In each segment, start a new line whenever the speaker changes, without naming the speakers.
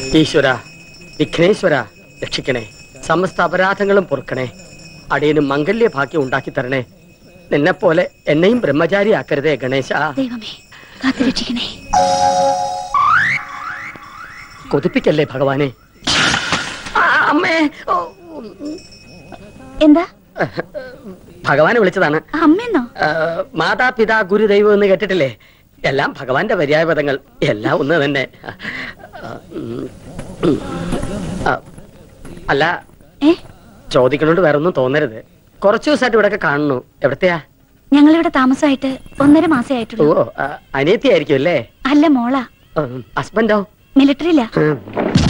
ഈശ്വര വിഘ്നേശ്വര രക്ഷിക്കണേ സമസ്ത അപരാധങ്ങളും പൊറുക്കണേ അടിയന് മംഗല്യ ഭാഗ്യം ഉണ്ടാക്കി തരണേ നിന്നെ പോലെ എന്നെയും ബ്രഹ്മചാരിയാക്കരുതേ ഗണേശ
ദൈവമേ കാത്തുരക്ഷിക്കണേ
കൊതിപ്പിക്കല്ലേ ഭഗവാനെ ആ, അമ്മേ ഓ,
എന്താ
ഭഗവാനെ വിളിച്ചതാണ്
അമ്മയെന്നോ
ആ, മാതാപിതാ ഗുരുദൈവം എന്ന് കേട്ടിട്ടില്ലേ എല്ലാം ഭഗവാന്റെ പര്യായപദങ്ങൾ എല്ലാം ഒന്ന് തന്നെ ആ, ഉം, ഉം. ആ, അല്ല
ഏ
ചോദിക്കണോണ്ട് വേറെ ഒന്നും തോന്നരുത് കുറച്ചു ദിവസമായിട്ട് ഇവിടെയൊക്കെ കാണുന്നു എവിടത്തെയാ
ഞങ്ങളിവിടെ താമസമായിട്ട് ഒന്നര മാസേ
ഓ
ആയിട്ടുള്ളൂ
ആ, അനിയത്തിയായിരിക്കും അല്ലേ
അല്ല മോളാ
ഉം, ഹസ്ബൻഡോ
മിലിറ്ററിയില്ല
ഉം.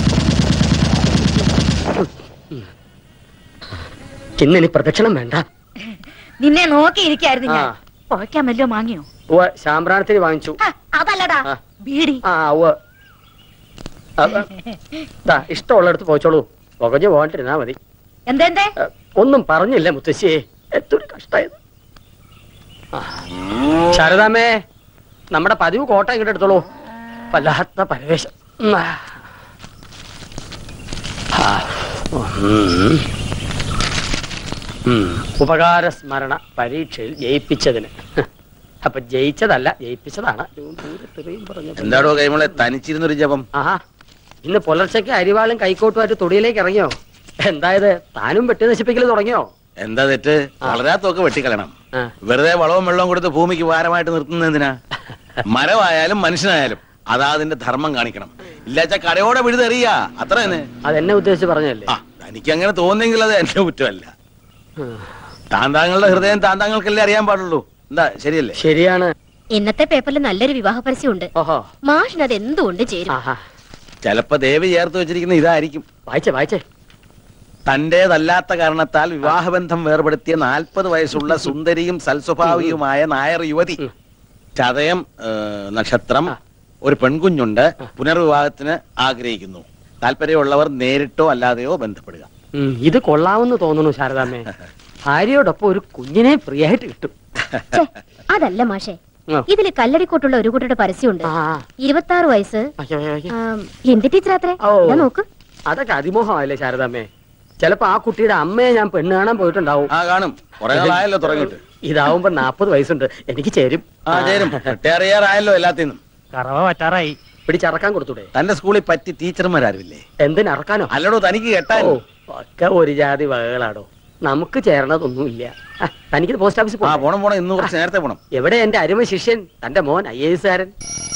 ഇന്നിനി പ്രദക്ഷിണം വേണ്ട
നിന്നെ നോക്കിയിരിക്കായിരുന്നു
ഞാൻ.
പുഴയ്ക്കാൻ വല്ലോ വാങ്ങിയോ
ഉവ്വ് ശാമ്പ്രാണത്തിന് വാങ്ങിച്ചു
അതല്ലടാ
ആ.
ബീഡി
ആ ഉവ്വ് ആ, ആ. ദാ, ഇഷ്ടമുള്ളിടത്ത് പോയിച്ചോളൂ പുകഞ്ഞു പോകാണ്ടിരുന്നാ മതി
എന്തെന്തേ
ആ, ഒന്നും പറഞ്ഞില്ല മുത്തശ്ശിയെ എത്തൊരു കഷ്ടായത് ആ. ശാരദാമ്മേ നമ്മുടെ പതിവ് കോട്ട ഇങ്ങോട്ട് എടുത്തോളൂ വല്ലാത്ത പരവേശം ഉം. ആ. ഉം. ഉം. ഉപകാര സ്മരണ പരീക്ഷയിൽ ജയിപ്പിച്ചതിന് അപ്പൊ ജയിച്ചതല്ല ജയിപ്പിച്ചതാണ് തെറിയും പറഞ്ഞത്.
എന്താടോ കൈമളെ തനിച്ചിരുന്നൊരു ജപം
ആഹാ ഇന്ന് പുലർച്ചയ്ക്ക് അരിവാളും കൈക്കോട്ടുമായിട്ട് തൊടിയിലേക്ക് ഇറങ്ങിയോ എന്തായത് താനും വെട്ടി നശിപ്പിക്കൽ തുടങ്ങിയോ
എന്താ തെറ്റ് വളരാത്തൊക്കെ വെട്ടിക്കളയണം
ആ.
വെറുതെ വളവും വെള്ളവും കൊടുത്ത് ഭൂമിക്ക് ഭാരമായിട്ട് നിർത്തുന്നത് എന്തിനാ മരമായാലും മനുഷ്യനായാലും അതാ അതിന്റെ ധർമ്മം കാണിക്കണം ഇല്ലാച്ച കടയോടെ വിഴുതെറിയ അത്ര തന്നെ
അതെന്നെ ഉദ്ദേശിച്ച് പറഞ്ഞല്ലേ
ആ തനിക്ക് അങ്ങനെ തോന്നിയെങ്കിൽ അത് എന്റെ കുറ്റമല്ല
ഉം.
താന്താങ്ങളുടെ ഹൃദയം താന്താങ്ങൾക്കല്ലേ അറിയാൻ പാടുള്ളൂ എന്താ ശരിയല്ലേ
ശരിയാണ്
ഇന്നത്തെ പേപ്പറിൽ നല്ലൊരു വിവാഹ പരസ്യമുണ്ട്
ഓഹോ
മാഷിന് അത് എന്തുകൊണ്ട് ചേരും
ആഹാ
ചിലപ്പോ ദേവി ചേർത്ത് വെച്ചിരിക്കുന്ന ഇതായിരിക്കും
വായിച്ചേ വായിച്ചേ
തന്റേതല്ലാത്ത കാരണത്താൽ വിവാഹബന്ധം വേർപെടുത്തിയ നാൽപ്പത് വയസ്സുള്ള സുന്ദരിയും സൽസ്വഭാവിയുമായ നായർ യുവതി
ഉം.
ചതയം ഏ, നക്ഷത്രം ഒരു പെൺകുഞ്ഞുണ്ട് പുനർവിവാഹത്തിന് ആഗ്രഹിക്കുന്നു താല്പര്യമുള്ളവർ നേരിട്ടോ അല്ലാതെയോ ബന്ധപ്പെടുക
ഉം, ഇത് കൊള്ളാമെന്ന് തോന്നുന്നു ശാരദാമ്മേ ഭാര്യയോടൊപ്പം ഒരു കുഞ്ഞിനെ ഫ്രീ ആയിട്ട് കിട്ടും
ഛെ, അതല്ല മാഷെ
ആ.
ഇതില് കല്ലടിക്കോട്ടുള്ള ഒരു കൂട്ടരുടെ പരസ്യമുണ്ട്
ആ, ആ.
ഇരുപത്തി ആറ് വയസ്സ്
അയ്യോ, അയ്യോ, അയ്യോ.
ആം, ഹിന്ദി ടീച്ചർ അത്രേ
ഓ.
ദാ നോക്ക്
അതൊക്കെ അതിമോഹമല്ലേ ശാരദാമ്മേ ചിലപ്പോ ആ കുട്ടിയുടെ അമ്മയെ ഞാൻ പെണ്ണ് കാണാൻ പോയിട്ടുണ്ടാവും
ആ കാണും കുറെ നാളായല്ലോ തുടങ്ങിയിട്ട്
ഇതാവുമ്പോ നാപ്പത് വയസ്സുണ്ട് എനിക്ക് ചേരും
ആ ചേരും റിട്ടയർ ചെയ്യാറായല്ലോ എല്ലാത്തിനും
കറവ പറ്റാറായി പിടിച്ചറക്കാൻ കൊടുത്തൂടെ
തന്റെ സ്കൂളിൽ പറ്റി ടീച്ചർമാരാരുമില്ലേ
എന്തിനറക്കാനോ
അല്ലടോ തനിക്ക് കെട്ടാൻ
ഓ ഒക്കെ ഒരു ജാതി വകകളാടോ നമുക്ക് ചേരണതൊന്നുമില്ല ആ, തനിക്ക് പോസ്റ്റ് ഓഫീസിൽ
ആ
പോകണം
പോണം പോണം ഇന്ന് കുറച്ച് നേരത്തെ പോണം
എവിടെ എന്റെ അരുമ ശിഷ്യൻ തന്റെ മോൻ ഐ എസ് കാരൻ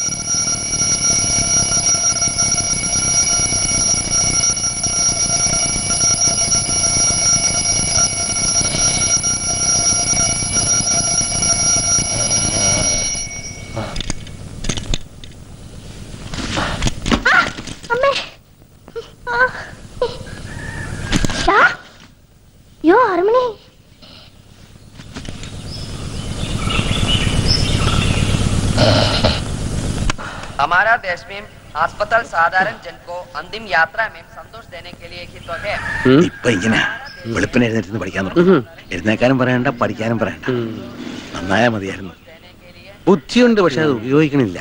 അമ്മേ ആ. ഷാ. യോ അരമണി
हमारा देश में अस्पताल साधारण जन को अंतिम यात्रा में संतोष देने के लिए ही तो है
ഇപ്പൊ ഇങ്ങനെ വെളുപ്പിന് എഴുന്നേറ്റ് പഠിക്കാൻ തുടങ്ങും എഴുന്നേക്കാനും പറയണ്ട പഠിക്കാനും പറയണ്ട നന്നായാ മതിയായിരുന്നു ബുദ്ധിയുണ്ട് പക്ഷെ അത് ഉപയോഗിക്കണില്ല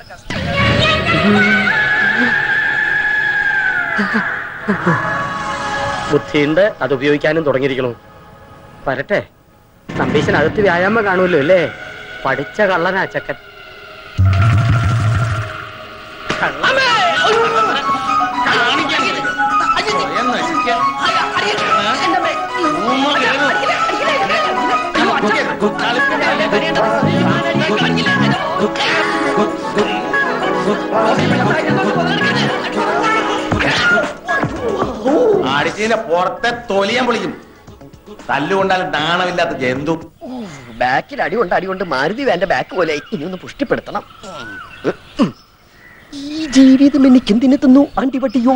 ബുദ്ധിയുണ്ട് അത് ഉപയോഗിക്കാനും തുടങ്ങിയിരിക്കണു വരട്ടെ നമ്പീശനകത്ത് വ്യായാമം കാണുമല്ലോ അല്ലേ പഠിച്ച കള്ളനാ ചക്കൻ
അടിച്ചതിന്റെ പുറത്തെ തൊലിയാൻ പൊളിക്കും തല്ലുകൊണ്ടാൽ നാണമില്ലാത്ത ജന്തു
ബാക്കിൽ അടി കൊണ്ട് അടി കൊണ്ട് മാരുതി വേണ്ട ബാക്ക് പോലെ ഇനി ഒന്ന് പുഷ്ടിപ്പെടുത്തണം ഈ ജീവിതം എനിക്ക് എന്തിനു തന്നു അണ്ടിപട്ടിയോ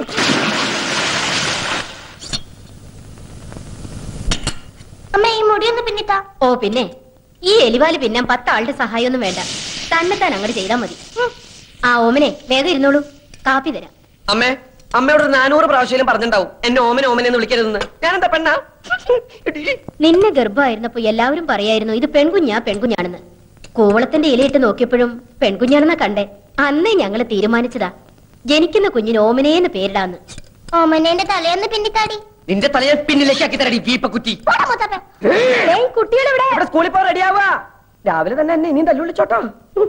അമ്മ ഈ മുടിയൊന്ന് പിന്നിത്താ
ഓ പിന്നെ ഈ എലിവാല് പിന്നാൻ പത്താളുടെ സഹായമൊന്നും വേണ്ട തന്നെ താൻ അങ്ങോട്ട് ചെയ്താൽ മതി ഉം. ആ ഓമനെ വേഗം ഇരുന്നോളൂ കാപ്പി തരാം
അമ്മേ അമ്മയോട് ഒരു നാനൂറ് പ്രാവശ്യം പറഞ്ഞിട്ടുണ്ടാവും എന്നെ ഓമന ഓമന എന്ന് വിളിക്കരുതെന്ന് ഞാനെന്താ പെണ്ണാ എടീ.
നിന്നെ ഗർഭമായിരുന്നപ്പോ എല്ലാവരും പറയായിരുന്നു ഇത് പെൺകുഞ്ഞാ പെൺകുഞ്ഞാണെന്ന് കൂവളത്തിന്റെ ഇലയിട്ട് നോക്കിയപ്പോഴും പെൺകുഞ്ഞാണെന്നാ കണ്ടേ അന്നേ ഞങ്ങള് തീരുമാനിച്ചതാ ജനിക്കുന്ന കുഞ്ഞിന് ഓമനേന്ന് പേരിടാന്ന്
ഓമനേന്റെ തലേന്ന് പിന്നിത്താടി
നിന്റെ തലയെ പിന്നിലേക്ക് ആക്കി തരടി വീപ്പക്കുറ്റി
പോടാ മുത്തപ്പ
കുട്ടികളിവിടെ
ഇവിടെ സ്കൂളിൽ പോ റെഡിയാവാ രാവിലെ തന്നെ എന്നെ ഇനിയും തല്ലുള്ളിച്ചോട്ടോ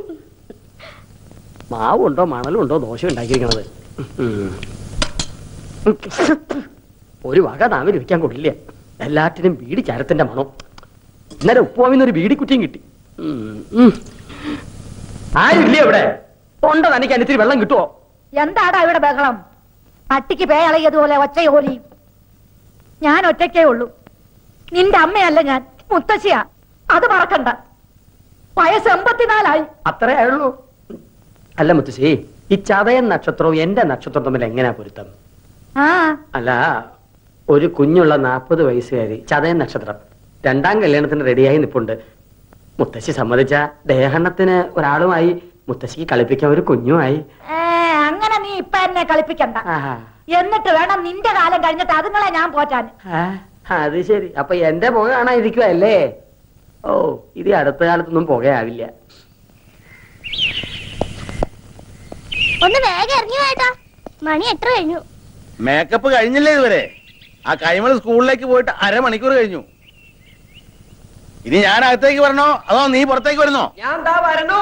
മാവുണ്ടോ മണലുണ്ടോ ദോശ ഉണ്ടാക്കിയിരിക്കണത് ഉം. ഒരു വക നാവിൽ വെക്കാൻ കൊള്ളില്ല എല്ലാറ്റിനും ബീഡി ചരത്തിന്റെ മണം ഇന്നലെ ഉപ്പുവാമിന്ന് ഒരു ബീഡി കുറ്റിയും കിട്ടി ഉം, ഉം. ആരുമില്ലേ ഇവിടെ തൊണ്ട തനിക്ക് അനിത്തിരി വെള്ളം കിട്ടുമോ
എന്താടാ ഇവിടെ ബഹളം പട്ടിക്ക് പേയളയതുപോലെ ഒച്ചയോലി ഞാൻ ഒറ്റയ്ക്കേ ഉള്ളൂ നിന്റെ അമ്മയല്ല ഞാൻ മുത്തശ്ശിയാ അത് മറക്കണ്ട വയസ്സ് എൺപത്തിനാലായി
അത്രേ ആയുള്ളൂ അല്ല മുത്തശ്ശി ഈ ചതയൻ നക്ഷത്രവും എന്റെ നക്ഷത്രവും തമ്മിൽ എങ്ങനെയാ പൊരുത്തം
ആ
അല്ല ഒരു കുഞ്ഞുള്ള നാൽപ്പത് വയസ്സുകാരി ചതയൻ നക്ഷത്രം രണ്ടാം കല്യാണത്തിന് റെഡിയായി നിപ്പുണ്ട് മുത്തശ്ശി സമ്മതിച്ച ദേഹണ്ണത്തിന് ഒരാളുമായി മുത്തശ്ശിക്ക് കളിപ്പിക്കാൻ ഒരു കുഞ്ഞുമായി
ഏ, അങ്ങനെ നീ ഇപ്പൊ എന്നെ കളിപ്പിക്കണ്ട
ആഹാ.
എന്നിട്ട് വേണം നിന്റെ കാലം കഴിഞ്ഞിട്ട് അതുങ്ങളെ ഞാൻ പോറ്റാൻ
ആ, അത് ശരി അപ്പൊ എന്റെ പുക കാണാതിരിക്കുവല്ലേ ഓ ഇത് ഈ അടുത്ത കാലത്തൊന്നും പുകയാവില്ല
ഒന്ന് വേഗം ഇറങ്ങി വേട്ടാ മണി എത്ര കഴിഞ്ഞു
മേക്കപ്പ് കഴിഞ്ഞില്ലേ ഇതുവരെ ആ കൈമൾ സ്കൂളിലേക്ക് പോയിട്ട് അരമണിക്കൂർ കഴിഞ്ഞു ഇനി ഞാൻ അകത്തേക്ക് വരണോ അതോ നീ പുറത്തേക്ക് വരുന്നോ
ഞാൻ എന്താ വരണു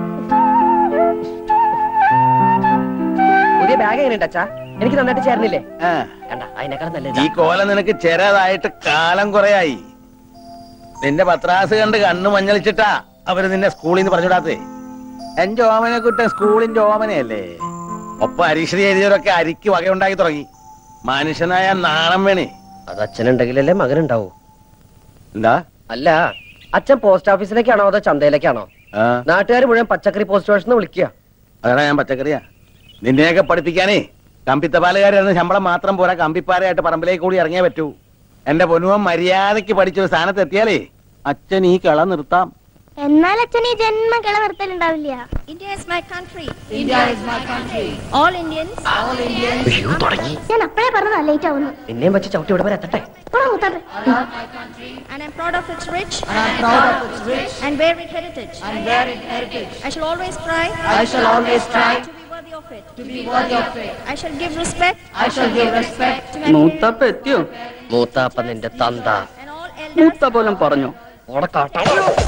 പുതിയ ബാഗ് എങ്ങനെയുണ്ട് അച്ഛാ എനിക്ക് നന്നായിട്ട് ചേർന്നില്ലേ
ആ,
കണ്ട അതിനേക്കാൾ നല്ലത്
ഈ കോല നിനക്ക് ചെറുതായിട്ട് കാലം കുറയായി നിന്റെ പത്രാസ് കണ്ട് കണ്ണു മഞ്ഞളിച്ചിട്ടാ അവര് നിന്നെ സ്കൂളിൽ നിന്ന് പറഞ്ഞുവിടാത്തേ എന്റെ ഓമനെ കുട്ടൻ സ്കൂളിന്റെ ഓമനയല്ലേ ഒപ്പം അരീക്ഷണി എഴുതിയവരൊക്കെ അരിക്ക് വകയുണ്ടാക്കി തുടങ്ങി മനുഷ്യനായ നാണം വേണേ
അത് അച്ഛനുണ്ടെങ്കിലല്ലേ മകനുണ്ടാവൂ
എന്താ
അല്ല അച്ഛൻ പോസ്റ്റ് ഓഫീസിലേക്കാണോ അതോ ചന്തയിലേക്കാണോ
ആ
നാട്ടുകാർ മുഴുവൻ പച്ചക്കറി പോസ്റ്റ് സ്റ്റേഷൻ വിളിക്കുക
അതാണ് ഞാൻ പച്ചക്കറിയാ നിന്നെയൊക്കെ പഠിപ്പിക്കാനേ കമ്പിത്തപാലുകാരായിരുന്നു ശമ്പളം മാത്രം പോരാ കമ്പിപ്പാരയായിട്ട് പറമ്പിലേക്ക് കൂടി ഇറങ്ങിയേ പറ്റൂ എന്റെ പൊന്നുവൻ മര്യാദയ്ക്ക് പഠിച്ചൊരു സ്ഥാനത്ത് എത്തിയാലേ അച്ഛൻ ഈ കള നിർത്താം
എന്നാൽ അച്ഛൻ ഈ ജന്മ കിള നിർത്തലുണ്ടാവില്ല
India is my country. India is my country. All Indians. All Indians.
അയ്യോ തുടങ്ങി
ഞാൻ അപ്പഴേ പറഞ്ഞതാ ലേറ്റ് ആവുന്നു
നിന്നെയും വെച്ച് ചവിട്ടി ഇവിടെ വരെ എത്തട്ടെ
പോടാ മുത്തപ്പ
And I'm proud of its rich. And I'm proud of its rich. And varied heritage. And varied heritage. I shall always try. I shall always try. To be worthy of it. To be worthy of it. I shall give respect. I shall give respect. To my
മൂത്തപ്പ എത്തിയോ
മൂത്താപ്പ നിന്റെ തന്ത
and all elders.
മൂത്ത പോലും പറഞ്ഞു
ഓടക്കാട്ട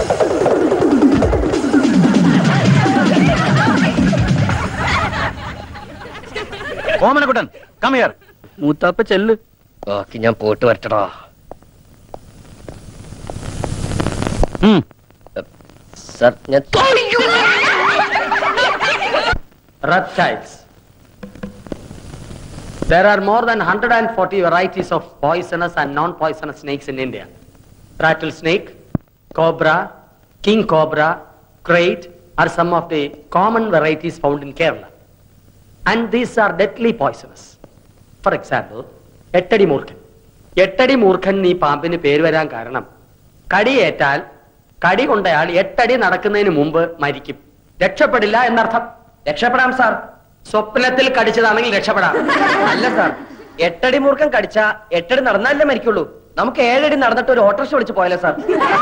Omanakuttan come here
മൂത്താപ്പ ചെല്ല്
ബാക്കി ഞാൻ പോയിട്ട് വരട്ടടാ സർ ഞാൻ
reptiles. There are more than 140 varieties of poisonous and non-poisonous snakes in India. Rattlesnake, cobra, king cobra, crate are some of the common varieties found in Kerala. And these are deadly poisonous. For example, എട്ടടി മൂർഖൻ എട്ടടി മൂർഖൻ ഈ പാമ്പിന് പേര് വരാൻ കാരണം കടിയേറ്റാൽ കടി കൊണ്ടയാൾ എട്ടടി നടക്കുന്നതിന് മുമ്പ് മരിക്കും രക്ഷപ്പെടില്ല എന്നർത്ഥം
രക്ഷപ്പെടാം സാർ
സ്വപ്നത്തിൽ കടിച്ചതാണെങ്കിൽ രക്ഷപ്പെടാം
അല്ല സാർ എട്ടടി മൂർഖം കടിച്ച എട്ടടി നടന്നാലേ മരിക്കുള്ളൂ നമുക്ക് ഏഴടി നടന്നിട്ട് ഒരു ഓട്ടോറിക്ഷ വിളിച്ച് പോയാലോ സാർ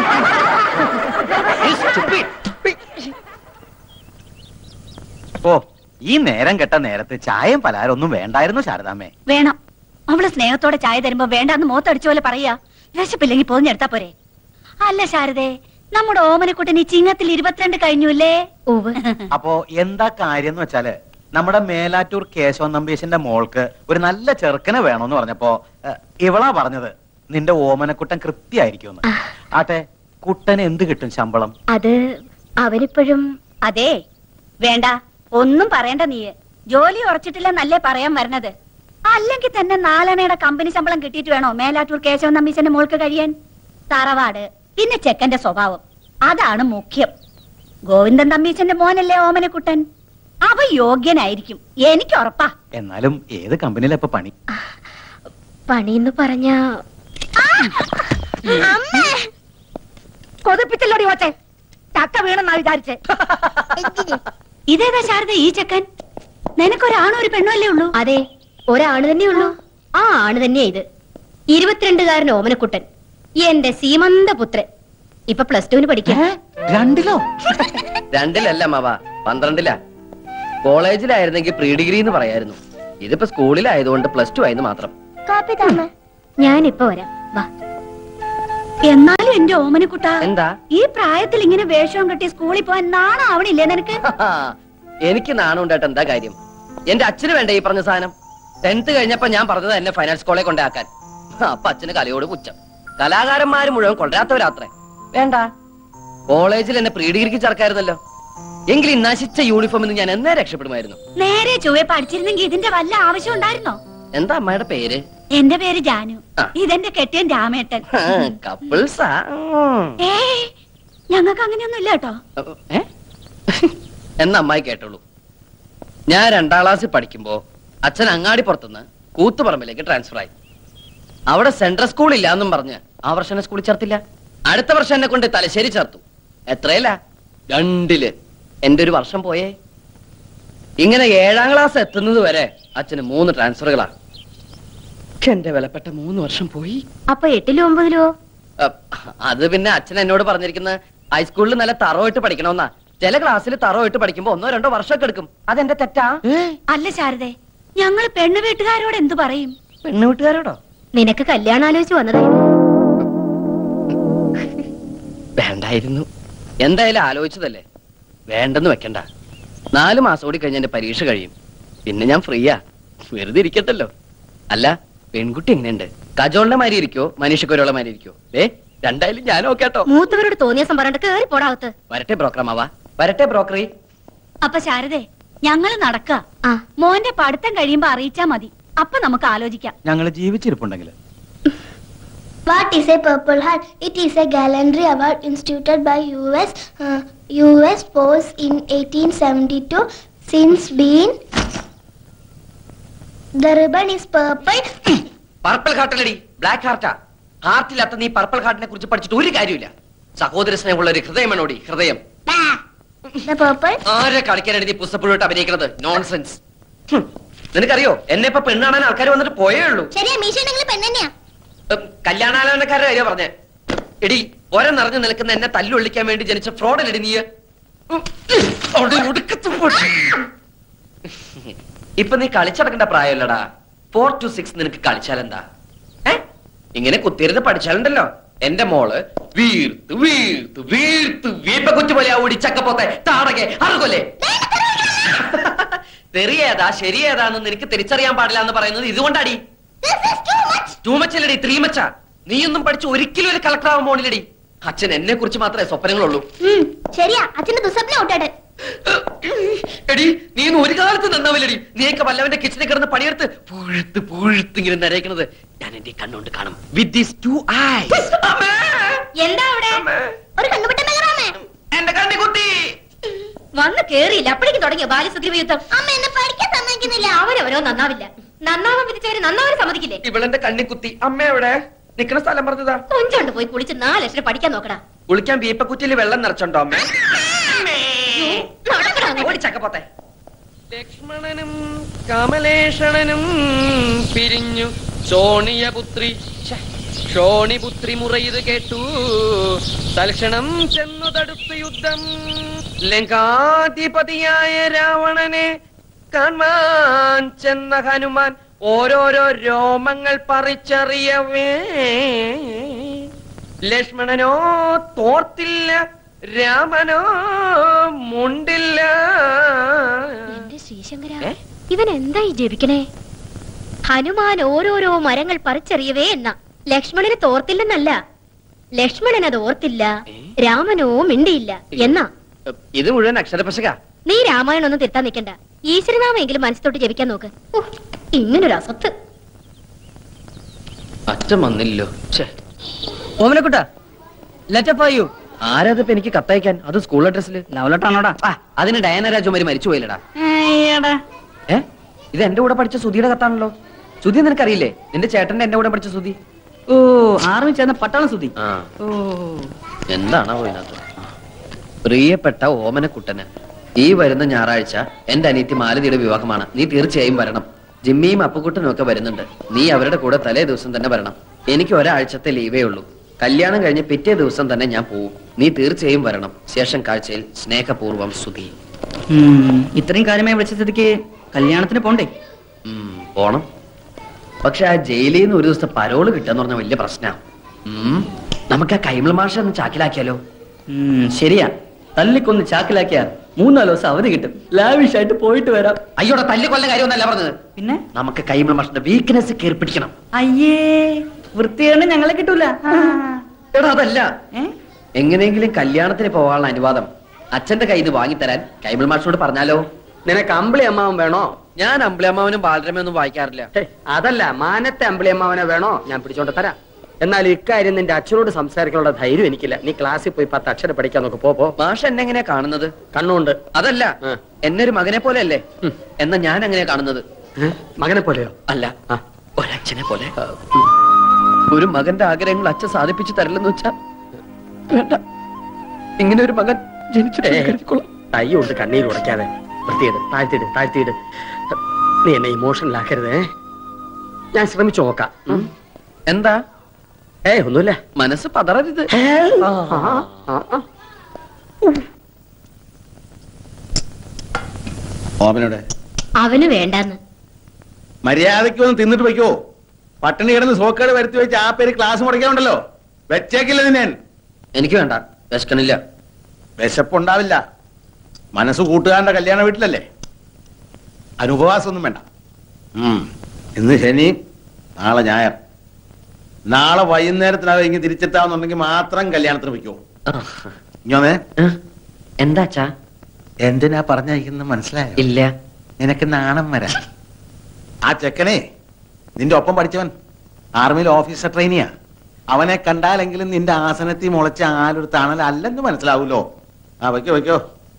ഓ ഈ നേരം കെട്ട നേരത്ത് ചായയും പലഹാരം ഒന്നും വേണ്ടായിരുന്നു ശാരദാമ്മേ
വേണം അവള് സ്നേഹത്തോടെ ചായ തരുമ്പോ വേണ്ടാന്ന് മുഖത്തടിച്ച പോലെ പറയാ വിശപ്പില്ലെങ്കിൽ പോഞ്ഞെടുത്താ പോരെ അല്ല ശാരദേ നമ്മുടെ ഓമനക്കുട്ടൻ ഈ ചിങ്ങത്തിൽ ഇരുപത്തിരണ്ട് കഴിഞ്ഞുല്ലേ
ഉവ്
അപ്പോ എന്താ കാര്യം എന്ന് വെച്ചാല് നമ്മുടെ മേലാറ്റൂർ കേശവൻ നമ്പീശന്റെ മോൾക്ക് ഒരു നല്ല ചെറുക്കനെ വേണമെന്ന് പറഞ്ഞപ്പോ ഏഹ്, ഇവളാ പറഞ്ഞത് നിന്റെ ഓമനക്കുട്ടൻ കൃത്യായിരിക്കും ആട്ടെ കുട്ടന് എന്ത് കിട്ടും ശമ്പളം
അത് അവരിപ്പോഴും
അതെ വേണ്ട ഒന്നും പറയണ്ട നീ ജോലി ഉറച്ചിട്ടില്ല നല്ലേ പറയാൻ വരണത് അല്ലെങ്കിൽ തന്നെ നാലണയുടെ കമ്പനി ശമ്പളം കിട്ടിയിട്ട് വേണോ മേലാറ്റൂർ കേശവൻ നമ്പീശന്റെ മോൾക്ക് കഴിയാൻ തറവാട് പിന്നെ ചെക്കന്റെ സ്വഭാവം അതാണ് മുഖ്യം ഗോവിന്ദൻ തമ്പീശന്റെ മോനല്ലേ ഓമനക്കുട്ടൻ അവ യോഗ്യനായിരിക്കും എനിക്ക് ഉറപ്പാ
എന്നാലും ഏത് കമ്പനിയിലാ ഇപ്പൊ പണി
പണിന്ന് പറഞ്ഞ
കൊതിപ്പിച്ചല്ലോടി ഓച്ചെ ചക്ക വീണെന്നാ വിചാരിച്ചേ ഇതേതാ ശാരദ ഈ ചെക്കൻ നിനക്കൊരാണോ ഒരു പെണ്ണോ അല്ലേ ഉള്ളൂ
അതെ ഒരാണ് തന്നെയുള്ളൂ ആ ആണ് തന്നെയാ ഇത് ഇരുപത്തിരണ്ടുകാരൻ ഓമനക്കുട്ടൻ എന്റെ സീമന്ത പുത്രൻ ഇപ്പൊ പ്ലസ് ടുവിന് പഠിക്കാം
രണ്ടിലോ
രണ്ടിലല്ല മാവ പന്ത്രണ്ടിലാ കോളേജിലായിരുന്നെങ്കിൽ പ്രീ ഡിഗ്രി എന്ന് പറയായിരുന്നു ഇതിപ്പോ സ്കൂളിലായതുകൊണ്ട് പ്ലസ് ടു ആയെന്ന് മാത്രം
കാപ്പി താമ
ഞാനിപ്പോ വരാം വാ എന്നാലും എന്റെ ഓമനക്കുട്ട
എന്താ
ഈ പ്രായത്തിൽ ഇങ്ങനെ വേഷവും കെട്ടി സ്കൂളിൽ പോവാൻ നാണം ആവണില്ലേ നിനക്ക്
എനിക്ക് നാണം ഉണ്ടായിട്ട് എന്താ കാര്യം എന്റെ അച്ഛന് വേണ്ട ഈ പറഞ്ഞ സാധനം ടെൻത്ത് കഴിഞ്ഞപ്പോ ഞാൻ പറഞ്ഞത് എന്നെ ഫൈനാൻസ് കോളേജ് കൊണ്ടാക്കാൻ അപ്പൊ അച്ഛന് കലയോട് പുച്ഛം കലാകാരന്മാര് മുഴുവൻ കൊണ്ടുവരാത്തവരാത്രേ വേണ്ട കോളേജിൽ എന്നെ പ്രീ ഡിഗ്രിക്ക് ചേർക്കായിരുന്നല്ലോ എങ്കിൽ ഈ നശിച്ച യൂണിഫോമിൽ നിന്ന് ഞാൻ എന്നേ രക്ഷപ്പെടുമായിരുന്നു
നേരെ ചൊവ്വെ പഠിച്ചിരുന്നെങ്കിൽ ഇതിന്റെ വല്ല ആവശ്യം ഉണ്ടായിരുന്നോ
എന്താ അമ്മയുടെ പേര്
എന്റെ പേര് ജാനു
ആ.
ഇതെന്റെ കെട്ടിയൻ രാമേട്ടൻ
കപ്പിൾസാ
ഏ ഞങ്ങൾക്ക് അങ്ങനെയൊന്നും ഇല്ല കേട്ടോ
ഏ? എന്ന അമ്മായി കേട്ടോളൂ ഞാൻ രണ്ടാം ക്ലാസ്സിൽ പഠിക്കുമ്പോ അച്ഛൻ അങ്ങാടി പുറത്തുനിന്ന് കൂത്തുപറമ്പിലേക്ക് ട്രാൻസ്ഫർ ആയി അവിടെ സെൻട്രൽ സ്കൂൾ ഇല്ല എന്നും പറഞ്ഞ് ആ വർഷം എന്നെ സ്കൂളിൽ ചേർത്തില്ല അടുത്ത വർഷം എന്നെ കൊണ്ട് തലശ്ശേരി ചേർത്തു എത്രയല്ല രണ്ടില് എന്റെ ഒരു വർഷം പോയേ ഇങ്ങനെ ഏഴാം ക്ലാസ് എത്തുന്നത് വരെ അച്ഛന് മൂന്ന് ട്രാൻസ്ഫറുകളാ എന്റെ വിലപ്പെട്ട മൂന്ന് വർഷം പോയി
അപ്പൊ എട്ടിലോ ഒമ്പതിലോ
അഹ് അത് പിന്നെ അച്ഛൻ എന്നോട് പറഞ്ഞിരിക്കുന്നത് ഹൈസ്കൂളിൽ നല്ല തറവായിട്ട് പഠിക്കണമെന്നാ ചില ക്ലാസ്സിൽ തറവായിട്ട് പഠിക്കുമ്പോ ഒന്നോ രണ്ടോ വർഷമൊക്കെ എടുക്കും അതെന്റെ തെറ്റാ
അല്ല ശാരദേ ഞങ്ങൾ പെണ്ണു വീട്ടുകാരോട് എന്തു പറയും
പെണ്ണു വീട്ടുകാരോടോ
നിനക്ക് കല്യാണം ആലോചിച്ച് വന്നതായിരുന്നു
വേണ്ടായിരുന്നു എന്തായാലും ആലോചിച്ചതല്ലേ വേണ്ടെന്ന് വെക്കണ്ട നാല് മാസം കൂടി കഴിഞ്ഞ എന്റെ പരീക്ഷ കഴിയും പിന്നെ ഞാൻ ഫ്രീയാ വെറുതെ ഇരിക്കട്ടല്ലോ അല്ല പെൺകുട്ടി എങ്ങനെയുണ്ട് കജോളിന്റെ മാതിരി ഇരിക്കോ മനുഷ്യക്കൊരുള്ള മാതിരി ഇരിക്കോ ഏ രണ്ടായാലും ഞാനും ഒക്കെ കേട്ടോ
മൂത്തവരോട് തോന്നിയ പറഞ്ഞിട്ട് കേറി പോടാകത്ത്
വരട്ടെ ബ്രോക്കറമാവാ വരട്ടെ ബ്രോക്കറി
അപ്പൊ ശാരദേ ഞങ്ങള് നടക്ക മോന്റെ പഠിത്തം കഴിയുമ്പോ അറിയിച്ചാ മതി അപ്പൊ നമുക്ക് ആലോചിക്കാം
ഞങ്ങൾ ജീവിച്ചിരിപ്പുണ്ടെങ്കിൽ
What is a Purple Heart? It is a gallantry award instituted by US uh, US Force in 1872. Since been the ribbon is purple.
Purple ഹാർട്ടല്ലടി ബ്ലാക്ക് ഹാർട്ടാ ഹാർട്ടില്ലാത്ത നീ പർപ്പിൾ ഹാർട്ടിനെ കുറിച്ച് പഠിച്ചിട്ട് ഒരു കാര്യമില്ല സഹോദര സ്നേഹമുള്ള ഒരു ഹൃദയമാണോടി ഹൃദയം
the purple.
ആരെ കളിക്കാനാണ് നീ പുസ്തപ്പുഴോട്ട് അഭിനയിക്കുന്നത് നോൺസെൻസ് ഹും. നിനക്കറിയോ എന്നെ ഇപ്പൊ പെണ്ണാണാൻ ആൾക്കാർ വന്നിട്ട് പോയേ ഉള്ളൂ
ശരിയാ മീശ ഉണ്ടെങ്കിൽ പെണ്ണെന്നെയാ
ഉം, കല്യാണാലോചനക്കാരുടെ കാര്യം പറഞ്ഞേ എടി ഒര നിറഞ്ഞു നിൽക്കുന്ന എന്നെ തല്ലുള്ളിക്കാൻ വേണ്ടി ജനിച്ച ഫ്രോഡല്ലടി നീ ഉം, അവിടെ ഒടുക്കത്ത് പോട്ടെ. ഇപ്പൊ നീ കളിച്ചടക്കേണ്ട പ്രായമല്ലടാ ഫോർ ടു സിക്സ് നിനക്ക് കളിച്ചാലെന്താ ഏ ഇങ്ങനെ കുത്തിയിരുന്ന് പഠിച്ചാലുണ്ടല്ലോ എന്റെ മോള് വീർത്ത് വീർത്ത് വീർത്ത് വീപ്പ കുറ്റി പോലെ ഓടി ചക്കപ്പോത്തെ താടകെ അറുകൊല്ലേ തെറിയേതാ ശരിയേതാന്ന് നിനക്ക് തിരിച്ചറിയാൻ പാടില്ല എന്ന് പറയുന്നത് ഇതുകൊണ്ടാടി ടൂ മച്ച് അല്ലടി ത്രീ മച്ചാ നീയൊന്നും പഠിച്ച് ഒരിക്കലും ഒരു കളക്ടർ ആവാൻ പോണില്ലടി അച്ഛൻ എന്നെ കുറിച്ച് മാത്രമേ സ്വപ്നങ്ങളുള്ളൂ
ഉം, ശരിയാ അച്ഛന്റെ ദുസ്വപ്നം ഔട്ടാട്
എടി നീ ഒന്നും ഒരു കാലത്ത് നന്നാവില്ലടി നീയൊക്കെ വല്ലവന്റെ കിച്ചണിൽ കിടന്ന് പണിയെടുത്ത് പുഴുത്ത് പുഴുത്ത് ഇങ്ങനെ നരയിക്കുന്നത് ഞാൻ എന്റെ ഈ കണ്ണുകൊണ്ട് കാണും വിത്ത് ദീസ് ടു ഐസ്
എന്താ അവിടെ
ഒരു കണ്ണുപെട്ട മെഗറാമേ
എന്റെ കണ്ണി കുത്തി
വന്ന് കേറിയില്ല അപ്പോഴേക്കും തുടങ്ങിയ ബാല്യസുഗ്രീവ യുദ്ധം
അമ്മ എന്നെ പഠിക്കാൻ സമ്മതിക്കുന്നില്ല
അവരവരോ നന്നാവില്ല നന്നാവാൻ വിധിച്ചവര് നന്നാവാൻ സമ്മതിക്കില്ലേ
ഇവളെന്റെ കണ്ണി കുത്തി അമ്മ എവിടെ നിക്കണ സ്ഥലം പറഞ്ഞതാ
കൊഞ്ചോണ്ട് പോയി കുളിച്ച് നാല് ലക്ഷം പഠിക്കാൻ നോക്കടാ
കുളിക്കാൻ വീപ്പക്കുറ്റിയിൽ വെള്ളം നിറച്ചുണ്ടോ അമ്മ
നടക്കടാ അങ്ങോട്ട്.
ഓടിച്ചക്കപ്പോത്തെ ലക്ഷ്മണനും കമലേഷണനും പിരിഞ്ഞു ശോണിയപുത്രി ശ്ശെ, ശോണിപുത്രി മുറയത് കേട്ടു തൽക്ഷണം ചെന്നു തടുത്തു യുദ്ധം ലങ്കാധിപതിയായ രാവണനെ കാണാൻ ചെന്ന ഹനുമാൻ ഓരോരോ രോമങ്ങൾ പറിച്ചറിയവേ ലക്ഷ്മണനോ തോർത്തില്ല രാമനോ മുണ്ടില്ല
എന്റെ ശ്രീശങ്കര
ഏ?
ഇവൻ എന്തായി ജപിക്കണേ ഹനുമാൻ ഓരോരോ മരങ്ങൾ പറിച്ചെറിയവേ എന്ന ലക്ഷ്മണന് തോർത്തില്ലെന്നല്ല ലക്ഷ്മണൻ അത് ഓർത്തില്ല
ഏ?
രാമനോ മിണ്ടിയില്ല എന്നാ
ഇത് മുഴുവൻ അക്ഷരപശക
നീ രാമായണം ഒന്നും തിരുത്താൻ നിൽക്കണ്ട ഈശ്വരനാമെങ്കിലും മനസ്സിലോട്ട് ജപിക്കാൻ നോക്ക് ഉഹ്, ഇങ്ങനൊരു അസത്ത്
അച്ഛൻ വന്നില്ലോ ഛേ
ഓമനക്കുട്ട ലെറ്റർ ഫോർ യു
ആരാതിപ്പോ എനിക്ക് കത്തയക്കാൻ അത് സ്കൂൾ അഡ്രസ്സിൽ
ലവ് ലെറ്റർ ആണോടാ
ആ അതിന് ഡയന രാജകുമാരി മരിച്ചു പോയില്ലടാ ഏ ഇത് എന്റെ കൂടെ പഠിച്ച സുധിയുടെ കത്താണല്ലോ സുധി നിനക്കറിയില്ലേ നിന്റെ ചേട്ടന്റെ എന്റെ കൂടെ പഠിച്ച സുധി
ഓ ആർമി ചേർന്ന പട്ടാളം സുതി
ആ
ഓ
എന്താണോ ഇതിനകത്ത് പ്രിയപ്പെട്ട ഓമനക്കുട്ടന് ഈ വരുന്ന ഞായറാഴ്ച എന്റെ അനിയത്തി മാലതിയുടെ വിവാഹമാണ് നീ തീർച്ചയായും വരണം ജിമ്മിയും അപ്പുക്കുട്ടനും ഒക്കെ വരുന്നുണ്ട് നീ അവരുടെ കൂടെ തലേ ദിവസം തന്നെ വരണം എനിക്ക് ഒരാഴ്ചത്തെ ലീവേ ഉള്ളൂ കല്യാണം കഴിഞ്ഞ് പിറ്റേ ദിവസം തന്നെ ഞാൻ പോവും നീ തീർച്ചയായും വരണം ശേഷം കാഴ്ചയിൽ സ്നേഹപൂർവ്വം സുധി
ഉം, ഇത്രയും കാര്യമായി വിളിച്ച സ്ഥിതിക്ക് കല്യാണത്തിന് പോണ്ടേ
ഉം, പോണം പക്ഷെ ആ ജയിലിൽ നിന്ന് ഒരു ദിവസത്തെ പരോള് കിട്ടുക പറഞ്ഞ വലിയ പ്രശ്നമാണ് നമുക്ക് ആ കൈമൾ മാഷ ഒന്ന് ചാക്കിലാക്കിയാലോ
ഉം, ശരിയാ തല്ലിക്കൊന്ന് ചാക്കിലാക്കിയാ മൂന്നാല് ദിവസം അവധി കിട്ടും ലാവിഷ് ആയിട്ട് പോയിട്ട് വരാം
അയ്യോടെ തല്ലി കൊല്ല കാര്യമൊന്നല്ല പറഞ്ഞത്
പിന്നെ
നമുക്ക് കൈമൾ മാഷിന്റെ വീക്ക്നെസ് കയറി പിടിക്കണം
അയ്യേ വൃത്തിയാണ് ഞങ്ങളെ കിട്ടൂല
എടാ അതല്ല
ഏ?
എങ്ങനെയെങ്കിലും കല്യാണത്തിന് പോകാനുള്ള അനുവാദം അച്ഛന്റെ കയ്യിൽ നിന്ന് വാങ്ങിത്തരാൻ കൈമൾ മാഷിനോട് പറഞ്ഞാലോ
നിനക്ക് അമ്പിളി അമ്മാവൻ വേണോ
ഞാൻ അമ്പിളിയമ്മാവനും ബാലരമയൊന്നും വായിക്കാറില്ല
ഹേയ്, അതല്ല മാനത്തെ അമ്പിളി അമ്മാവനെ വേണോ ഞാൻ പിടിച്ചോണ്ട് തരാം എന്നാൽ ഇക്കാര്യം നിന്റെ അച്ഛനോട് സംസാരിക്കാനുള്ള ധൈര്യം എനിക്കില്ല നീ ക്ലാസ്സിൽ പോയി പത്ത് അക്ഷരം പഠിക്കാൻ നോക്ക് പോ പോ
മാഷ് എന്നെ എങ്ങനെയാ കാണുന്നത്
കണ്ണുണ്ട്
അതല്ല
ആ.
എന്നെ ഒരു മകനെ പോലെ അല്ലേ
ഉം.
എന്നാ ഞാൻ എങ്ങനെയാ കാണുന്നത്
ഏ? മകനെ പോലെയോ
അല്ല
ആ.
ഒരച്ഛനെ പോലെ ഒരു മകന്റെ ആഗ്രഹങ്ങൾ അച്ഛൻ സാധിപ്പിച്ചു തരില്ലെന്ന് വെച്ചാ വേണ്ട ഇങ്ങനെ ഒരു മകൻ ജനിച്ചിട്ട്
ഏ,
കരുതിക്കൊള്ളാം.
തൈ കൊണ്ട് കണ്ണീര് ഉടയ്ക്കാതെ വൃത്തിയിട് താഴ്ത്തിയിട് താഴ്ത്തിയിട് നീ എന്നെ ഇമോഷണൽ ആക്കരുതേ ഞാൻ ശ്രമിച്ചു നോക്കാം ഉം.
എന്താ
ഏയ് ഒന്നുമില്ല
മനസ്സ് പതറരുത്
ആ, ആ, ആ.
ഓമനോടെ
അവന് വേണ്ടാന്ന്
മര്യാദയ്ക്ക് വന്ന് തിന്നിട്ട് വയ്ക്കോ പട്ടിണി കിടന്ന് സോക്കേട് വരുത്തി വെച്ച് ആ പേര് ക്ലാസ് മുടക്കാനുണ്ടല്ലോ വെച്ചേക്കില്ല നിന്നെ
എനിക്ക് വേണ്ട വിശക്കണില്ല
വിശപ്പുണ്ടാവില്ല മനസ്സ് കൂട്ടുകാരന്റെ കല്യാണ വീട്ടിലല്ലേ അനുപവാസമൊന്നും വേണ്ട ഉം. ഇന്ന് ശനി നാളെ ഞായർ നാളെ വൈകുന്നേരത്തിനകം ഇങ്ങനെ തിരിച്ചെത്താവുന്നുണ്ടെങ്കിൽ മാത്രം കല്യാണത്തിന് വയ്ക്കോ ഇങ്ങനെ
ഏ? എന്താ അച്ഛാ
എന്തിനാ പറഞ്ഞയക്കുന്നത് മനസ്സിലായോ
ഇല്ല
നിനക്ക് നാണം വരാം ആ ചെക്കനെ നിന്റെ ഒപ്പം പഠിച്ചവൻ ആർമിയിൽ ഓഫീസർ ട്രെയിനിയാ അവനെ കണ്ടാലെങ്കിലും നിന്റെ ആസനത്തിൽ മുളച്ച ആലൊരു തണൽ അല്ലെന്ന് മനസ്സിലാവൂലോ ആ വയ്ക്കോ വയ്ക്കോ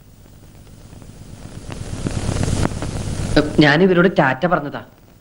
ഞാൻ ഇവരോട് ടാറ്റ പറഞ്ഞതാ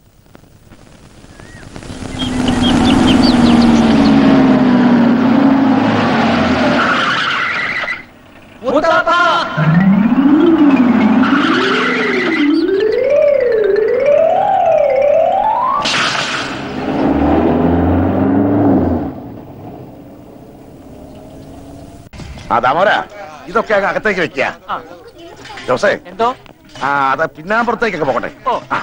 ആ ദാമോര ഇതൊക്കെ അങ്ങ് അകത്തേക്ക് വെക്കുക ജോസേ
എന്തോ
ആ അത് പിന്നാമ്പുറത്തേക്കൊക്കെ പോകട്ടെ ആ.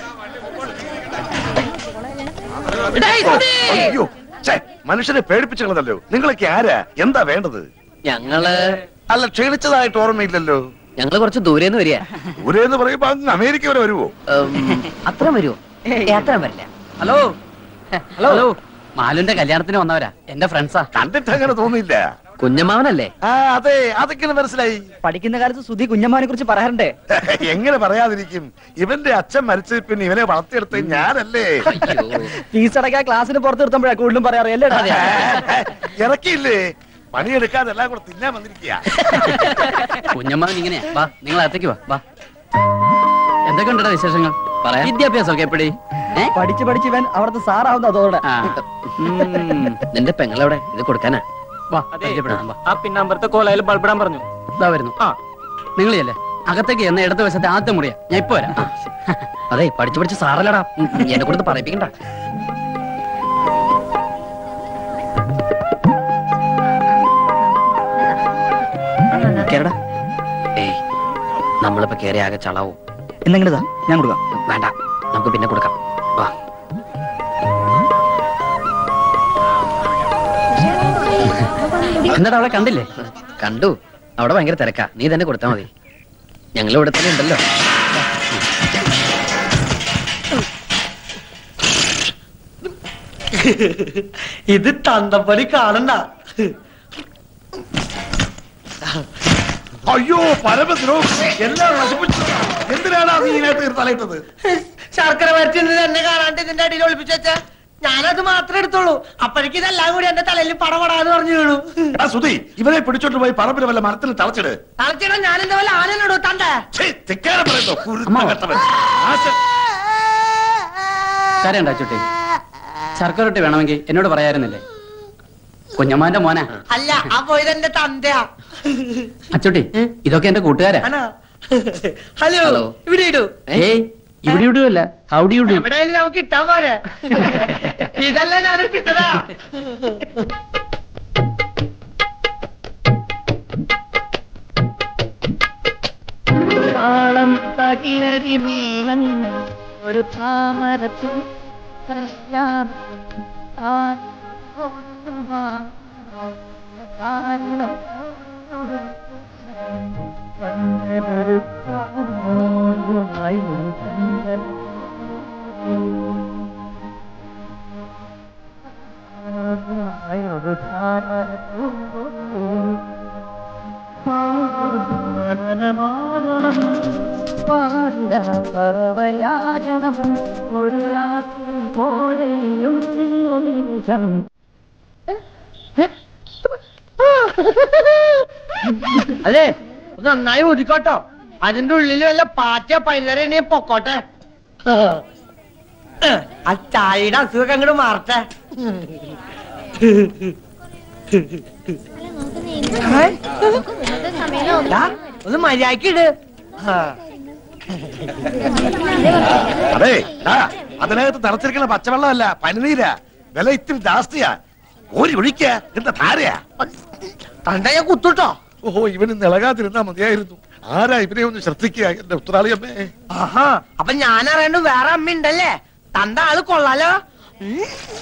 ഓ, അയ്യോ ഛേ, മനുഷ്യനെ പേടിപ്പിച്ചു കളഞ്ഞല്ലോ നിങ്ങളൊക്കെ ആരാ എന്താ വേണ്ടത്
ഞങ്ങള്
അല്ല ക്ഷീണിച്ചതായിട്ട് ഓർമ്മയില്ലല്ലോ
ഞങ്ങള് കുറച്ച് ദൂരേന്ന് വരിക
ദൂരെന്ന് പറയുമ്പോ അങ്ങ് അമേരിക്ക വരെ വരുവോ
അത്ര വരുമോ അത്ര വരില്ല
ഹലോ ഹലോ ഹലോ മാലുന്റെ കല്യാണത്തിന് വന്നവരാ എന്റെ ഫ്രണ്ട്സാ
കണ്ടിട്ട് അങ്ങനെ തോന്നിയില്ല
കുഞ്ഞമ്മാവനല്ലേ
ആ അതെ അതൊക്കെ മനസ്സിലായി
പഠിക്കുന്ന കാലത്ത് സുധി കുഞ്ഞമ്മാനെ കുറിച്ച് പറയാറുണ്ടേ
എങ്ങനെ പറയാതിരിക്കും ഇവന്റെ അച്ഛൻ മരിച്ചത് പിന്നെ ഇവനെ വളർത്തിയെടുത്ത് ഞാനല്ലേ
അയ്യോ
ഫീസ് അടയ്ക്കാൻ ക്ലാസ്സിന് പുറത്ത് നിർത്തുമ്പോഴാ കൂടുതലും പറയാറ് അല്ലേ
ഇറക്കിയില്ലേ പണിയെടുക്കാതെ എല്ലാം കൂടെ തിന്നാൻ വന്നിരിക്കുക
കുഞ്ഞമ്മാവൻ ഇങ്ങനെയാ വാ നിങ്ങൾ അകത്തേക്ക് വാ വാ എന്തൊക്കെ ഉണ്ടോ വിശേഷങ്ങൾ പറയാം വിദ്യാഭ്യാസം ഒക്കെ എപ്പടി ഏ
പഠിച്ച് പഠിച്ച് ഇവൻ അവിടുത്തെ സാറാവുന്ന അതോടെ
ആ. ഉം.
നിന്റെ പെങ്ങളെവിടെ ഇത് കൊടുക്കാനാ
വാ പരിചയപ്പെടാം വാ
ആ പിന്നമ്പറത്തെ കോലയിൽ ബൾബിടാൻ പറഞ്ഞു
ഇതാ വരുന്നു
ആ.
നിങ്ങളിയല്ലേ അകത്തേക്ക് എന്ന ഇടത് വശത്തെ ആദ്യത്തെ മുറിയാ ഞാൻ ഇപ്പൊ വരാം
അതെ പഠിച്ചു പഠിച്ച് സാറല്ലടാ ഉം, ഉം, എന്നെ കൊണ്ട് പറയിപ്പിക്കണ്ട
കേരടാ
ഏയ് നമ്മളിപ്പോ കേറി ആകെ ചളാവും
എന്നെങ്കിലതാ ഞാൻ കൊടുക്കാം
വേണ്ട നമുക്ക് പിന്നെ കൊടുക്കാം വാ
എന്നിട്ട് അവളെ കണ്ടില്ലേ
കണ്ടു അവിടെ ഭയങ്കര തിരക്കാ നീ തന്നെ കൊടുത്താ മതി ഞങ്ങൾ ഇവിടെ തന്നെ ഉണ്ടല്ലോ
ഇത് തന്തപ്പടി കാണണ്ട
അയ്യോ പരമദ്രോഹം എല്ലാം നശിപ്പിച്ചു എന്തിനാണ് നീ ഇതിനകത്ത് തലയിട്ടത്
ശർക്കര വരട്ടി എന്നെ കാണാണ്ട് ഇതിന്റെ അടിയിൽ ഒളിപ്പിച്ചു വെച്ചാ ഞാനത് മാത്രമേ എടുത്തോളൂ അപ്പോഴേക്കും ഇതെല്ലാം കൂടി എന്റെ തലയിൽ പടപടാന്ന് പറഞ്ഞു വീണു
എടാ സുധി ഇവനെ പിടിച്ചോണ്ട് പോയി പറമ്പിൽ വല്ല മരത്തിൽ തളച്ചിട്
തളച്ചിടാൻ ഞാൻ എന്താ വല്ല ആനനോടോ തണ്ടേ
ഛേ, ധിക്കാരം പറയുന്നു കുരുത്തം
അമ്മാവ.
കെട്ടവൻ. ആശ-
കരയണ്ട ചുട്ടി ശർക്കരൊട്ടി വേണമെങ്കിൽ എന്നോട് പറയായിരുന്നില്ലേ കുഞ്ഞമ്മാന്റെ മോനാ
അല്ല ആ പോയത് എന്റെ തന്തയാ
അച്ചുട്ടി ഇതൊക്കെ എന്റെ കൂട്ടുകാരാ
ആണോ ഹലോ
ഹലോ.
ഇവിടെ ഇടൂ
ഏയ് ഇവിടെ ഇടുവല്ല ഹൗഡി ഇടൂ
എവിടെയെങ്കിലും നമുക്ക് ഇട്ടാ പോരെ ഇതല്ല ഞാൻ കിട്ടതാ
ഭാഗീരഥി മീവൻ ഒരു താമരത്തിൽ ഒരു രാത്രി പോലെയും നിമിഷം
അതെ ഒന്ന് നന്നായി ഒതുക്കോട്ടോ അതിന്റെ ഉള്ളിൽ വല്ല പാറ്റ പൈതരണേ പൊക്കോട്ടെ ആ ചായയുടെ അസുഖം അങ്ങോട്ട് മാറട്ടെ ദാ, ഒന്ന് മര്യാദക്കിട്
അതെ ആ അതിനകത്ത് തിളച്ചിരിക്കുന്ന പച്ചവെള്ളമല്ല പനിനീരാ വില ഇത്തിരി ജാസ്തിയാ ഓരി ഒഴിക്ക എന്താ ധാരയാ
കണ്ട ഞാൻ കുത്തുട്ടോ
ഓഹോ ഇവന് നിളകാതിരുന്നാ മതിയായിരുന്നു ആരാ ഇവനെ ഒന്ന് ശ്രദ്ധിക്കുക എന്റെ ഉത്തരാളിയമ്മേ
ആഹാ അപ്പൊ ഞാൻ അറിയണ്ട വേറെ അമ്മ ഉണ്ടല്ലേ തന്റെ ആള് കൊള്ളാലോ ഉം.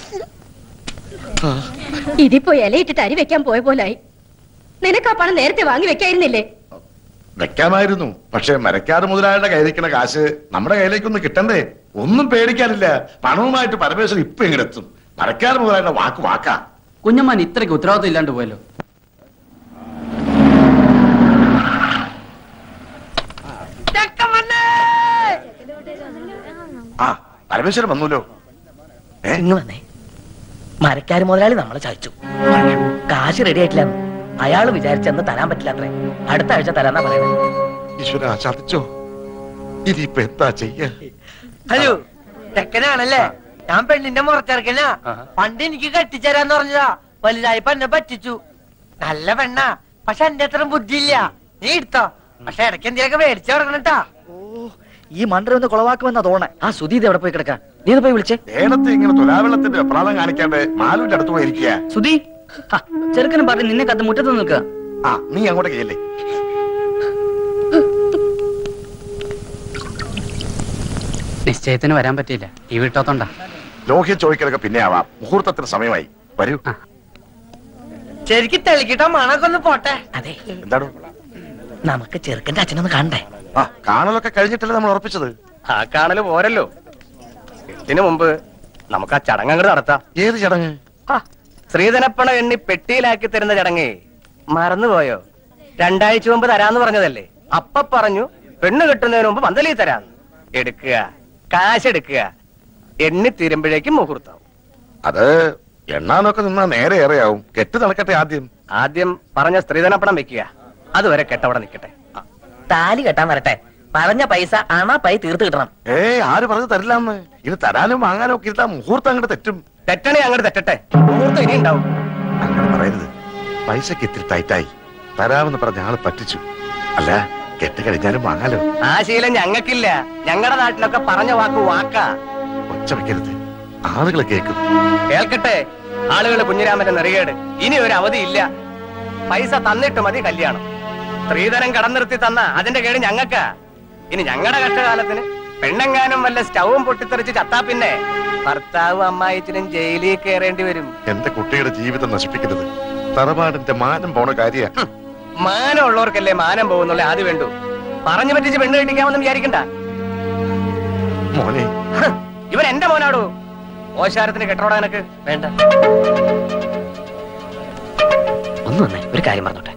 ഇതിപ്പോ ഇലയിട്ടിട്ട് അരി വെക്കാൻ പോയ പോലായി നിനക്ക് ആ പണം നേരത്തെ വാങ്ങി വെക്കായിരുന്നില്ലേ
വെക്കാമായിരുന്നു പക്ഷെ മരക്കാറ് മുതലാളിയുടെ കയ്യിലിരിക്കുന്ന കാശ് നമ്മുടെ കയ്യിലേക്കൊന്നും കിട്ടണ്ടേ ഒന്നും പേടിക്കാനില്ല പണവുമായിട്ട് പരമേശ്വരൻ ഇപ്പൊ ഇങ്ങടെത്തും മരക്കാറ് മുതലാളിയുടെ വാക്ക് വാക്കാ
കുഞ്ഞമ്മാൻ ഇത്രയ്ക്ക് ഉത്തരവാദിത്വം ഇല്ലാണ്ട് പോയല്ലോ
ചെക്കൻ വന്നേ.
ആ പരമേശ്വരൻ വന്നല്ലോ ഏ
ഇങ്ങ് വന്നേ മരക്കാര് മുതലാളി നമ്മളെ ചതിച്ചു കാശ് റെഡി ആയിട്ടില്ല അയാള് വിചാരിച്ചെന്ന് തരാൻ പറ്റില്ല അത്രേ അടുത്ത ആഴ്ച തരാന്നാ പറയുന്നത്
ഈശ്വര ചതിച്ചോ ഇനിയിപ്പൊ എന്താ ചെയ്യാ
ഹലോ ചെക്കനാണല്ലേ ഞാൻ പെണ്ണിന്റെ മുറച്ചെറുക്കനാ പണ്ട് എനിക്ക് കെട്ടിച്ചേരാന്ന് പറഞ്ഞതാ വലുതായപ്പോ എന്നെ പറ്റിച്ചു നല്ല പെണ്ണാ പക്ഷെ എന്റെ അത്ര ബുദ്ധിയില്ല നീ എടുത്തോ പക്ഷെ ഇടയ്ക്ക് എന്തെങ്കിലുമൊക്കെ മേടിച്ചു കൊടുക്കണട്ടാ
ഈ മണ്ടര ഒന്ന് കുളവാക്കുമെന്നാ തോന്നേ ആ സുധി ഇത് എവിടെ പോയി കിടക്കാം നീ ഒന്ന് പോയി വിളിച്ചേ
നേരത്തെ ഇങ്ങനെ തുലാവെള്ളത്തിന്റെ അപ്രാധം കാണിക്കാണ്ട് മാലുവിന്റെ അടുത്ത് പോയിരിക്കുക
സുധി ഹാ, ചെറുക്കനും പറഞ്ഞ് നിന്നെ കത്ത് മുറ്റത്ത് നിൽക്കുക
ആ നീ അങ്ങോട്ട് കയ്യല്ലേ
നിശ്ചയത്തിന് വരാൻ പറ്റിയില്ല ഈ വീട്ടോത്തോണ്ടാ
ലോഹ്യം ചോദിക്കലൊക്കെ പിന്നെ ആവാം മുഹൂർത്തത്തിന് സമയമായി വരൂ
ശരിക്കും തെളിക്കിട്ടോ മണൊക്കെ ഒന്ന് പോട്ടെ
അതെ
എന്താണ്
നമുക്ക് ചെറുക്കന്റെ അച്ഛനൊന്ന് കാണണ്ടേ
ആ കാണലൊക്കെ കഴിഞ്ഞിട്ടല്ലേ നമ്മൾ ഉറപ്പിച്ചത്
ആ കാണല് പോരല്ലോ ഇതിനു മുമ്പ് നമുക്ക് ആ ചടങ്ങ് അങ്ങോട്ട് നടത്താം
ഏത് ചടങ്ങ്
ശ്രീധനപ്പണ എണ്ണി പെട്ടിയിലാക്കി തരുന്ന ചടങ്ങേ മറന്നുപോയോ രണ്ടാഴ്ച മുമ്പ് തരാന്ന് പറഞ്ഞതല്ലേ അപ്പ പറഞ്ഞു പെണ്ണ് കെട്ടുന്നതിന് മുമ്പ് പന്തലി തരാന്ന് എടുക്കുക കാശ് എടുക്കുക എണ്ണി തീരുമ്പോഴേക്കും മുഹൂർത്തം
അത് എണ്ണാനൊക്കെ നിന്നാ നേരെ ഏറെയാവും കെട്ട് നടക്കട്ടെ ആദ്യം
ആദ്യം പറഞ്ഞ സ്ത്രീധനപ്പണം വെക്കുക അതുവരെ കെട്ടവിടെ നിൽക്കട്ടെ
താലി കെട്ടാൻ വരട്ടെ പറഞ്ഞ പൈസ അണ പൈ തീർത്ത് കിട്ടണം
ഏ ആര് പറഞ്ഞു തരില്ലാന്ന് ഇത് തരാനും വാങ്ങാനും ഒക്കെ ഇരുത്താ മുഹൂർത്തം അങ്ങോട്ട് തെറ്റും
തെറ്റണേ അങ്ങോട്ട് തെറ്റട്ടെ മുഹൂർത്തം ഇനി ഉണ്ടാവും
അങ്ങനെ പറയരുത് പൈസക്ക് ഇത്തിരി ടൈറ്റായി തരാമെന്ന് പറഞ്ഞ ആള് പറ്റിച്ചു അല്ല കെട്ട് കഴിഞ്ഞാലും വാങ്ങാലോ
ആ ശീലം ഞങ്ങൾക്കില്ല ഞങ്ങളുടെ നാട്ടിലൊക്കെ പറഞ്ഞ വാക്ക് വാക്കാ
ഒച്ച വെക്കരുത് ആളുകൾ കേൾക്കും
കേൾക്കട്ടെ ആളുകൾ കുഞ്ഞിരാമന്റെ നെറികേട് ഇനി ഒരു അവധിയില്ല പൈസ തന്നിട്ട് മതി കല്യാണം സ്ത്രീധനം കടം നിർത്തി തന്ന അതിന്റെ കേട് ഞങ്ങക്കാ ഇനി ഞങ്ങളുടെ കഷ്ടകാലത്തിന് പെണ്ണെങ്ങാനും വല്ല സ്റ്റൗവും പൊട്ടിത്തെറിച്ച് ചത്താ പിന്നെ ഭർത്താവ് അമ്മായിച്ചിനും ജയിലിൽ കയറേണ്ടി വരും
എന്റെ കുട്ടിയുടെ ജീവിതം നശിപ്പിക്കരുത് തറവാടിന്റെ മാനം പോണ കാര്യ
മാനം ഉള്ളവർക്കല്ലേ മാനം പോകുന്നുള്ള ആദ്യം വേണ്ടു പറഞ്ഞു പറ്റിച്ച് പെണ്ണ് കെട്ടിക്കാമെന്ന് വിചാരിക്കണ്ട
മോനെ
ഹ്, ഇവൻ എന്റെ മോനാടോ ഓശാരത്തിന് കെട്ടോടാ എനക്ക് വേണ്ട
ഒന്ന് വന്നേ ഒരു കാര്യം പറഞ്ഞോട്ടെ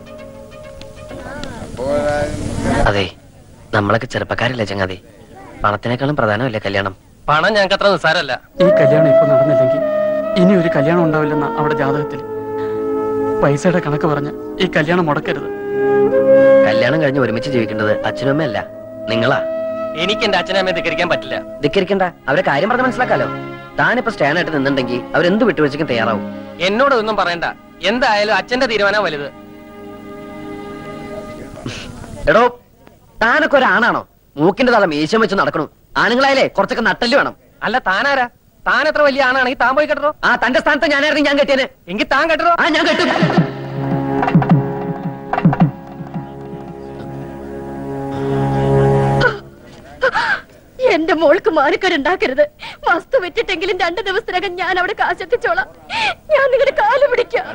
അതെ നമ്മളൊക്കെ ചെറുപ്പക്കാരല്ലേ ചങ്ങാതി പണത്തിനേക്കാളും പ്രധാനമല്ലേ കല്യാണം
പണം ഞങ്ങൾക്ക് അത്ര നിസ്സാരല്ല
ഈ കല്യാണം ഇപ്പൊ നടന്നില്ലെങ്കിൽ ഇനി ഒരു കല്യാണം ഉണ്ടാവില്ലെന്ന അവിടെ ജാതകത്തിൽ പൈസയുടെ കണക്ക് പറഞ്ഞ് ഈ കല്യാണം മുടക്കരുത്
കല്യാണം കഴിഞ്ഞ് ഒരുമിച്ച് ജീവിക്കേണ്ടത് അച്ഛനും അമ്മയല്ല നിങ്ങളാ
എനിക്ക് എന്റെ അച്ഛനെ അമ്മയെ ധിക്കരിക്കാൻ പറ്റില്ല
ധിക്കരിക്കണ്ട അവരെ കാര്യം പറഞ്ഞ് മനസ്സിലാക്കാലോ താനിപ്പോ സ്റ്റാൻഡ് ആയിട്ട് നിന്നുണ്ടെങ്കിൽ അവരെന്ത് വിട്ടുവീഴ്ചയ്ക്കും തയ്യാറാവും
എന്നോട് ഒന്നും പറയണ്ട എന്തായാലും അച്ഛന്റെ തീരുമാനം വലുത്
എടോ താനൊക്കെ ഒരാണാണോ മൂക്കിന്റെ തല മീശം വെച്ച് നടക്കണു ആണുങ്ങളായാലേ കുറച്ചൊക്കെ നട്ടല് വേണം
അല്ല താനാരാ താൻ എത്ര വലിയ ആണാണെങ്കിൽ താൻ പോയി കെട്ടോ
ആ തന്റെ സ്ഥാനത്ത് ഞാനായിരുന്നു ഞാൻ കെട്ടിയത്
എങ്കിൽ താൻ കെട്ടോ
ആ ഞാൻ കെട്ടും
എന്റെ മോൾക്ക് മാനക്കേടുണ്ടാക്കരുത് വസ്തു വിറ്റിട്ടെങ്കിലും രണ്ടു ദിവസത്തിനകം ഞാൻ അവിടെ കാശെത്തിച്ചോളാം ഞാൻ നിങ്ങളുടെ കാല് പിടിക്കാം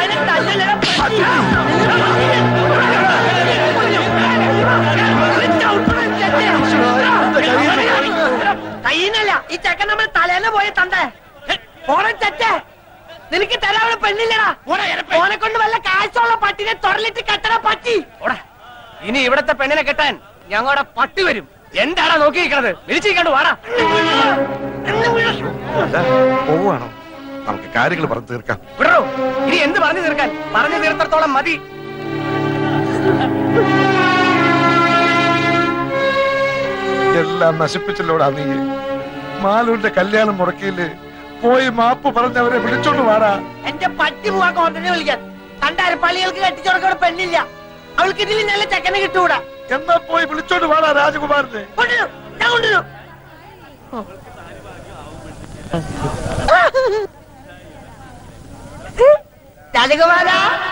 കയ്യിന്നല്ല ഈ ചെക്കൻ നമ്മൾ തലേന്ന് പോയി തണ്ടേ ഓണം തെറ്റേ നിനക്ക് തരാവുന്ന പെണ്ണില്ലടാ ഓനെ കൊണ്ട് വല്ല കാശുള്ള പട്ടിനെ തൊടലിട്ട് കെട്ടണ പട്ടി
ഇനി ഇവിടത്തെ പെണ്ണിനെ കെട്ടാൻ ഞങ്ങളുടെ പട്ടി വരും എന്താടാ നോക്കിയിരിക്കണത് വിളിച്ചിരിക്കാണ്ട് വാടാ
അല്ല പോവാണോ നമുക്ക് കാര്യങ്ങൾ പറഞ്ഞു തീർക്കാം
വിടറോ ഇനി എന്ത് പറഞ്ഞു തീർക്കാൻ പറഞ്ഞു തീർത്തത്തോളം മതി
എല്ലാം നശിപ്പിച്ചല്ലോടാ നീ മാലൂരിന്റെ കല്യാണം മുടക്കിയില്ലേ പോയി മാപ്പ് പറഞ്ഞവരെ വിളിച്ചോണ്ട് വാടാ
എന്റെ പട്ടി പോവാ കോണ്ടനെ വിളിക്കാൻ കണ്ടാര പള്ളികൾക്ക് കെട്ടിച്ചുറക്കണ പെണ്ണില്ല അവൾക്ക് ഇതിൽ നല്ല ചെക്കനെ കിട്ടൂടാ
എന്നാ പോയി വിളിച്ചോണ്ട് വാടാ രാജകുമാരനെ
കൊണ്ടുവരൂ ഞാൻ കൊണ്ടുവരൂ രാജകുമാര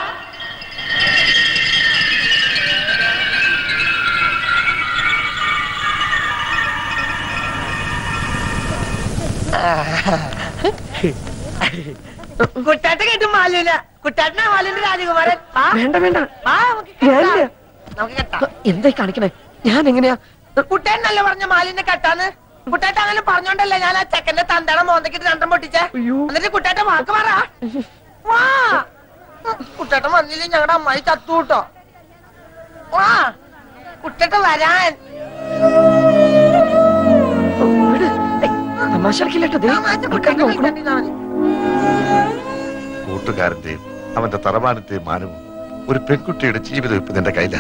കുട്ടാട്ട കേട്ടു മാലൂല കുട്ടാട്ടനാ മാലൂന്റെ രാജകുമാരൻ വാ.
വേണ്ട വേണ്ട
വാ, നമുക്ക് കെട്ടാം.
ഞാനില്ല.
നമുക്ക് കെട്ടാം
എന്തായി കാണിക്കണേ ഞാൻ എങ്ങനെയാ
കുട്ടേനല്ലേ പറഞ്ഞ മാലിന്റെ കെട്ടാന്ന് കുട്ടേട്ട അങ്ങനെ പറഞ്ഞോണ്ടല്ലേ ഞാൻ ആ ചെക്കന്റെ തന്തട മോന്തക്കിട്ട് രണ്ടും പൊട്ടിച്ചേ എന്നിട്ട് കുട്ടേട്ട വാക്ക് പറ വാ കുട്ടേട്ടൻ വന്നില്ലേ ഞങ്ങളുടെ അമ്മായി ചത്തു കൂട്ടോ വാ കുട്ടേട്ട വരാൻ
തമാശ കളിക്കില്ലേട്ടോ ദേ, ആൾക്കാര് നോക്കണു.
കൂട്ടുകാരന്റെയും അവന്റെ തറവാനന്റെയും മാനവും ഒരു പെൺകുട്ടിയുടെ ജീവിതം ഇപ്പൊ നിന്റെ കയ്യിലാ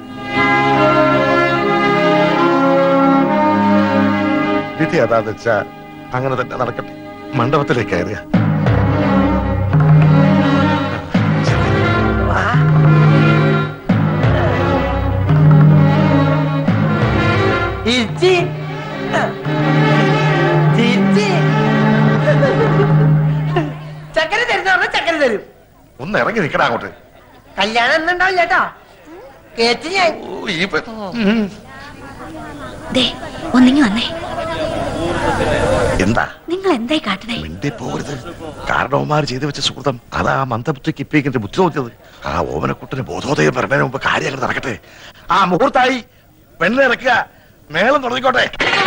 വിധി അതാന്ന് വെച്ചാ അങ്ങനെ തന്നെ നടക്കട്ടെ മണ്ഡപത്തിലേക്ക് കയറുക
ഇച്ചി ചിച്ചി ചക്കര തരുന്ന പറഞ്ഞ ചക്കര തരും
ഒന്ന് ഇറങ്ങി നിൽക്കടാ അങ്ങോട്ട്
കല്യാണം എന്നുണ്ടാവില്ല കേട്ടോ കേട്ട് ഞാൻ
ഓ, ഈ പെ- ഉം.
ദേ ഒന്നിങ്ങി വന്നേ
എന്താ
നിങ്ങൾ എന്തായി കാട്ടണേ
മിണ്ടി പോകരുത് കാരണവന്മാർ ചെയ്തു വെച്ച സുഹൃതം അതാ ആ മന്ദബുദ്ധിക്ക് ഇപ്പിക്കിന്റെ ബുദ്ധി തോന്നിയത് ആ ഓമനക്കുട്ടന് ബോധോദയം പറഞ്ഞതിന് മുമ്പ് കാര്യങ്ങൾ നടക്കട്ടെ ആ മുഹൂർത്തായി പെണ്ണിനെ ഇറക്കുക മേളം തുടങ്ങിക്കോട്ടെ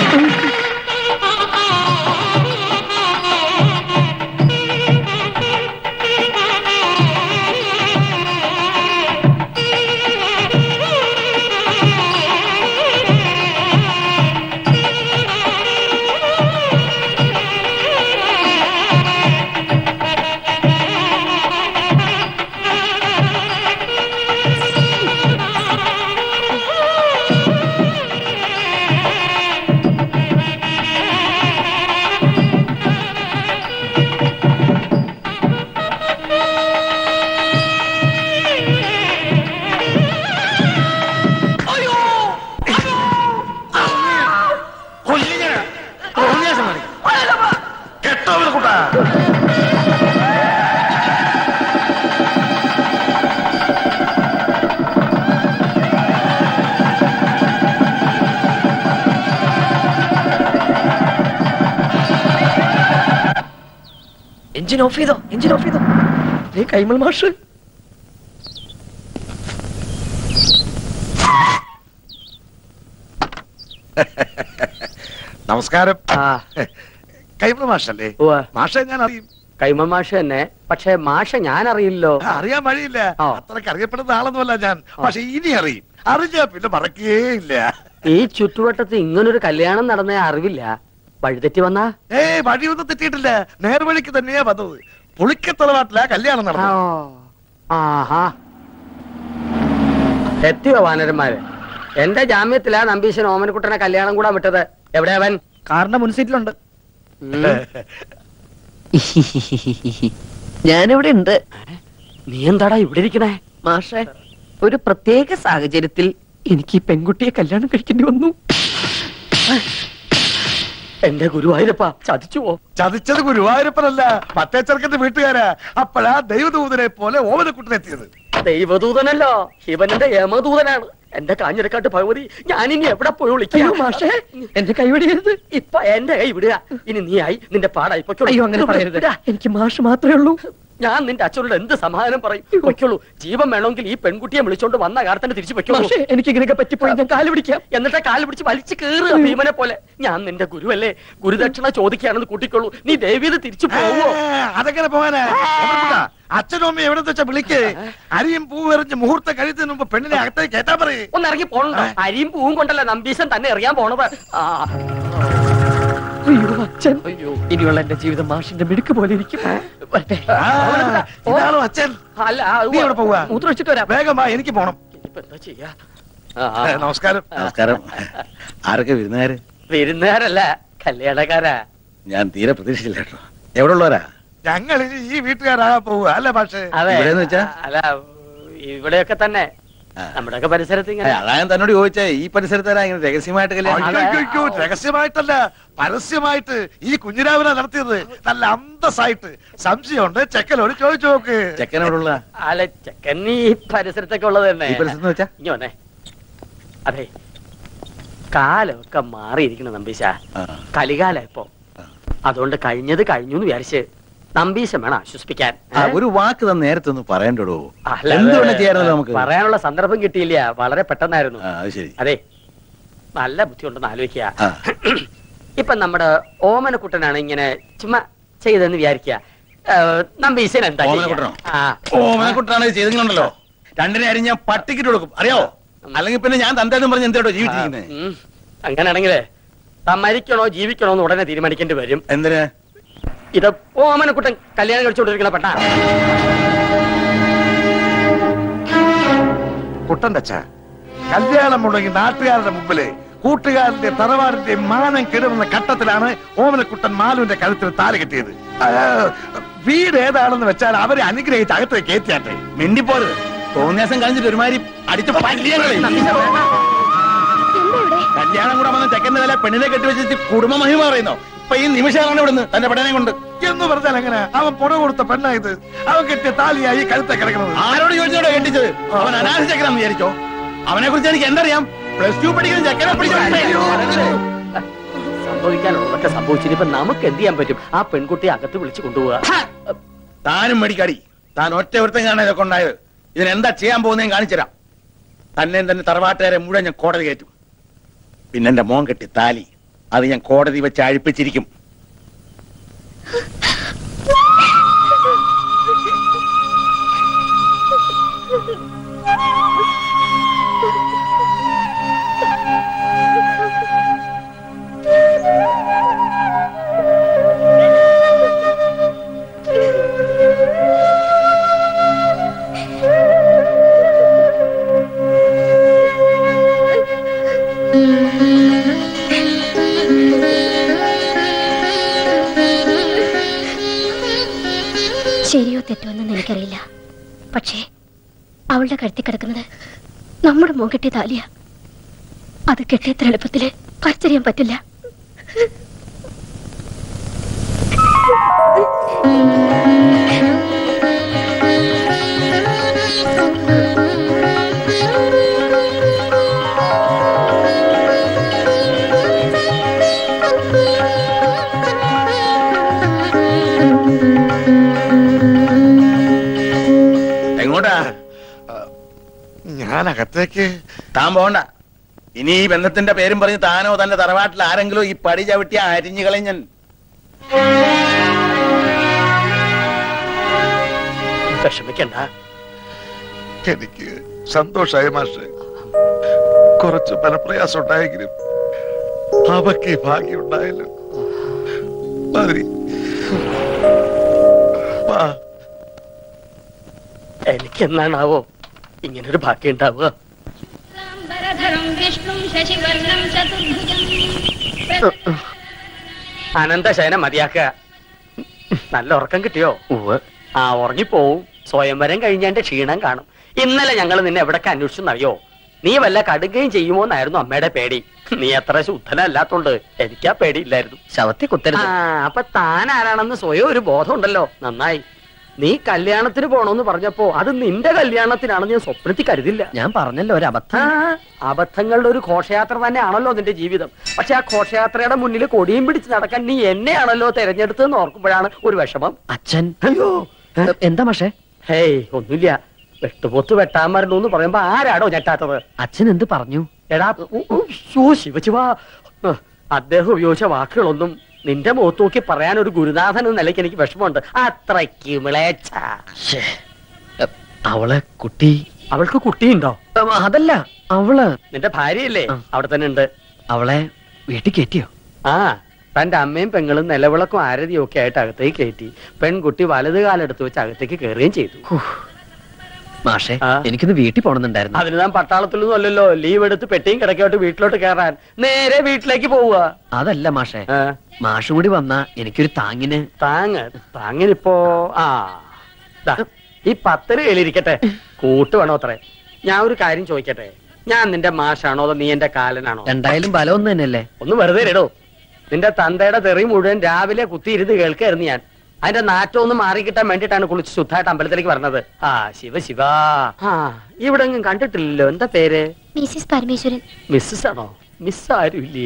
കേട്ടോ കുട്ടാ
എഞ്ചിൻ ഓഫ് ചെയ്തോ എഞ്ചിൻ ഓഫ് ചെയ്തോ ദേ കൈമൾ മാഷ്
നമസ്കാരം കൈമ മാഷല്ലേ മാഷെ ഞാൻ അറിയും
കൈമ മാഷ തന്നെ പക്ഷെ മാഷ ഞാൻ അറിയില്ലോ
ആ, അറിയാൻ വഴിയില്ല അത്രക്ക് അറിയപ്പെടുന്ന ആളൊന്നുമല്ല ഞാൻ പക്ഷെ ഇനി അറിയും അറിഞ്ഞാ പിന്നെ മറക്കേ ഇല്ല
ഈ ചുറ്റുവട്ടത്ത് ഇങ്ങനൊരു കല്യാണം നടന്ന അറിവില്ല വഴിതെറ്റി വന്നാ
ഏ വഴിയൊന്നും തെറ്റിയിട്ടില്ല നേർവഴിക്ക് തന്നെയാ വന്നത് പുളിക്കത്തറവാട്ടിലാ കല്യാണം നടന്നത്
ആഹാ എത്തിയോ വാനരന്മാര് എന്റെ ജാമ്യത്തിലാ നമ്പീശൻ ഓമനക്കുട്ടനെ കല്യാണം കൂടാൻ വിട്ടത് എവിടെ അവൻ
കാറിന്റെ മുൻസീറ്റിലുണ്ട് ഞാനിവിടെ ഉണ്ട്
നീ എന്താടാ ഇവിടെ ഇരിക്കണേ
മാഷെ ഒരു പ്രത്യേക സാഹചര്യത്തിൽ എനിക്ക് ഈ പെൺകുട്ടിയെ കല്യാണം കഴിക്കേണ്ടി വന്നു
എന്റെ ഗുരുവായൂരപ്പ ചതിച്ചുവോ
ചതിച്ചത് ഗുരുവായൂരപ്പനല്ല മറ്റേ ചെറുക്കന്റെ വീട്ടുകാരാ അപ്പോഴാ ദൈവദൂതനെ പോലെ ഓമനക്കുട്ടനെത്തിയത്
ദൈവദൂതനല്ലോ ശിവനന്റെ യമദൂതനാണ് എന്റെ കാഞ്ഞിരക്കാട്ട് ഭഗവതി ഞാനിനി എവിടെ പോയി വിളിക്കാം മാഷേ എന്റെ കൈ വിടരുത് ഇപ്പൊ എന്റെ കൈ വിടുക ഇനി നീ ആയി നിന്റെ പാടായി പൊയ്ക്കോളൂ.
അയ്യോ, അങ്ങനെ പറയരുത്.
വിടാ. എനിക്ക് മാഷ് മാത്രമേ ഉള്ളൂ ഞാൻ നിന്റെ അച്ഛനോട് എന്ത് സമാധാനം പറയും പൊയ്ക്കോളൂ ജീവൻ വേണമെങ്കിൽ ഈ പെൺകുട്ടിയെ വിളിച്ചോണ്ട് വന്ന കാലത്തന്നെ തിരിച്ചു പൊയ്ക്കോളൂ എനിക്ക് ഇങ്ങനെയൊക്കെ പറ്റിപ്പോയി ഞാൻ കാല് പിടിക്കാം എന്നിട്ട് കാല് പിടിച്ച് വലിച്ചു കയറുക ഭീമനെ പോലെ ഞാൻ നിന്റെ ഗുരുവല്ലേ ഗുരുദക്ഷിണ ചോദിക്കുകയാണെന്ന് കൂട്ടിക്കോളൂ നീ ദേവിയത് തിരിച്ചു പോവോ
അതെങ്ങനെ പോകാനാ ഓമനക്കുട്ടാ, അച്ഛനും അമ്മയും എവിടെ വെച്ചാ വിളിക്ക് അരിയും പൂവെറിഞ്ഞ് മുഹൂർത്തം കഴിയുന്നതിന് മുമ്പ് പെണ്ണിനെ അകത്തേക്ക് കേട്ടാ പറയേ
ഒന്ന് ഇറങ്ങി പോണോ അരിയും പൂവും കൊണ്ടല്ല നമ്പീശൻ തന്നെ എറിയാൻ പോണത് ആ. അയ്യോ അച്ഛൻ അയ്യോ ഇനിയുള്ള എന്റെ ജീവിതം മാഷിന്റെ മിടുക്ക് പോലെ ഇരിക്കും വരട്ടെ.
ഇതാണോ അച്ഛൻ
അല്ല
നീ എവിടെ പോവാ
മൂത്രമൊഴിച്ചിട്ട് വരാം
വേഗം വാ എനിക്ക് പോണം
ഇനിയിപ്പോ എന്താ ചെയ്യാ
ഏ, നമസ്കാരം
നമസ്കാരം ആരൊക്കെ വിരുന്നുകാര്
വിരുന്നുകാരല്ല കല്യാണക്കാരാ
ഞാൻ തീരെ പ്രതീക്ഷിച്ചില്ല കേട്ടോ എവിടെ ഉള്ളവരാ
ഞങ്ങൾ ഇനി ഈ വീട്ടുകാരാകാൻ പോവുക അല്ലേ പക്ഷേ
അതെ
ഇവിടെന്ന് വെച്ചാ?
അല്ല ഇവിടെയൊക്കെ തന്നെ നമ്മുടെയൊക്കെ പരിസരത്ത് ഇങ്ങനെ
അതാ ഞാൻ തന്നോട് ചോദിച്ചേ ഈ പരിസരത്താരാ ഇങ്ങനെ രഹസ്യമായിട്ട് കല്യാണം
അയ്യോ, അയ്യോ, അയ്യോ, രഹസ്യമായിട്ടല്ല പരസ്യമായിട്ട് ഈ കുഞ്ഞിരാവിനെ നടത്തിയത് നല്ല അന്തസ്സായിട്ട് സംശയമുണ്ട് ചെക്കലോട് ചോദിച്ചു നോക്ക്
ചെക്കൻ എവിടെ ഉള്ള
അല്ല ചെക്കൻ ഈ പരിസരത്തൊക്കെ ഉള്ളത് തന്നെ
ഈ പരിസരത്ത് വെച്ചാ
ഇനി വന്നേ അതെ കാലമൊക്കെ മാറിയിരിക്കണം നമ്പീശ കലികാല ഇപ്പൊ അതുകൊണ്ട് കഴിഞ്ഞത് കഴിഞ്ഞു എന്ന് വിചാരിച്ച് നമ്പീശം വേണം ആശ്വസിപ്പിക്കാൻ
ആ, ഒരു വാക്ക് തന്നെ നേരത്തെ ഒന്ന് പറയണ്ടോ
അല്ല,
എന്ത് വേണം
അത്
ചെയ്യാറുണ്ടല്ലോ നമുക്ക്
പറയാനുള്ള സന്ദർഭം കിട്ടിയില്ല വളരെ പെട്ടെന്നായിരുന്നു
ആ, അത് ശരി
അതെ നല്ല ബുദ്ധിയുണ്ടെന്ന് ആലോചിക്കുക
ആ.
ഇപ്പൊ നമ്മുടെ ഓമനക്കുട്ടനാണ് ഇങ്ങനെ ചുമ്മാ ചെയ്തെന്ന് വിചാരിക്കുക നമ്പീശൻ എന്താ ചെയ്യാ?
ഓമനക്കുട്ടനോ?
ആ
ഓമനക്കുട്ടാണ് ഇത് ചെയ്തിട്ടുണ്ടല്ലോ രണ്ടിനെ അരി ഞാൻ പട്ടിക്കിട്ട് കൊടുക്കും അറിയാവോ അല്ലെങ്കിൽ പിന്നെ ഞാൻ തന്തേന്നും പറഞ്ഞ് എന്തേടോ ജീവിച്ചിരിക്കുന്നത്
ഉം. അങ്ങനെയാണെങ്കിലേ താൻ മരിക്കണോ ജീവിക്കണോ എന്ന് ഉടനെ തീരുമാനിക്കേണ്ടി വരും
എന്തിന്
ഇത് ഓമനക്കുട്ടൻ കല്യാണം കഴിച്ചുകൊണ്ടിരിക്കണ പെട്ടാ
കുട്ടന്റെ അച്ഛ കല്യാണം മുടങ്ങി നാട്ടുകാരുടെ മുമ്പില് കൂട്ടുകാരന്റെ തറവാടിന്റെ മാനം കെടുന്ന ഘട്ടത്തിലാണ് ഓമനക്കുട്ടൻ മാലുവിന്റെ കഴുത്തിൽ താല് കെട്ടിയത് ആ, വീട് ഏതാണെന്ന് വെച്ചാൽ അവരെ അനുഗ്രഹിച്ച് അകത്തേക്ക് കയറ്റിയാട്ടെ
മിണ്ടിപ്പോരുത് തോന്നിയാസം കഴിഞ്ഞിട്ട് ഒരുമാതിരി അടിച്ചു പല്ലിയങ്ങളെ കല്യാണം കൂടെ വന്ന ചെക്കന്റെ തല പെണ്ണിനെ കെട്ടിവെച്ചിട്ട് കുടുംബ മഹിമ പറയുന്നോ ഇപ്പൊ ഈ നിമിഷമാണ് ഇവിടുന്ന് തന്റെ പെടനെ കൊണ്ട്
എന്ന് പറഞ്ഞാൽ എങ്ങനെ അവൻ പുറ കൊടുത്ത പെണ്ണായത് അവൻ കെട്ടിയ താലിയായി കഴുത്തെ കിടക്കുന്നത്
ആരോട് ചോദിച്ചോടോ കെട്ടിച്ചത് അവൻ അനാഥ ചെക്കനാന്ന് വിചാരിച്ചോ അവനെ കുറിച്ച് എനിക്ക് എന്തറിയാം പ്ലസ് ടു പഠിക്കുന്ന ചെക്കനെ പിടിച്ചു
സംഭവിക്കാനുള്ളതൊക്കെ സംഭവിച്ചിട്ട് ഇപ്പൊ നമുക്ക് എന്ത് ചെയ്യാൻ പറ്റും ആ പെൺകുട്ടിയെ അകത്ത് വിളിച്ചു കൊണ്ടുപോവുക
താനും മേടിക്കാടി താൻ ഒറ്റ ഒരുത്തം കാണാൻ ഇതൊക്കെ ഉണ്ടായത് ഇതിനെന്താ ചെയ്യാൻ പോകുന്നതെന്ന് കാണിച്ചുതരാം തന്നെ തന്നെ തറവാട്ടുകാരെ മുഴുവൻ ഞാൻ കോടതി കയറ്റും പിന്നെ എന്റെ മോൻ കെട്ടി താലി അത് ഞാൻ കോടതി വെച്ച് അഴിപ്പിച്ചിരിക്കും
ശരിയോ തെറ്റോ എന്ന് എനിക്കറിയില്ല പക്ഷേ അവളുടെ കഴുത്തി കിടക്കുന്നത് നമ്മുടെ മോൻ കെട്ടിയ താലിയ അത് കെട്ടിയത്ര എളുപ്പത്തില് പറിച്ചറിയാൻ പറ്റില്ല
എങ്ങോട്ടാ
ഞാൻ അകത്തേക്ക്
താൻ പോണ്ട ഇനി ഈ ബന്ധത്തിന്റെ പേരും പറഞ്ഞ് താനോ തന്റെ തറവാട്ടിൽ ആരെങ്കിലും ഈ പടി ചവിട്ടി അരിഞ്ഞു കളഞ്ഞൻ
വിഷമിക്കണ്ട
എനിക്ക് സന്തോഷായി മാഷെ കുറച്ച് മനപ്രയാസം ഉണ്ടായെങ്കിലും അവക്ക് ഈ ഭാഗ്യം ഉണ്ടായല്ലോ മതി വാ
എനിക്ക് എന്നാണാവോ ഇങ്ങനൊരു ഭാഗ്യം ഉണ്ടാവുക അനന്തശയനം മതിയാക്കുക നല്ല ഉറക്കം കിട്ടിയോ ആ ഉറങ്ങിപ്പോവും സ്വയംവരം കഴിഞ്ഞതിന്റെ ക്ഷീണം കാണും ഇന്നലെ ഞങ്ങൾ നിന്നെ എവിടൊക്കെ അന്വേഷിച്ചെന്നറിയോ നീ വല്ല കടുകയും ചെയ്യുമോ എന്നായിരുന്നു അമ്മയുടെ പേടി നീ അത്ര ശുദ്ധനല്ലാത്തോണ്ട് എനിക്കാ പേടിയില്ലായിരുന്നു
ശവത്തെ കുത്തരുത്
ആ അപ്പൊ താൻ ആരാണെന്ന് സ്വയം ഒരു ബോധം ഉണ്ടല്ലോ നന്നായി നീ കല്യാണത്തിന് പോണോന്ന് പറഞ്ഞപ്പോ അത് നിന്റെ കല്യാണത്തിനാണെന്ന് ഞാൻ സ്വപ്നത്തിൽ കരുതില്ല
ഞാൻ പറഞ്ഞല്ലോ ഒരു അബദ്ധം
അബദ്ധങ്ങളുടെ ഒരു ഘോഷയാത്ര തന്നെയാണല്ലോ നിന്റെ ജീവിതം പക്ഷെ ആ ഘോഷയാത്രയുടെ മുന്നിൽ കൊടിയും പിടിച്ച് നടക്കാൻ നീ എന്നെയാണല്ലോ തെരഞ്ഞെടുത്തതെന്ന് ഓർക്കുമ്പോഴാണ് ഒരു വിഷമം
അച്ഛൻ
അയ്യോ
എന്താ പക്ഷേ
ഹേയ് ഒന്നുമില്ല വെട്ടുപോത്ത് വെട്ടാൻ വരണു എന്ന് പറയുമ്പോ ആരാടോ ഞെട്ടാത്തത്
അച്ഛൻ എന്ത് പറഞ്ഞു
എടാ ഉ- ഉ- ശോ, ശിവശിവ ഹ്, അദ്ദേഹം ഉപയോഗിച്ച വാക്കുകളൊന്നും നിന്റെ മുഖത്ത് നോക്കി പറയാൻ ഒരു ഗുരുനാഥൻ എന്ന നിലയ്ക്ക് എനിക്ക് വിഷമമുണ്ട് അത്രയ്ക്ക് മിളേച്ച
അവളെ കുട്ടി
അവൾക്ക് കുട്ടിയുണ്ടോ
ഉം, അതല്ല അവള്
നിന്റെ ഭാര്യയല്ലേ അവിടെ തന്നെ ഉണ്ട്
അവളെ വീട്ടിൽ കയറ്റിയോ
ആ തന്റെ അമ്മയും പെങ്ങളും നിലവിളക്കും ആരതിയും ഒക്കെ ആയിട്ട് അകത്തേക്ക് കയറ്റി പെൺകുട്ടി വലത് കാലെടുത്ത് വെച്ച് അകത്തേക്ക് കയറുകയും ചെയ്തു
മാഷെ എനിക്കൊന്ന് വീട്ടിൽ പോണെന്നുണ്ടായിരുന്നു
അതിന് താൻ പട്ടാളത്തിലൊന്നും അല്ലല്ലോ ലീവ് എടുത്ത് പെട്ടിയും കിടക്കോട്ട് വീട്ടിലോട്ട് കയറാൻ നേരെ വീട്ടിലേക്ക് പോവുക
അതല്ല മാഷെ മാഷും കൂടി വന്നാ എനിക്കൊരു താങ്ങിന്
താങ്ങ് താങ്ങിനിപ്പോ ആ ദാ, ഈ പത്തര കയ്യിലിരിക്കട്ടെ കൂട്ട് വേണോ അത്രേ ഞാൻ ഒരു കാര്യം ചോദിക്കട്ടെ ഞാൻ നിന്റെ മാഷാണോ അതോ നീ എന്റെ കാലനാണോ
എന്തായാലും ബലം ഒന്ന് തന്നെയല്ലേ
ഒന്ന് വെറുതെ ഇടോ നിന്റെ തന്തയുടെ തെറി മുഴുവൻ രാവിലെ കുത്തിയിരുന്ന് കേൾക്കായിരുന്നു ഞാൻ അതിന്റെ നാറ്റം ഒന്ന് മാറിക്കിട്ടാൻ വേണ്ടിയിട്ടാണ് കുളിച്ച് ശുദ്ധമായിട്ട് അമ്പലത്തിലേക്ക് പറഞ്ഞത് ആ ശിവ ശിവ ആ ഇവിടെ എങ്ങും കണ്ടിട്ടില്ലല്ലോ എന്താ പേര്
മിസ്സിസ് പരമേശ്വരൻ
മിസ്സസ് ആണോ മിസ് ആരും ഇല്ലേ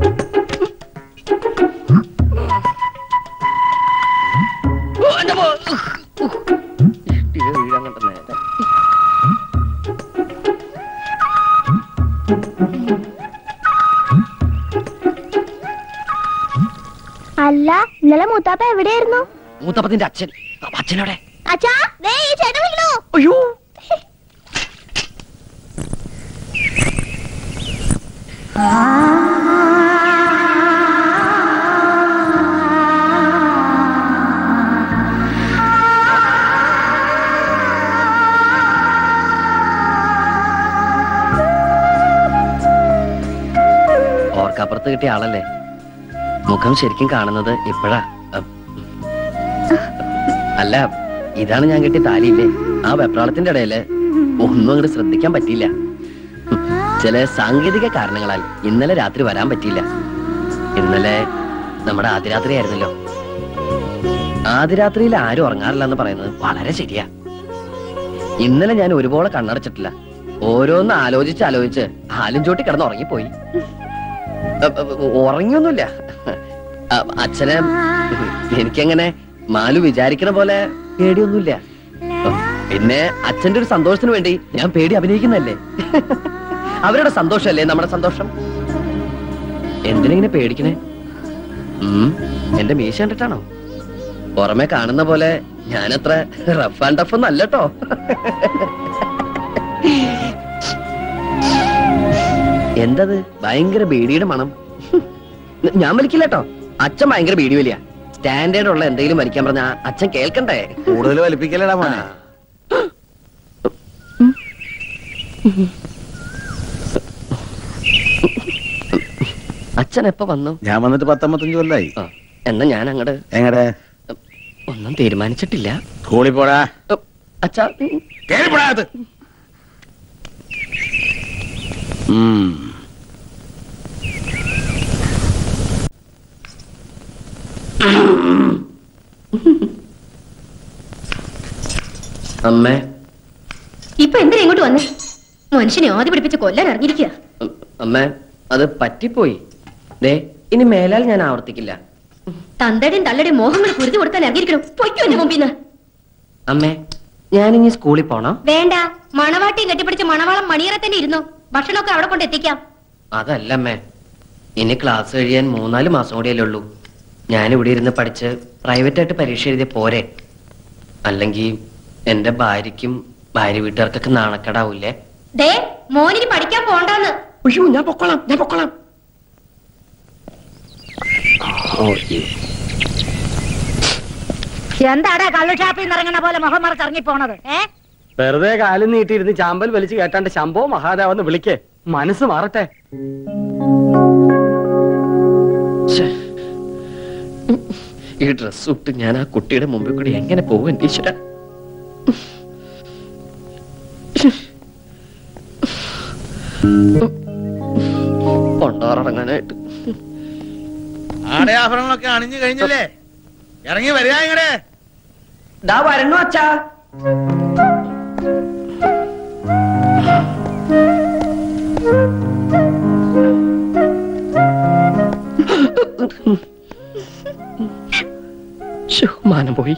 അല്ല ഇന്നലെ മൂത്താപ്പ എവിടെയായിരുന്നു
മൂത്തപ്പത്തിന്റെ അച്ഛൻ അപ്പൊ അച്ഛനോടെ
അച്ഛാ ദേ ഈ ചേട്ടൻ വിളിക്കണോ
അയ്യോ ഓർക്കപ്പുറത്ത് കിട്ടിയ ആളല്ലേ മുഖം ശരിക്കും കാണുന്നത് ഇപ്പോഴാ അം. അല്ല ഇതാണ് ഞാൻ കെട്ടിയ താലിയില്ലേ ആ വെപ്രാളത്തിന്റെ ഇടയില് ഒന്നും അങ്ങോട്ട് ശ്രദ്ധിക്കാൻ പറ്റിയില്ല ഉം. ചില സാങ്കേതിക കാരണങ്ങളാൽ ഇന്നലെ രാത്രി വരാൻ പറ്റിയില്ല ഇന്നലെ നമ്മുടെ ആദ്യരാത്രി ആയിരുന്നല്ലോ ആദ്യരാത്രിയിൽ ആരും ഉറങ്ങാറില്ല എന്ന് പറയുന്നത് വളരെ ശരിയാ ഇന്നലെ ഞാൻ ഒരുപോലെ കണ്ണടച്ചിട്ടില്ല ഓരോന്ന് ആലോചിച്ച് ആലോചിച്ച് ആലും ചോട്ടി കിടന്ന് ഉറങ്ങിപ്പോയി അ, അ, ഉറങ്ങിയൊന്നുമില്ല അ, അച്ഛനെ എനിക്കങ്ങനെ മാലു വിചാരിക്കണ പോലെ പേടിയൊന്നുമില്ല പിന്നെ അച്ഛന്റെ ഒരു സന്തോഷത്തിന് വേണ്ടി ഞാൻ പേടി അഭിനയിക്കുന്നല്ലേ അവരുടെ സന്തോഷമല്ലേ നമ്മുടെ സന്തോഷം എന്തിനിങ്ങനെ പേടിക്കണേ ഉം, എന്റെ മീശ കണ്ടിട്ടാണോ പുറമെ കാണുന്ന പോലെ ഞാനത്ര റഫ് ആൻഡ് ടഫ് ഒന്നും അല്ലട്ടോ എന്തത് ഭയങ്കര ബീഡിയുടെ മണം ഞാൻ വലിക്കില്ല കേട്ടോ അച്ഛൻ ഭയങ്കര ബീഡി വലിയ സ്റ്റാൻഡേർഡ് ഉള്ള എന്തെങ്കിലും വലിക്കാൻ പറഞ്ഞ അച്ഛൻ കേൾക്കണ്ടേ
കൂടുതൽ വലിപ്പിക്കലടാ മോനെ
അച്ഛൻ എപ്പോ വന്നു
ഞാൻ വന്നിട്ട് പത്തൊമ്പത്തഞ്ച് കൊല്ലായി
എന്നാ ഞാൻ അങ്ങട്
എങ്ങടെ
ഒന്നും തീരുമാനിച്ചിട്ടില്ല
സ്കൂളിൽ പോടാ
അച്ഛാ
കേറി പോടാ അകത്ത്. ഉം.
അമ്മേ
ഇപ്പൊ എന്തിനാ ഇങ്ങോട്ട് വന്നേ മനുഷ്യനെ ആദ്യ പിടിപ്പിച്ച് കൊല്ലാൻ ഇറങ്ങിയിരിക്കുക
അമ്മേ അത് പറ്റിപ്പോയി ദേ ഇനി മേലാൽ ഞാൻ ആവർത്തിക്കില്ല
തന്തയുടെയും തള്ളയുടെയും മോഹങ്ങൾ കുരുതി കൊടുക്കാൻ ഇറങ്ങിയിരിക്കണം പൊയ്ക്കോ എന്റെ മുമ്പിന്ന്
അമ്മേ ഞാനിനി സ്കൂളിൽ പോണം
വേണ്ട മണവാട്ടിയും കെട്ടിപ്പിടിച്ച് മണവാളം മണിയറ തന്നെ ഇരുന്നു ഭക്ഷണമൊക്കെ അവിടെ കൊണ്ട് എത്തിക്കാം
അതല്ല അമ്മേ ഇനി ക്ലാസ് കഴിയാൻ മൂന്നാല് മാസം കൂടിയല്ലേ ഉള്ളൂ ഞാനിവിടെ ഇരുന്ന് പഠിച്ച് പ്രൈവറ്റ് ആയിട്ട് പരീക്ഷ എഴുതിയ പോരെ അല്ലെങ്കിൽ എന്റെ ഭാര്യയ്ക്കും ഭാര്യ വീട്ടുകാർക്കൊക്കെ നാണക്കേടാവൂലേ
ദേ മോനിനി പഠിക്കാൻ പോണ്ടാന്ന്
അയ്യോ ഞാൻ പൊക്കോളാം ഞാൻ പൊക്കോളാം
എന്താടാ കള്ളു ഷാപ്പിൽ നിന്ന് ഇറങ്ങണ പോലെ മുഖം മറച്ച് ഇറങ്ങിപ്പോണത് ഏ
വെറുതെ കാലും നീട്ടിയിരുന്ന് ചാമ്പൽ വലിച്ചു കേട്ടാണ്ട് ശംഭോ മഹാദേവെന്ന് വിളിക്കേ മനസ്സ് മാറട്ടെ
ഈ ഡ്രസ് ഇട്ട് ഞാൻ ആ കുട്ടിയുടെ മുമ്പിൽ കൂടി എങ്ങനെ പോകും എന്റെ ഈശ്വര കൊണ്ടോറങ്ങാനായിട്ട്
ആടയാഭരണങ്ങളൊക്കെ അണിഞ്ഞു കഴിഞ്ഞല്ലേ ഇറങ്ങി വരിക ഇങ്ങടെ
ദാ വരണു അച്ഛാ ശ്ശോ, മാനം പോയി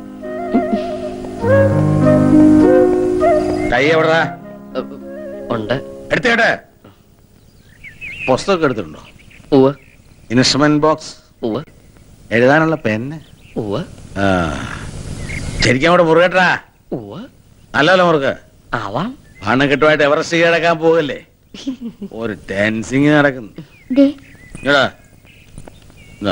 കൈ എവിടാ
ഉണ്ട്
എടുത്തേട്ടെ പുസ്തകം എടുത്തിട്ടുണ്ടോ
ഉവ്വ്
ഇൻസ്ട്രുമെന്റ് ബോക്സ്
ഉവ്വ്
എഴുതാനുള്ള പെന്ന്
ഉവ്വ്
ആ ശരിക്കും അവിടെ മുറുകട്ടാ
ഉവ്വ്
നല്ലല്ലോ മുറുക്ക്
ആവാം
അണക്കെട്ടുമായിട്ട് എവറസ്റ്റ് കീഴടക്കാൻ പോകല്ലേ ഒരു ഡാൻസിങ് നടക്കുന്നു
ദേ
ഇങ്ങടാ. ഇതാ.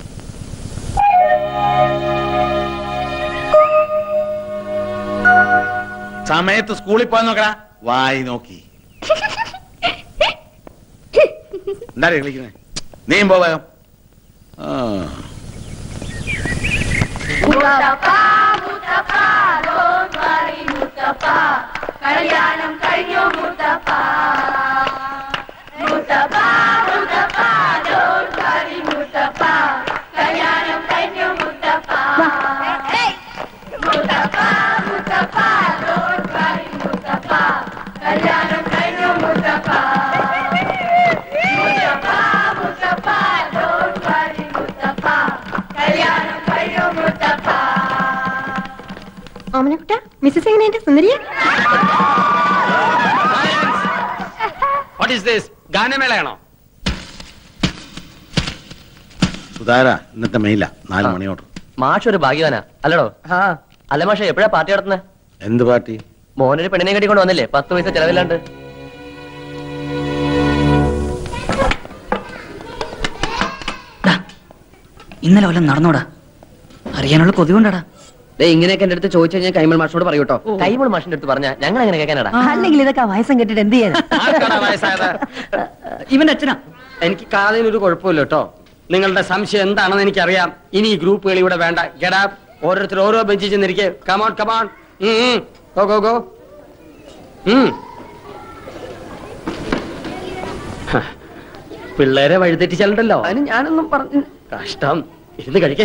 സമയത്ത് സ്കൂളിൽ പോകാൻ നോക്കടാ വായി നോക്കി എന്താ കളിക്കുന്നത് നീയും പോ വേഗം ആ
കല്യാണം കഴിഞ്ഞു മുത്തപ്പ മുത്തപ്പ മുത്തപ്പ don't worry മുത്തപ്പ കല്യാണം കഴിഞ്ഞു മുത്തപ്പ മുത്തപ്പ മുത്തപ്പ don't worry മുത്തപ്പ കല്യാണം കഴിഞ്ഞു മുത്തപ്പ മുത്തപ്പ മുത്തപ്പ don't worry മുത്തപ്പ കല്യാണം കഴിഞ്ഞു മുത്തപ്പ
ഓമനക്കുട്ട മിസ്സസ് എങ്ങനെയുണ്ട് സുന്ദരിയ
വാട്ട് ഈസ് ദിസ് ഗാനമേളയാണോ
സുധാര ഇന്നത്തെ മെയില നാല് മണിയോട്
മാഷ് ഒരു ഭാഗ്യവാനാ അല്ലടോ ആ അല്ല മാഷ എപ്പോഴാ പാർട്ടി നടത്തുന്നത്
എന്ത് പാർട്ടി
മോനൊരു പെണ്ണിനെ കെട്ടിക്കൊണ്ട് വന്നില്ലേ പത്ത് പൈസ ചെലവില്ലാണ്ട്
ഇന്നലെ വല്ലതും നടന്നോടാ അറിയാനുള്ള കൊതി കൊണ്ടാടാ
ദേ ഇങ്ങനെയൊക്കെ എന്റെ അടുത്ത് ചോദിച്ചു കഴിഞ്ഞാൽ കൈമൾ മാഷിനോട് പറയൂട്ടോ കൈമൾ മാഷിന്റെ അടുത്ത് പറഞ്ഞാ ഞങ്ങൾ അങ്ങനെ കേൾക്കാനടാ
അല്ലെങ്കിൽ ഇതൊക്കെ വയസ്സം കെട്ടിട്ട് എന്ത് ചെയ്യാൻ
ഇവന്റെ അച്ഛനാ എനിക്ക് കാണാൻ ഒരു കുഴപ്പമില്ല കേട്ടോ നിങ്ങളുടെ സംശയം എന്താണെന്ന് എനിക്കറിയാം ഇനി ഈ ഗ്രൂപ്പുകൾ ഇവിടെ വേണ്ട ഗെടാ ഓരോരുത്തർ ഓരോ ബെഞ്ചിൽ ചെന്നിരിക്കെ come on come on go go go പിള്ളേരെ വഴിതെറ്റിച്ചാലുണ്ടല്ലോ
അതിന് ഞാനൊന്നും പറഞ്ഞു
കഷ്ടം ഇരുന്ന് കഴിക്കേ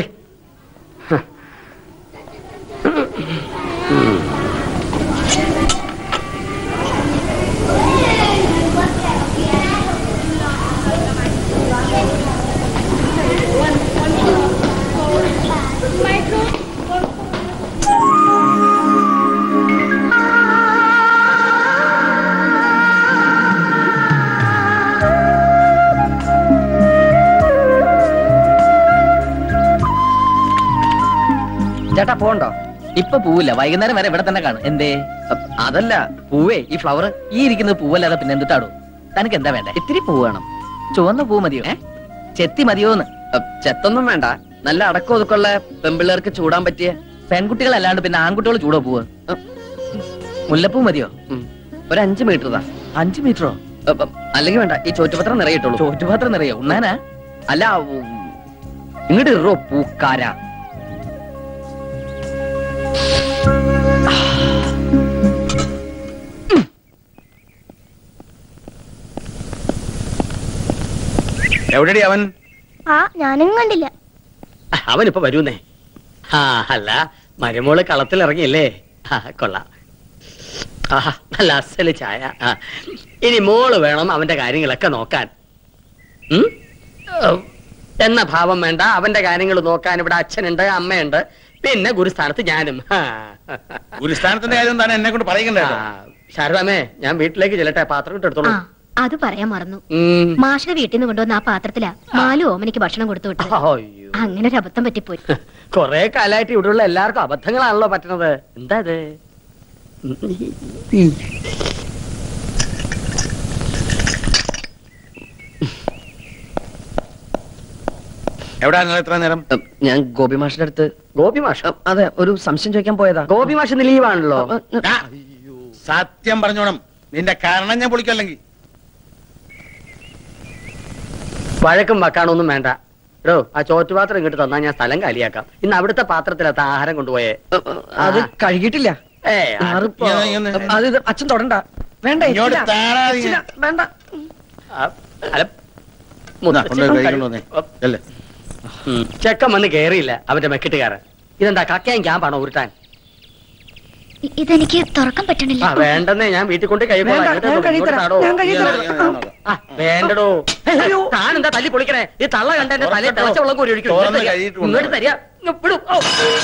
ചേട്ടാ പോണ്ടോ ഇപ്പൊ പൂവില്ല വൈകുന്നേരം വരെ ഇവിടെ തന്നെ കാണും എന്തേ അ- അതല്ല പൂവേ ഈ ഫ്ലവർ ഈ ഇരിക്കുന്നത് പൂവല്ലാതെ പിന്നെ എന്തിട്ടാടോ തനിക്ക് എന്താ വേണ്ടേ ഇത്തിരി പൂ വേണം ചുവന്ന പൂ മതിയോ ഏ ചെത്തി മതിയോന്ന് അ, ചെത്തൊന്നും വേണ്ട നല്ല അടക്കം ഒതുക്കുള്ള പെമ്പിള്ളേർക്ക് ചൂടാൻ പറ്റിയ പെൺകുട്ടികളല്ലാണ്ട് പിന്നെ ആൺകുട്ടികൾ ചൂടോ പൂവ് അ, മുല്ലപ്പൂ മതിയോ ഒരു അഞ്ച് മീറ്റർ താ അഞ്ച് മീറ്ററോ അല്ലെങ്കിൽ വേണ്ട ഈ ചോറ്റുപത്രം നിറയിട്ടുള്ളൂ ചോറ്റുപത്രം നിറയോ ഉണ്ണാനാ അല്ല ഉം, ഇങ്ങോട്ട് ഇറോ പൂക്കാരാ
എവിടെടി അവൻ
ആ ഞാനും കണ്ടില്ല
അവനിപ്പോ വരൂന്നേ ആ അല്ല മരുമോള് കളത്തിൽ ഇറങ്ങിയല്ലേ ആ കൊള്ളാം ആഹാ നല്ല അസല് ചായ ആ. ഇനി മോള് വേണം അവന്റെ കാര്യങ്ങളൊക്കെ നോക്കാൻ ഉം? ഓ, എന്ന ഭാവം വേണ്ട അവന്റെ കാര്യങ്ങൾ നോക്കാൻ ഇവിടെ അച്ഛനുണ്ട് അമ്മയുണ്ട് പിന്നെ ഗുരുസ്ഥാനത്ത് ഞാനും ആ.
ഗുരുസ്ഥാനത്തിന്റെ കാര്യം തന്നെ എന്നെ കൊണ്ട് പറയിക്കണ്ടേ
ആ, ശാരദാമേ ഞാൻ വീട്ടിലേക്ക് ചെല്ലട്ടെ പാത്രം ഇട്ട് എടുത്തോളൂ
ആ അത് പറയാൻ മറന്നു
ഉം.
മാഷിന്റെ വീട്ടിൽ നിന്ന് കൊണ്ടുവന്ന ആ പാത്രത്തിലാ മാലു ഓമനിക്ക് ഭക്ഷണം കൊടുത്തു വിട്ടത്
അയ്യോ.
അങ്ങനെ ഒരു അബദ്ധം പറ്റിപ്പോയി
കൊറേ കാലായിട്ട് ഇവിടെയുള്ള എല്ലാവർക്കും അബദ്ധങ്ങളാണല്ലോ പറ്റണത് എന്താ ഇത്
എവിടാ നിങ്ങൾ എത്ര നേരം
ഞാൻ ഗോപി മാഷിന്റെ അടുത്ത്
ഗോപി മാഷ്
അതെ ഒരു സംശയം ചോദിക്കാൻ പോയതാ
ഗോപി മാഷ് ഇന്ന് ലീവാണല്ലോ
ആ, സത്യം പറഞ്ഞോണം നിന്റെ കാരണം ഞാൻ പൊളിക്കല്ലെങ്കിൽ
വഴക്കും വക്കാണൊന്നും വേണ്ട എടോ ആ ചോറ്റുപാത്രം ഇങ്ങോട്ട് തന്നാ ഞാൻ സ്ഥലം കാലിയാക്കാം ഇന്ന് അവിടുത്തെ പാത്രത്തിലത്ത ആഹാരം കൊണ്ടുപോയേ
അത് കഴുകിയിട്ടില്ല
ഏ
ആറിപ്പോ- അത് ഇത് അച്ഛൻ തൊടണ്ട വേണ്ട
ഇങ്ങോട്ട്
ഇല്ല.
താടാ നീ.
ഇല്ല, വേണ്ട
കൊണ്ടുപോയി കഴിക്കൊണ്ട് വന്നേ. ചെല്ല്.
ചെക്കൻ വന്ന് കേറിയില്ല അവന്റെ മെക്കിട്ടുകാരൻ ഇതെന്താ കക്കയും ക്യാമ്പാണോ ഉരുട്ടാൻ
ഇ- ഇതെനിക്ക് തുറക്കാൻ പറ്റണില്ല
ആ വേണ്ടെന്നേ ഞാൻ വീട്ടിൽ കൊണ്ട് കഴിക്കോളാം
വേണ്ട,
ഇങ്ങോട്ട്
ഞാൻ
ഇങ്ങോട്ട്
കഴിത്തരാം,
താടോ.
ഞാൻ കഴിത്തരാം.
ആ, വേണ്ടടോ താനെന്താ തല്ലി പൊളിക്കണേ ഈ തള്ള കണ്ട എന്റെ തലയിൽ തിളച്ച വെള്ളം കോരി ഒഴിക്കും
തുറന്ന്
ഇങ്ങോട്ട്
കഴിയിട്ട്
തരിക. ഇങ്ങോട്ട് തരിക ഇങ്ങ് വിടും. ഔ.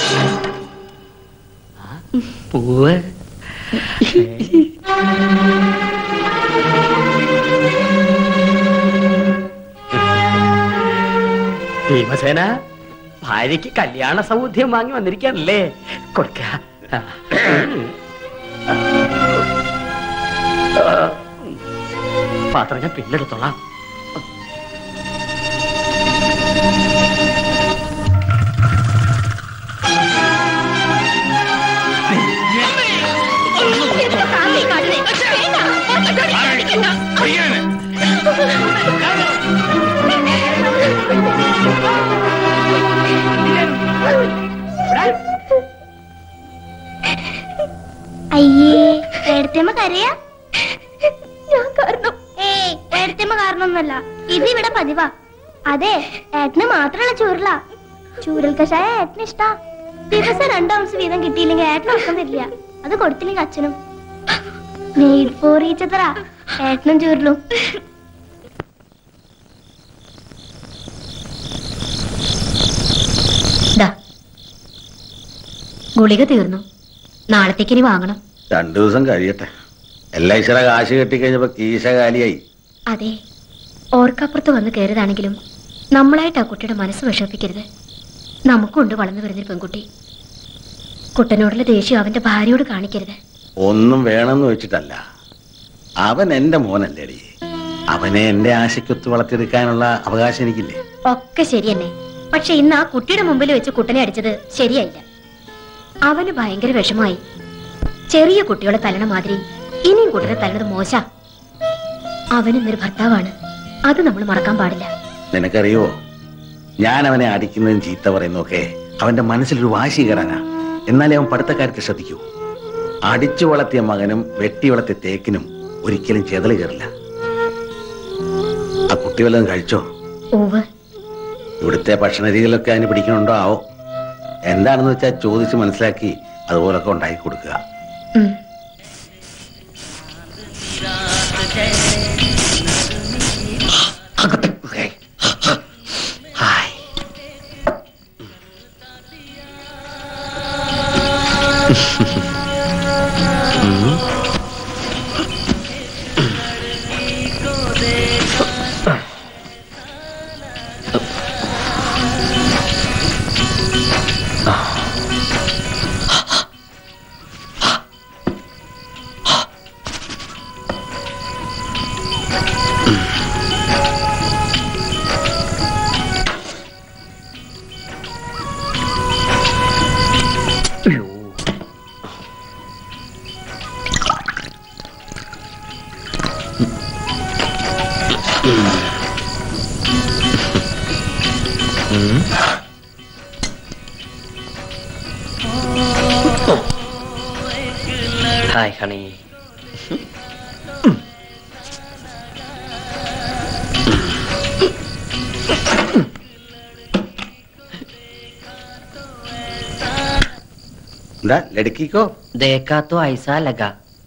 പൂവ് ഭീമസേന ഭാര്യയ്ക്ക് കല്യാണ സൗദ്യം വാങ്ങി വന്നിരിക്കാനല്ലേ കൊടുക്ക ആ. പാത്രം ഞാൻ പിന്നെടുത്തോളാം
അയ്യേ ഏടത്തേമ്മ കരയാ ഞാൻ കാരണം ഏയ് ഏടത്തേമ്മ കാരണമൊന്നുമല്ല ഇത് ഇവിടെ പതിവാ അതെ ഏട്ടന് മാത്രമുള്ള ചൂരല ചൂരൽ കഷായ ഏട്ടന് ഇഷ്ടാ ദിവസം രണ്ടു ഔൺസ് വീതം കിട്ടിയില്ലെങ്കിൽ ഏട്ടന് ഉറക്കം തരില്ല അത് കൊടുത്തില്ലെങ്കിൽ അച്ഛനും മെയ്ഡ് ഫോർ ഈച്ചത്ര ഏട്ടനും ചൂരലും
ദാ ഗുളിക തീർന്നു നാളത്തേക്ക് ഇനി വാങ്ങണം
രണ്ടു ദിവസം കഴിയട്ടെ എല്ലാ ഈശ്വര കാശ് കെട്ടിക്കഴിഞ്ഞപ്പോ കീശ കാലിയായി
അതെ ഓർക്കപ്പുറത്ത് വന്ന് കയറിയതാണെങ്കിലും നമ്മളായിട്ട് ആ കുട്ടിയുടെ മനസ്സ് വിഷമിപ്പിക്കരുത് നമുക്കുണ്ട് വളർന്നു വരുന്നൊരു പെൺകുട്ടി കുട്ടനോടുള്ള ദേഷ്യം അവന്റെ ഭാര്യയോട് കാണിക്കരുത്
ഒന്നും വേണമെന്ന് വെച്ചിട്ടല്ല അവൻ എന്റെ മോനല്ലേടി അവനെ എന്റെ ആശയ്ക്കൊത്ത് വളർത്തിയെടുക്കാനുള്ള അവകാശം എനിക്കില്ലേ
ഒക്കെ ശരി തന്നെ പക്ഷെ ഇന്ന് ആ കുട്ടിയുടെ മുമ്പിൽ വെച്ച് കുട്ടനെ അടിച്ചത് ശരിയായില്ല അവന് ഭയങ്കര വിഷമായി ചെറിയ കുട്ടികളെ തല്ലണ മാതിരി ഇനിയും കുട്ടനെ തല്ലണത് മോശ അവൻ ഇന്നൊരു ഭർത്താവാണ് അത് നമ്മൾ മറക്കാൻ പാടില്ല
നിനക്കറിയോ ഞാൻ അവനെ അടിക്കുന്നതും ചീത്ത പറയുന്നതൊക്കെ അവന്റെ മനസ്സിലൊരു വാശി കയറാനാ എന്നാലേ അവൻ പഠിത്തക്കാർക്ക് ശ്രദ്ധിക്കൂ അടിച്ചു വളർത്തിയ മകനും വെട്ടി വളർത്തിയ തേക്കിനും ഒരിക്കലും ചെതല് കയറില്ല ആ കുട്ടി വല്ലതും കഴിച്ചോ
ഓവ്
ഇവിടുത്തെ ഭക്ഷണ രീതികളൊക്കെ അതിന് പിടിക്കണുണ്ടോ ആവോ എന്താണെന്ന് വെച്ചാൽ ചോദിച്ച് മനസ്സിലാക്കി അതുപോലൊക്കെ ഉണ്ടാക്കി കൊടുക്കുക
ഉം.
ഹായ് ഹണി
എന്താ ലടുക്കിക്കോ
ദേക്കാത്തോ ഐസാ ലഗ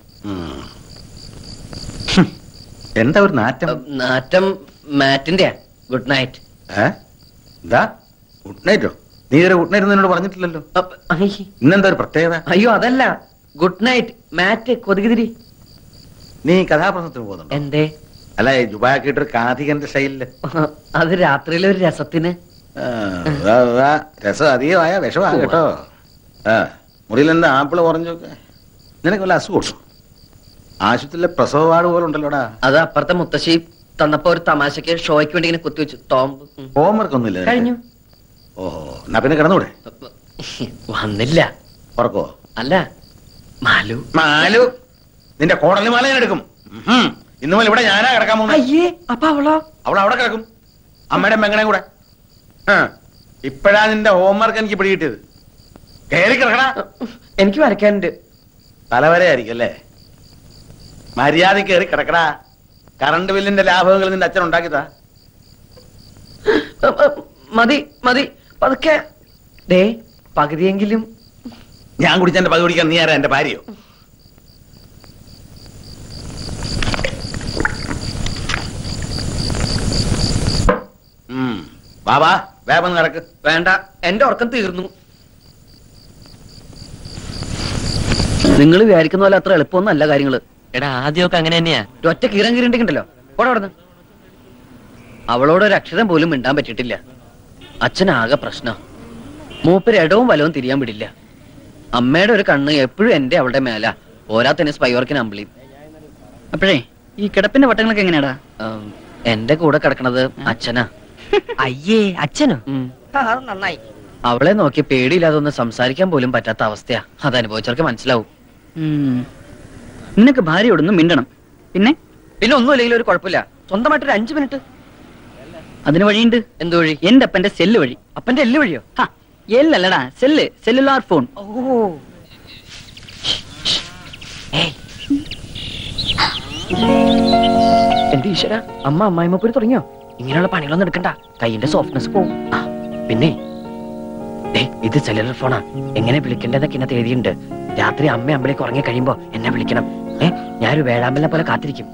എന്താ ഒരു നാറ്റം
നാറ്റം മാറ്റിന്റെ ഗുഡ് നൈറ്റ്
ഏ എന്താ ഗുഡ് നൈറ്റോ നീ ഇതുവരെ ഗുഡ് നൈറ്റ് എന്നോട് പറഞ്ഞിട്ടില്ലല്ലോ ഇന്നെന്താ ഒരു പ്രത്യേകത
അയ്യോ അതല്ല ഗുഡ് നൈറ്റ് മാറ്റ് കൊതുകുതിരി
നീ കഥാപ്രസംഗത്തിന് പോകുന്നുണ്ടോ
എന്തേ
അല്ല ഈ ജുബാക്കിട്ടൊരു കാഥികന്റെ സ്റ്റൈലില്
അത് രാത്രിയിലെ ഒരു രസത്തിന്
ആ, ഉവ്വ, ഉവ്വ. രസം അധികമായ വിഷമാണ് കേട്ടോ ആ മുറിയിൽ എന്താ ആപ്പിള് കുറഞ്ഞൊക്കെ നിനക്ക് വല്ല അസുഖം ആശുപത്രിയിലെ പ്രസവ വാർഡ് പോലെ ഉണ്ടല്ലോടാ
അത് അപ്പുറത്തെ മുത്തശ്ശി തന്നപ്പോ ഒരു തമാശക്ക് ഷോയ്ക്ക് വേണ്ടി ഇങ്ങനെ കുത്തിവെച്ചു ടോംബ് ഉം.
ഹോംവർക്ക് ഒന്നുമില്ല നിനക്ക്?
കഴിഞ്ഞു
ഓ എന്നാ പിന്നെ കിടന്നൂടെ
വന്നില്ല
ഉറക്കോ
അല്ല മാലു
മാലു നിന്റെ കോടലി മാല ഞാൻ എടുക്കും ഉഹും. ഇന്ന് മുതൽ ഇവിടെ ഞാനാ കിടക്കാൻ പോകുന്നത്
അയ്യേ അപ്പൊ അവളോ
അവൾ അവിടെ കിടക്കും അമ്മയുടെ പെങ്ങളെയും കൂടെ ആ, ഇപ്പഴാ നിന്റെ ഹോംവർക്ക് എനിക്ക് പിടികിട്ടിയത് കയറി കിടക്കണ
എനിക്ക് വരയ്ക്കാനുണ്ട്
തലവരെ ആയിരിക്കും അല്ലേ മര്യാദ കയറി കിടക്കടാ കറണ്ട് ബില്ലിന്റെ ലാഭങ്ങൾ നിന്റെ അച്ഛൻ ഉണ്ടാക്കിയതാ
മതി മതി പതുക്കെ ദേ പകുതിയെങ്കിലും
ഞാൻ കുടിച്ചെന്റെ പകുതി കുടിക്കാൻ നീ ആരാ എന്റെ ഭാര്യയോ ഉം. വാ വാ വേഗം നടക്ക്
വേണ്ട എന്റെ ഉറക്കം തീർന്നു നിങ്ങൾ വിചാരിക്കുന്ന പോലെ അത്ര എളുപ്പമൊന്നല്ല കാര്യങ്ങള്
എടാ ആദ്യമൊക്കെ അങ്ങനെ തന്നെയാ
ഒറ്റ കീറം കീറിണ്ടെങ്കിണ്ടല്ലോ പോടെ അവിടുന്ന് അവളോട് ഒരു അക്ഷരം പോലും മിണ്ടാൻ പറ്റിയിട്ടില്ല അച്ഛനാകെ പ്രശ്നം മൂപ്പര് ഇടവും വലവും തിരിയാൻ വിടില്ല അമ്മയുടെ ഒരു കണ്ണ് എപ്പോഴും എന്റെ അവളുടെ മേല പോരാത്തന്നെ സ്പൈവർക്കിന് അമ്പിളിയും
അപ്പോഴേ ഈ കിടപ്പിന്റെ വട്ടങ്ങളൊക്കെ എങ്ങനെയാടാ
ഉം, എന്റെ കൂടെ കിടക്കണത് അച്ഛനാ
അയ്യേ അച്ഛനോ
ഉം.
അത് നന്നായി
അവളെ നോക്കി പേടിയില്ലാതെ ഒന്ന് സംസാരിക്കാൻ പോലും പറ്റാത്ത അവസ്ഥയാ അത് അനുഭവിച്ചവർക്ക് മനസ്സിലാവും
ഉം. നിനക്ക് ഭാര്യയോടൊന്നും മിണ്ടണം പിന്നെ
പിന്നെ ഒന്നുമില്ലെങ്കിലും ഒരു കുഴപ്പമില്ല സ്വന്തമായിട്ട് ഒരു അഞ്ചു മിനിറ്റ്
അതിന് വഴിയുണ്ട്
എന്ത് വഴി
എന്റെ അപ്പന്റെ സെല്ല് വഴി
അപ്പന്റെ എല്ല് വഴിയോ
ഹാ, എല്ലല്ലടാ സെല്ല് സെല്ലുലാർ ഫോൺ
ഓ എന്റെ ഈശ്വര അമ്മ അമ്മായിമ്മ പോയി തുടങ്ങിയോ ഇങ്ങനെയുള്ള പണികളൊന്നും എടുക്കണ്ട കൈയിന്റെ സോഫ്റ്റ്നെസ് പോവും ആ, പിന്നെ ദേ, ഇത് സെല്ലുലർ ഫോണാ എങ്ങനെ വിളിക്കേണ്ടതൊക്കെ ഇന്നത്തെ എഴുതിയുണ്ട് രാത്രി അമ്മ അമ്പലേക്ക് ഉറങ്ങി കഴിയുമ്പോ എന്നെ വിളിക്കണം ഏ ഞാനൊരു വേഴാമ്പലിനെ പോലെ കാത്തിരിക്കും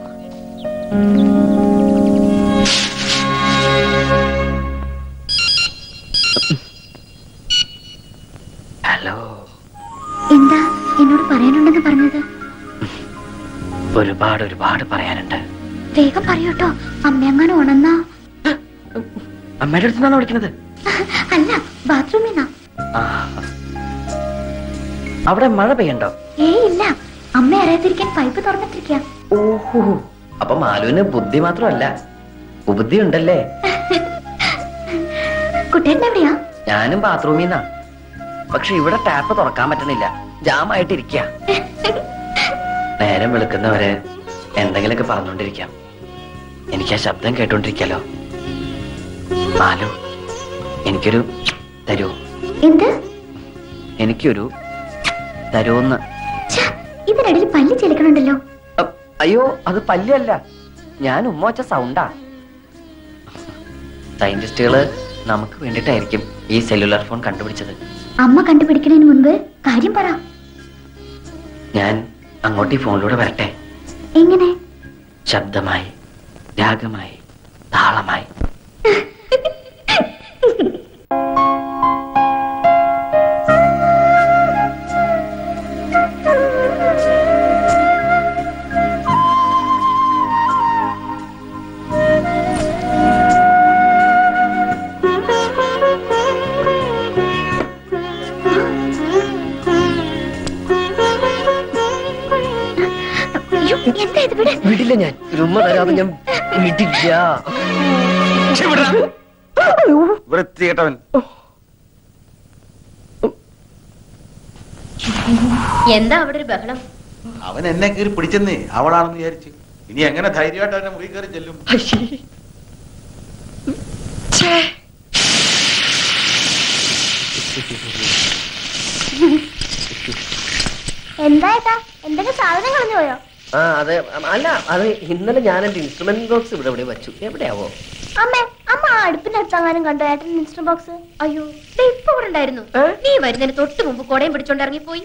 ഹലോ
എന്താ എന്നോട് പറയാനുണ്ടെന്ന് പറഞ്ഞത്
ഒരുപാട് ഒരുപാട് പറയാനുണ്ട്
വേഗം പറയൂട്ടോ അമ്മയങ്ങനെ ഉണന്നാ
അമ്മയുടെ അടുത്ത് നിന്നാണ് വിളിക്കുന്നത്
അല്ല ബാത്റൂമിൽ നിന്നാ
ആ. അവിടെ മഴ പെയ്യണ്ടോ
ഏയ് ഇല്ല അമ്മ അറിയാതിരിക്കാൻ പൈപ്പ് തുറന്നിട്ടിരിക്ക
ഓഹോ അപ്പൊ മാലുവിന് ബുദ്ധി മാത്രമല്ല ഉപുദ്ധി ഉണ്ടല്ലേ
കുട്ടേട്ടൻ എവിടെയാ
ഞാനും ബാത്റൂമിൽ നിന്നാ പക്ഷെ ഇവിടെ ടാപ്പ് തുറക്കാൻ പറ്റണില്ല ജാമായിട്ടിരിക്ക നേരം വെളുക്കുന്നവരെ എന്തെങ്കിലുമൊക്കെ പറഞ്ഞുകൊണ്ടിരിക്കാം എനിക്ക് ആ ശബ്ദം കേട്ടോണ്ടിരിക്കാലോ മാലു എനിക്കൊരു തരൂ
എന്ത്
എനിക്കൊരു തരൂന്ന്
ഛ, ഇതിനിടയിൽ പല്ല് ചെലുക്കണുണ്ടല്ലോ
അ- അയ്യോ അത് പല്ലല്ല ഞാൻ ഉമ്മ വച്ച സൗണ്ടാ സയന്റിസ്റ്റുകള് നമുക്ക് വേണ്ടിയിട്ടായിരിക്കും ഈ സെല്ലുലാർ ഫോൺ കണ്ടുപിടിച്ചത്
അമ്മ കണ്ടുപിടിക്കുന്നതിന് മുൻപ് കാര്യം പറ
ഞാൻ അങ്ങോട്ട് ഈ ഫോണിലൂടെ വരട്ടെ
എങ്ങനെ
ശബ്ദമായി രാഗമായി താളമായി
അയ്യോ, എന്താ ഇത് വിട്
വിടില്ല ഞാൻ ഒരു ഉമ്മ തരാതെ ഞാൻ വിടില്ല
വൃത്തികെട്ടവൻ
എന്താ അവിടെ ഒരു ബഹളം
അവൻ എന്നെ കയറി പിടിച്ചെന്നേ അവളാണെന്ന് വിചാരിച്ചു ഇനി എങ്ങനെ ധൈര്യമായിട്ട് അവനെ മുറി കയറി ചെല്ലും
എന്താ ഏട്ടാ എന്തെങ്കിലും സാധനം കളഞ്ഞു പോയോ
ആ അതെ അല്ല അത് ഇന്നലെ ഞാൻ എന്റെ ഇൻസ്ട്രുമെന്റ് ബോക്സ് ഇവിടെ ഇവിടെ വെച്ചു എവിടെയാവോ
അമ്മേ അമ്മ ആ അടുപ്പിന്റെ അടുത്തെങ്ങാനും കണ്ടോ ഏട്ടൻ ഇൻസ്റ്റന്റ് ബോക്സ്
അയ്യോ ദേ ഇപ്പൊ ഇവിടെ ഉണ്ടായിരുന്നു നീ വരുന്നതിന് തൊട്ട് മുമ്പ് കൊടയും പിടിച്ചോണ്ട് ഇറങ്ങിപ്പോയി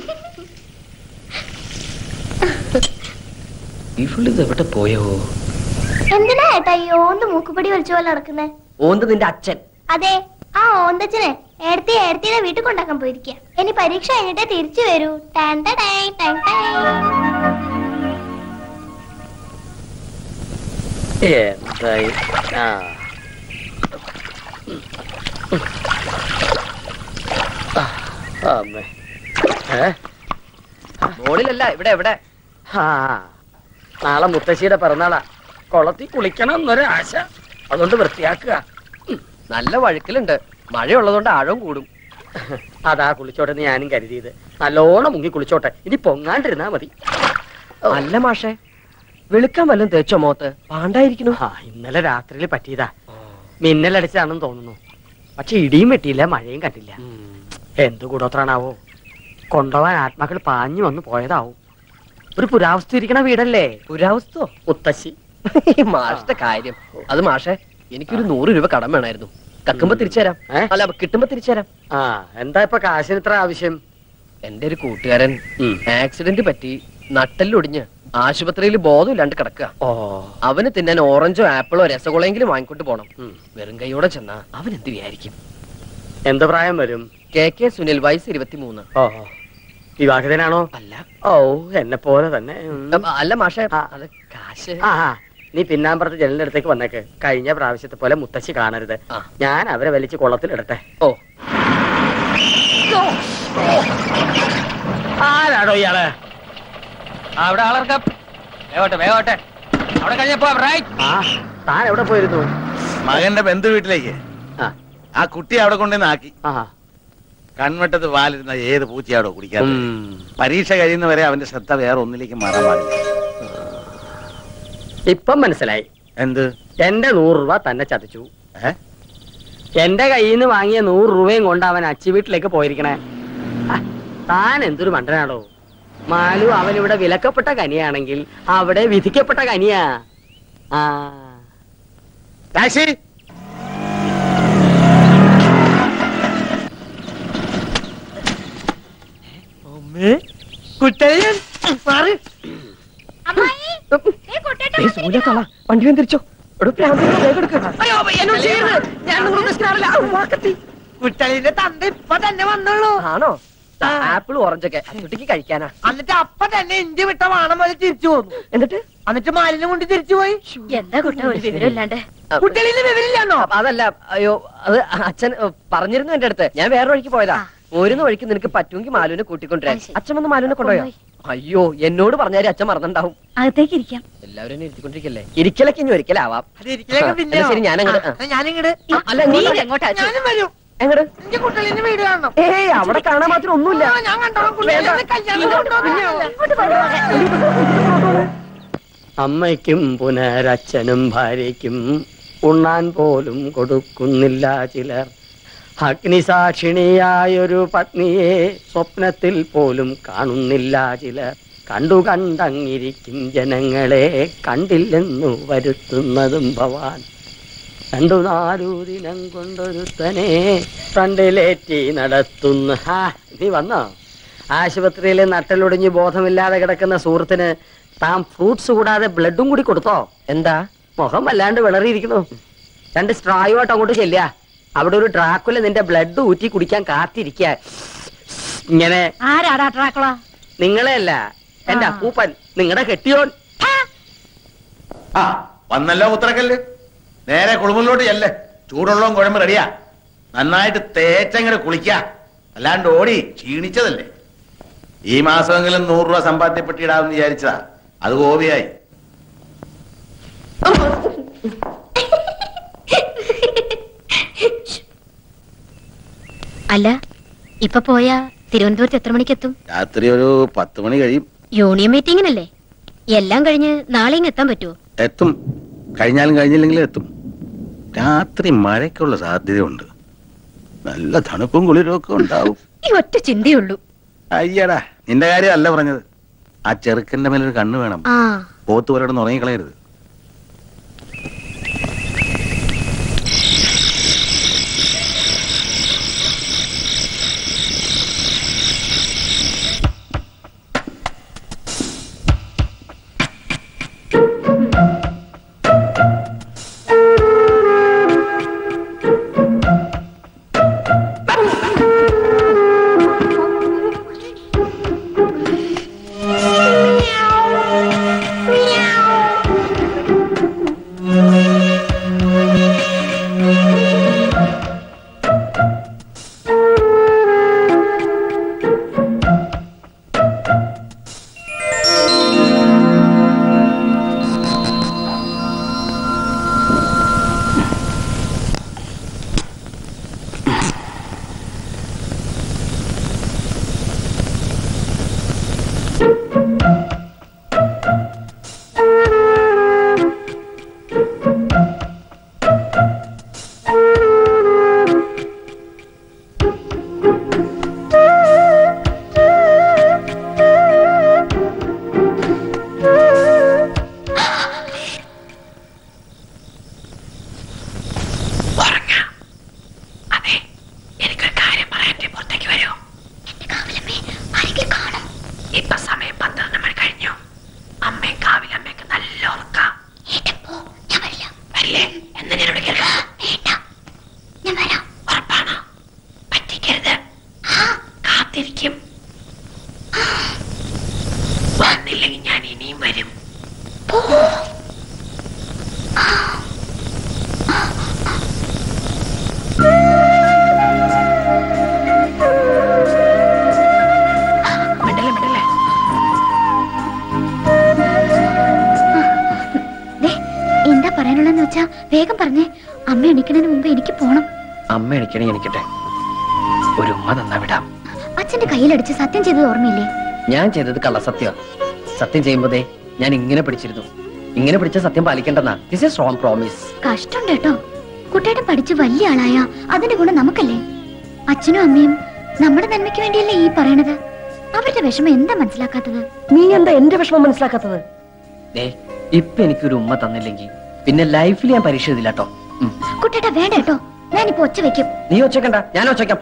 ഇവളിത് എവിടെ പോയോ
എന്തിനാ ഏട്ടാ ഈ ഓന്ത് മൂക്കുപടി വലിച്ച പോലെ നടക്കുന്നേ
ഓന്ത് നിന്റെ അച്ഛൻ
അതെ ആ ഓന്തച്ചനെ ഏടത്തി ഏടത്തിയുടെ വീട്ടിൽ കൊണ്ടാക്കാൻ പോയിരിക്കുക ഇനി പരീക്ഷ കഴിഞ്ഞിട്ടേ തിരിച്ചു വരൂ ടാൻ ടാ ടൈ, ടാൻ ടൈ.
എന്തായി ആ ആ, അമ്മേ ഏ
മോളിലല്ല ഇവിടെ എവിടെ
ആ നാളെ മുത്തശ്ശിയുടെ പിറന്നാളാ കുളത്തിൽ കുളിക്കണം എന്നൊരു ആശ അതുകൊണ്ട് വൃത്തിയാക്കുക
നല്ല വഴുക്കലുണ്ട് മഴയുള്ളതുകൊണ്ട് ആഴവും കൂടും
അതാ കുളിച്ചോട്ടെ എന്ന് ഞാനും കരുതിയത് നല്ലോണം മുങ്ങി കുളിച്ചോട്ടെ ഇനി പൊങ്ങാണ്ടിരുന്നാ മതി
അല്ല മാഷേ വെളുക്കാൻ വല്ലതും തേച്ചോ മോത്ത് പാണ്ടായിരിക്കണു
ആ ഇന്നലെ രാത്രിയിൽ പറ്റിയതാ മിന്നലടിച്ചാണെന്ന് തോന്നുന്നു പക്ഷെ ഇടിയും വെട്ടിയില്ല മഴയും കണ്ടില്ല എന്ത് കൂടോത്രാണാവോ കൊണ്ടുപോവാൻ ആത്മാക്കൾ പാഞ്ഞു വന്ന് പോയതാവും ഒരു പുരാവസ്തു ഇരിക്കണ വീടല്ലേ
പുരാവസ്തോ
മുത്തശ്ശി
മാഷത്തെ കാര്യം അത് മാഷേ എനിക്കൊരു നൂറ് രൂപ കടം വേണമായിരുന്നു കക്കുമ്പോ തിരിച്ചുതരാം അല്ല കിട്ടുമ്പോ തിരിച്ചുതരാം
ആ എന്താ ഇപ്പൊ കാശിന് ഇത്ര ആവശ്യം
എന്റെ ഒരു കൂട്ടുകാരൻ ആക്സിഡന്റ് പറ്റി നട്ടെല്ലൊടിഞ്ഞ് ആശുപത്രിയിൽ ബോധമില്ലാണ്ട് കിടക്കുക അവന് തിന്നാൻ ഓറഞ്ചോ ആപ്പിളോ രസഗുളയെങ്കിലും വാങ്ങിക്കൊണ്ട് പോണം വെറും കൈയോടെ ചെന്നാ അവൻ എന്ത് വിചാരിക്കും
എന്ത് പ്രായം വരും
കെ കെ സുനിൽ വയസ്സ് ഇരുപത്തിമൂന്ന്
ഓ വിവാഹിതനാണോ
അല്ല
ഓ എന്നെ പോലെ തന്നെ ഉം.
അല്ല മാഷേ അത് കാശ്
ആ ആ, നീ പിന്നാമ്പറത്ത് ജനലിന്റെ അടുത്തേക്ക് വന്നേക്ക് കഴിഞ്ഞ പ്രാവശ്യത്തെ പോലെ മുത്തശ്ശി കാണരുത് ഞാൻ അവരെ വലിച്ച് കുളത്തിലിടട്ടെ
ഓ
ആരാടോ ഇയാള്
അവിടെ ആളർക്കാം വേവട്ടെ വേവട്ടെ അവിടെ കഴിഞ്ഞപ്പോ റൈറ്റ്
ആ താൻ എവിടെ പോയിരുന്നു
മകന്റെ ബന്ധു വീട്ടിലേക്ക് ആ കുട്ടി അവിടെ കൊണ്ടുവന്ന് ആക്കി കൺവെട്ടത്ത് പാലിരുന്ന ഏത് പൂച്ചയാടോ കുടിക്കാതെ പരീക്ഷ കഴിയുന്നവരെ അവന്റെ ശ്രദ്ധ വേറെ ഒന്നിലേക്ക് മാറാൻ പാടില്ല
ഇപ്പം മനസ്സിലായി
എന്ത്
എന്റെ നൂറ് രൂപ തന്നെ ചതിച്ചു എന്റെ കയ്യിൽ നിന്ന് വാങ്ങിയ നൂറ് രൂപയും കൊണ്ട് അവൻ അച്ചി വീട്ടിലേക്ക് പോയിരിക്കണേ ആ, താൻ എന്തൊരു മണ്ടനാടോ മാലു അവൻ ഇവിടെ വിലക്കപ്പെട്ട കനിയാണെങ്കിൽ അവിടെ വിധിക്കപ്പെട്ട കനിയാ ആ
ടാക്സി
കുട്ടയൻ മാറി
വണ്ടി വന്നിരിച്ചോ എന്നോട് ചെയ്യരുത് ഞാൻ നൂറ് ഉദ്ദേശിക്കാറില്ല വാക്കത്തി
കുട്ടളിന്റെ തന്ത ഇപ്പൊ തന്നെ വന്നുള്ളൂ
ആണോ ആപ്പിൾ ഓറഞ്ചൊക്കെ കുട്ടിക്ക് കഴിക്കാനാ
എന്നിട്ട് അപ്പൊ തന്നെ ഇന്ത്യ വിട്ട വാണം പോലെ തിരിച്ചു പോന്നു
എന്നിട്ട്
എന്നിട്ട് മാലിന്യം കൊണ്ട് തിരിച്ചു പോയി
എന്താ കുട്ട ഒരു വിവരമില്ലാണ്ട്
കുട്ടളിന് വിവരില്ലാന്നോ
അതല്ല അയ്യോ അത് അച്ഛൻ ഏ, പറഞ്ഞിരുന്നു എന്റെ അടുത്ത് ഞാൻ വേറെ വഴിക്ക് പോയതാ പോരുന്ന വഴിക്ക് നിനക്ക് പറ്റുമെങ്കിൽ മാലുവിനെ കൂട്ടിക്കൊണ്ടുവരാൻ അച്ഛൻ വന്ന് മാലുവിനെ കൊണ്ടുപോയോ അയ്യോ എന്നോട് പറഞ്ഞാൽ അച്ഛൻ മറന്നുണ്ടാവും
അകത്തേക്ക് ഇരിക്കാം
എല്ലാവരും എന്നെ ഇരുത്തിക്കൊണ്ടിരിക്കല്ലേ ഇരിക്കലൊക്കെ ഇനി ഒരിക്കലാവാം
അത് ഇരിക്കലൊക്കെ
ആ,
പിന്നെ
എന്നാ ശരി ഞാനങ്ങട് ആ.
ഞാനിങ്ങട്
അല്ല നീ
എങ്ങോട്ടാ
ഞാനും വരും
എങ്ങട്
എനിക്ക് കുട്ടളിന്റെ വീട് കാണണം
ഏയ് അവിടെ കാണാൻ മാത്രം ഒന്നുമില്ല
ആ, ഞാൻ കണ്ടോളാം കുട്ടളിനെ കല്യാണം കൊണ്ടുപോകുന്നില്ല
അമ്മയ്ക്കും പുനരച്ഛനും ഭാര്യയ്ക്കും ഉണ്ണാൻ പോലും കൊടുക്കുന്നില്ല ചിലർ അഗ്നിസാക്ഷിണിയായൊരു പത്നിയെ സ്വപ്നത്തിൽ പോലും കാണുന്നില്ല ചിലർ കണ്ടു കണ്ടങ്ങിരിക്കും ജനങ്ങളെ കണ്ടില്ലെന്നു വരുത്തുന്നതും ഭവാൻ രണ്ടു നാലു ദിനം കൊണ്ടൊരുത്തനെ ഫ്രണ്ടിലേറ്റി നടത്തുന്നു ഹാ നീ വന്നോ ആശുപത്രിയിൽ നട്ടലൊടിഞ്ഞ് ബോധമില്ലാതെ കിടക്കുന്ന സുഹൃത്തിന് താൻ ഫ്രൂട്ട്സ് കൂടാതെ ബ്ലഡും കൂടി കൊടുത്തോ
എന്താ
മുഖം വല്ലാണ്ട് വിളറിയിരിക്കുന്നു രണ്ട് സ്ട്രായുമായിട്ട് അങ്ങോട്ട് ചെല്ലുക അവിടെ ഒരു ഡ്രാക്കുല നിന്റെ ബ്ലഡ് ഊറ്റി കുടിക്കാൻ കാത്തിരിക്കുക ഇങ്ങനെ
ആരാടാ ട്രാക്കുള
നിങ്ങളെ അല്ല എന്റെ അപ്പൂപ്പൻ നിങ്ങളുടെ കെട്ടിയോൻ
ആ വന്നല്ലോ ഉത്തരക്കല്ല് നേരെ കുളിമുറിലോട്ട് ചെല്ലേ ചൂടുള്ളതും കുഴമ്പ് റെഡിയാ നന്നായിട്ട് തേച്ചങ്ങട് കുളിക്ക അല്ലാണ്ട് ഓടി ക്ഷീണിച്ചതല്ലേ ഈ മാസമെങ്കിലും നൂറ് രൂപ സമ്പാദ്യപ്പെട്ടിടാമെന്ന് വിചാരിച്ചതാ അത് ഗോപിയായി
അല്ല ഇപ്പൊ പോയാ തിരുവനന്തപുരത്ത് എത്ര മണിക്ക് എത്തും
രാത്രി ഒരു പത്ത് മണി കഴിയും
യൂണിയൻ മീറ്റിംഗിനല്ലേ എല്ലാം കഴിഞ്ഞ് നാളെയും എത്താൻ പറ്റുമോ
എത്തും കഴിഞ്ഞാലും കഴിഞ്ഞില്ലെങ്കിലും എത്തും രാത്രി മഴയ്ക്കുള്ള സാധ്യതയുണ്ട് നല്ല തണുപ്പും കുളിരും ഒക്കെ ഉണ്ടാവും
ഈ ഒറ്റ ചിന്തയുള്ളൂ
അയ്യടാ നിന്റെ കാര്യം അല്ല പറഞ്ഞത് ആ ചെറുക്കന്റെ മേലൊരു കണ്ണ് വേണം
ആ
പോത്ത് പോലെ ഉറങ്ങിക്കളയരുത്
Meow. വരില്ലേ എന്ന് ഞാൻ ഇവിടെ കേൾക്കാം
ഞാൻ വരാം
ഉറപ്പാണോ പറ്റിക്കരുത് കാത്തിരിക്കും വന്നില്ലെങ്കിൽ ഞാൻ ഇനിയും വരും
മിണ്ടല്ലേ മിണ്ടല്ലേ
ദേ, എന്താ പറയാനുള്ളതെന്ന് വെച്ചാ വേഗം പറഞ്ഞേ അമ്മ എണിക്കണതിന് മുമ്പ് എനിക്ക് പോണം
അമ്മ എണിക്കണേ എനിക്കട്ടെ ഒരു ഉമ്മ തന്നാ വിടാം
അച്ഛന്റെ കയ്യിലടിച്ച് സത്യം ചെയ്തത് ഓർമ്മയില്ലേ
ഞാൻ ചെയ്തത് കള്ളസത്യ സത്യം ചെയ്യുമ്പോതേ ഞാൻ ഇങ്ങനെ പിടിച്ചിരുന്നു ഇങ്ങനെ പിടിച്ച സത്യം പാലിക്കേണ്ടെന്നാ ദിസ് ഇസ് സ്ട്രോങ് പ്രോമിസ്
കഷ്ടം കേട്ടോ കുട്ടേട്ടൻ പഠിച്ച് വലിയ ആളായ അതിന്റെ ഗുണം നമുക്കല്ലേ അച്ഛനും അമ്മയും നമ്മുടെ നന്മയ്ക്ക് വേണ്ടിയല്ലേ ഈ പറയണത് അവരുടെ വിഷമം എന്താ മനസ്സിലാക്കാത്തത്
നീ എന്താ എന്റെ വിഷമം മനസ്സിലാക്കാത്തത്
ദേ ഇപ്പൊ എനിക്കൊരു ഉമ്മ തന്നില്ലെങ്കിൽ പിന്നെ ലൈഫിൽ ഞാൻ പരീക്ഷ എഴുതില്ല കേട്ടോ
കുട്ടേട്ട വേണ്ട കേട്ടോ ഞാനിപ്പോ ഒച്ച വെക്കും
നീ ഒച്ചക്കണ്ട ഞാൻ ഒച്ചയ്ക്കാം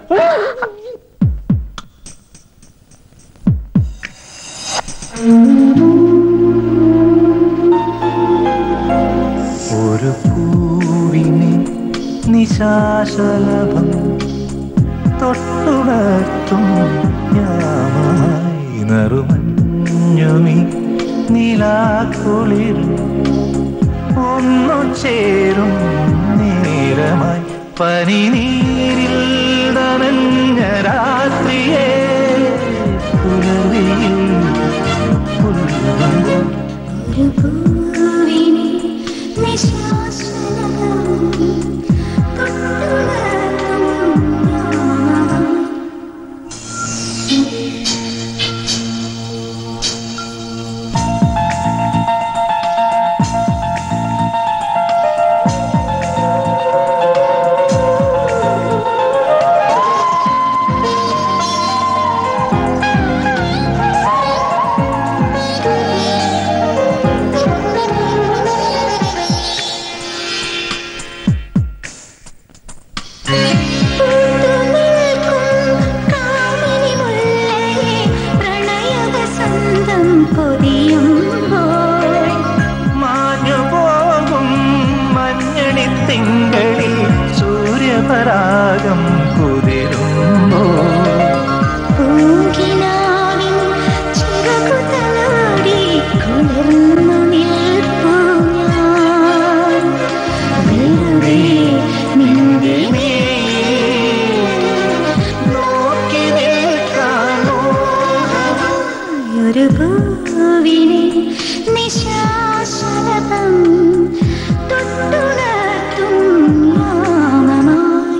ഒരു പൂവിനെ നിശാശലഭം തൊട്ടുണർത്തും യാമായി നറുമഞ്ഞുമി നിലാക്കുളിരും ഒന്നു ചേരും നേരമായി പനിനീരിൽ നനഞ്ഞ രാത്രിയെ പുലരിയിൽ പുൽകുമ്പോൾ മാഞ്ഞു പോകും മഞ്ഞണി തിങ്കളിൽ സൂര്യപരാഗം കുതിരുമ്പോ നോക്കി നിൽക്കാമോ
ഒരു പൂവിനെ നിശാശലഭം തൊട്ടുണർത്തും യാമമായി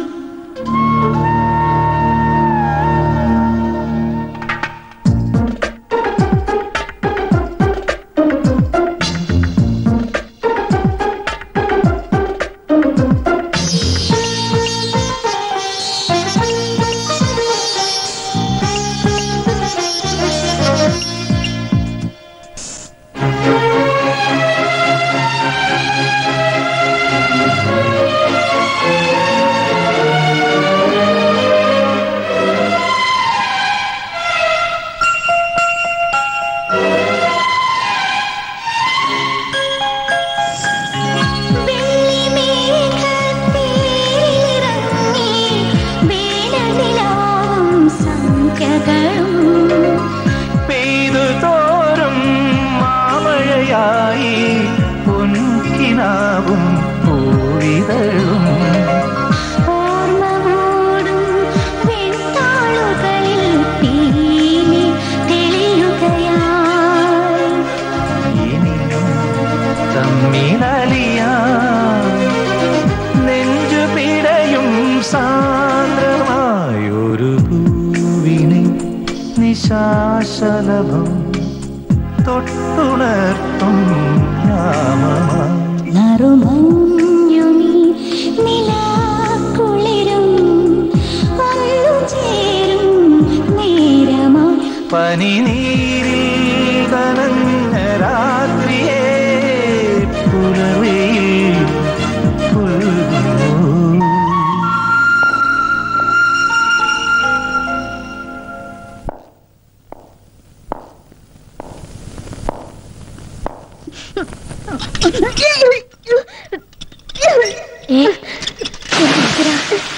പെയ്തു തോറും മാമഴയായി പൊൻകിനാവും പൂവിതഴും തമ്മിലലിയാ നെഞ്ചു പിടയും സാന്ദ്രമായൊരു പൂവിനെ നിശാശലഭം തൊട്ടുണർത്തും യാമമായി
നറുമഞ്ഞുമീ നിലാക്കുളിരും വന്നു ചേരും നേരമായി
പനിനീരിൽ നനഞ്ഞ രാത്രിയെ പുലർവയിൽ പുൽകുന്നു
ഏ എന്റെ ഈശ്വരാ.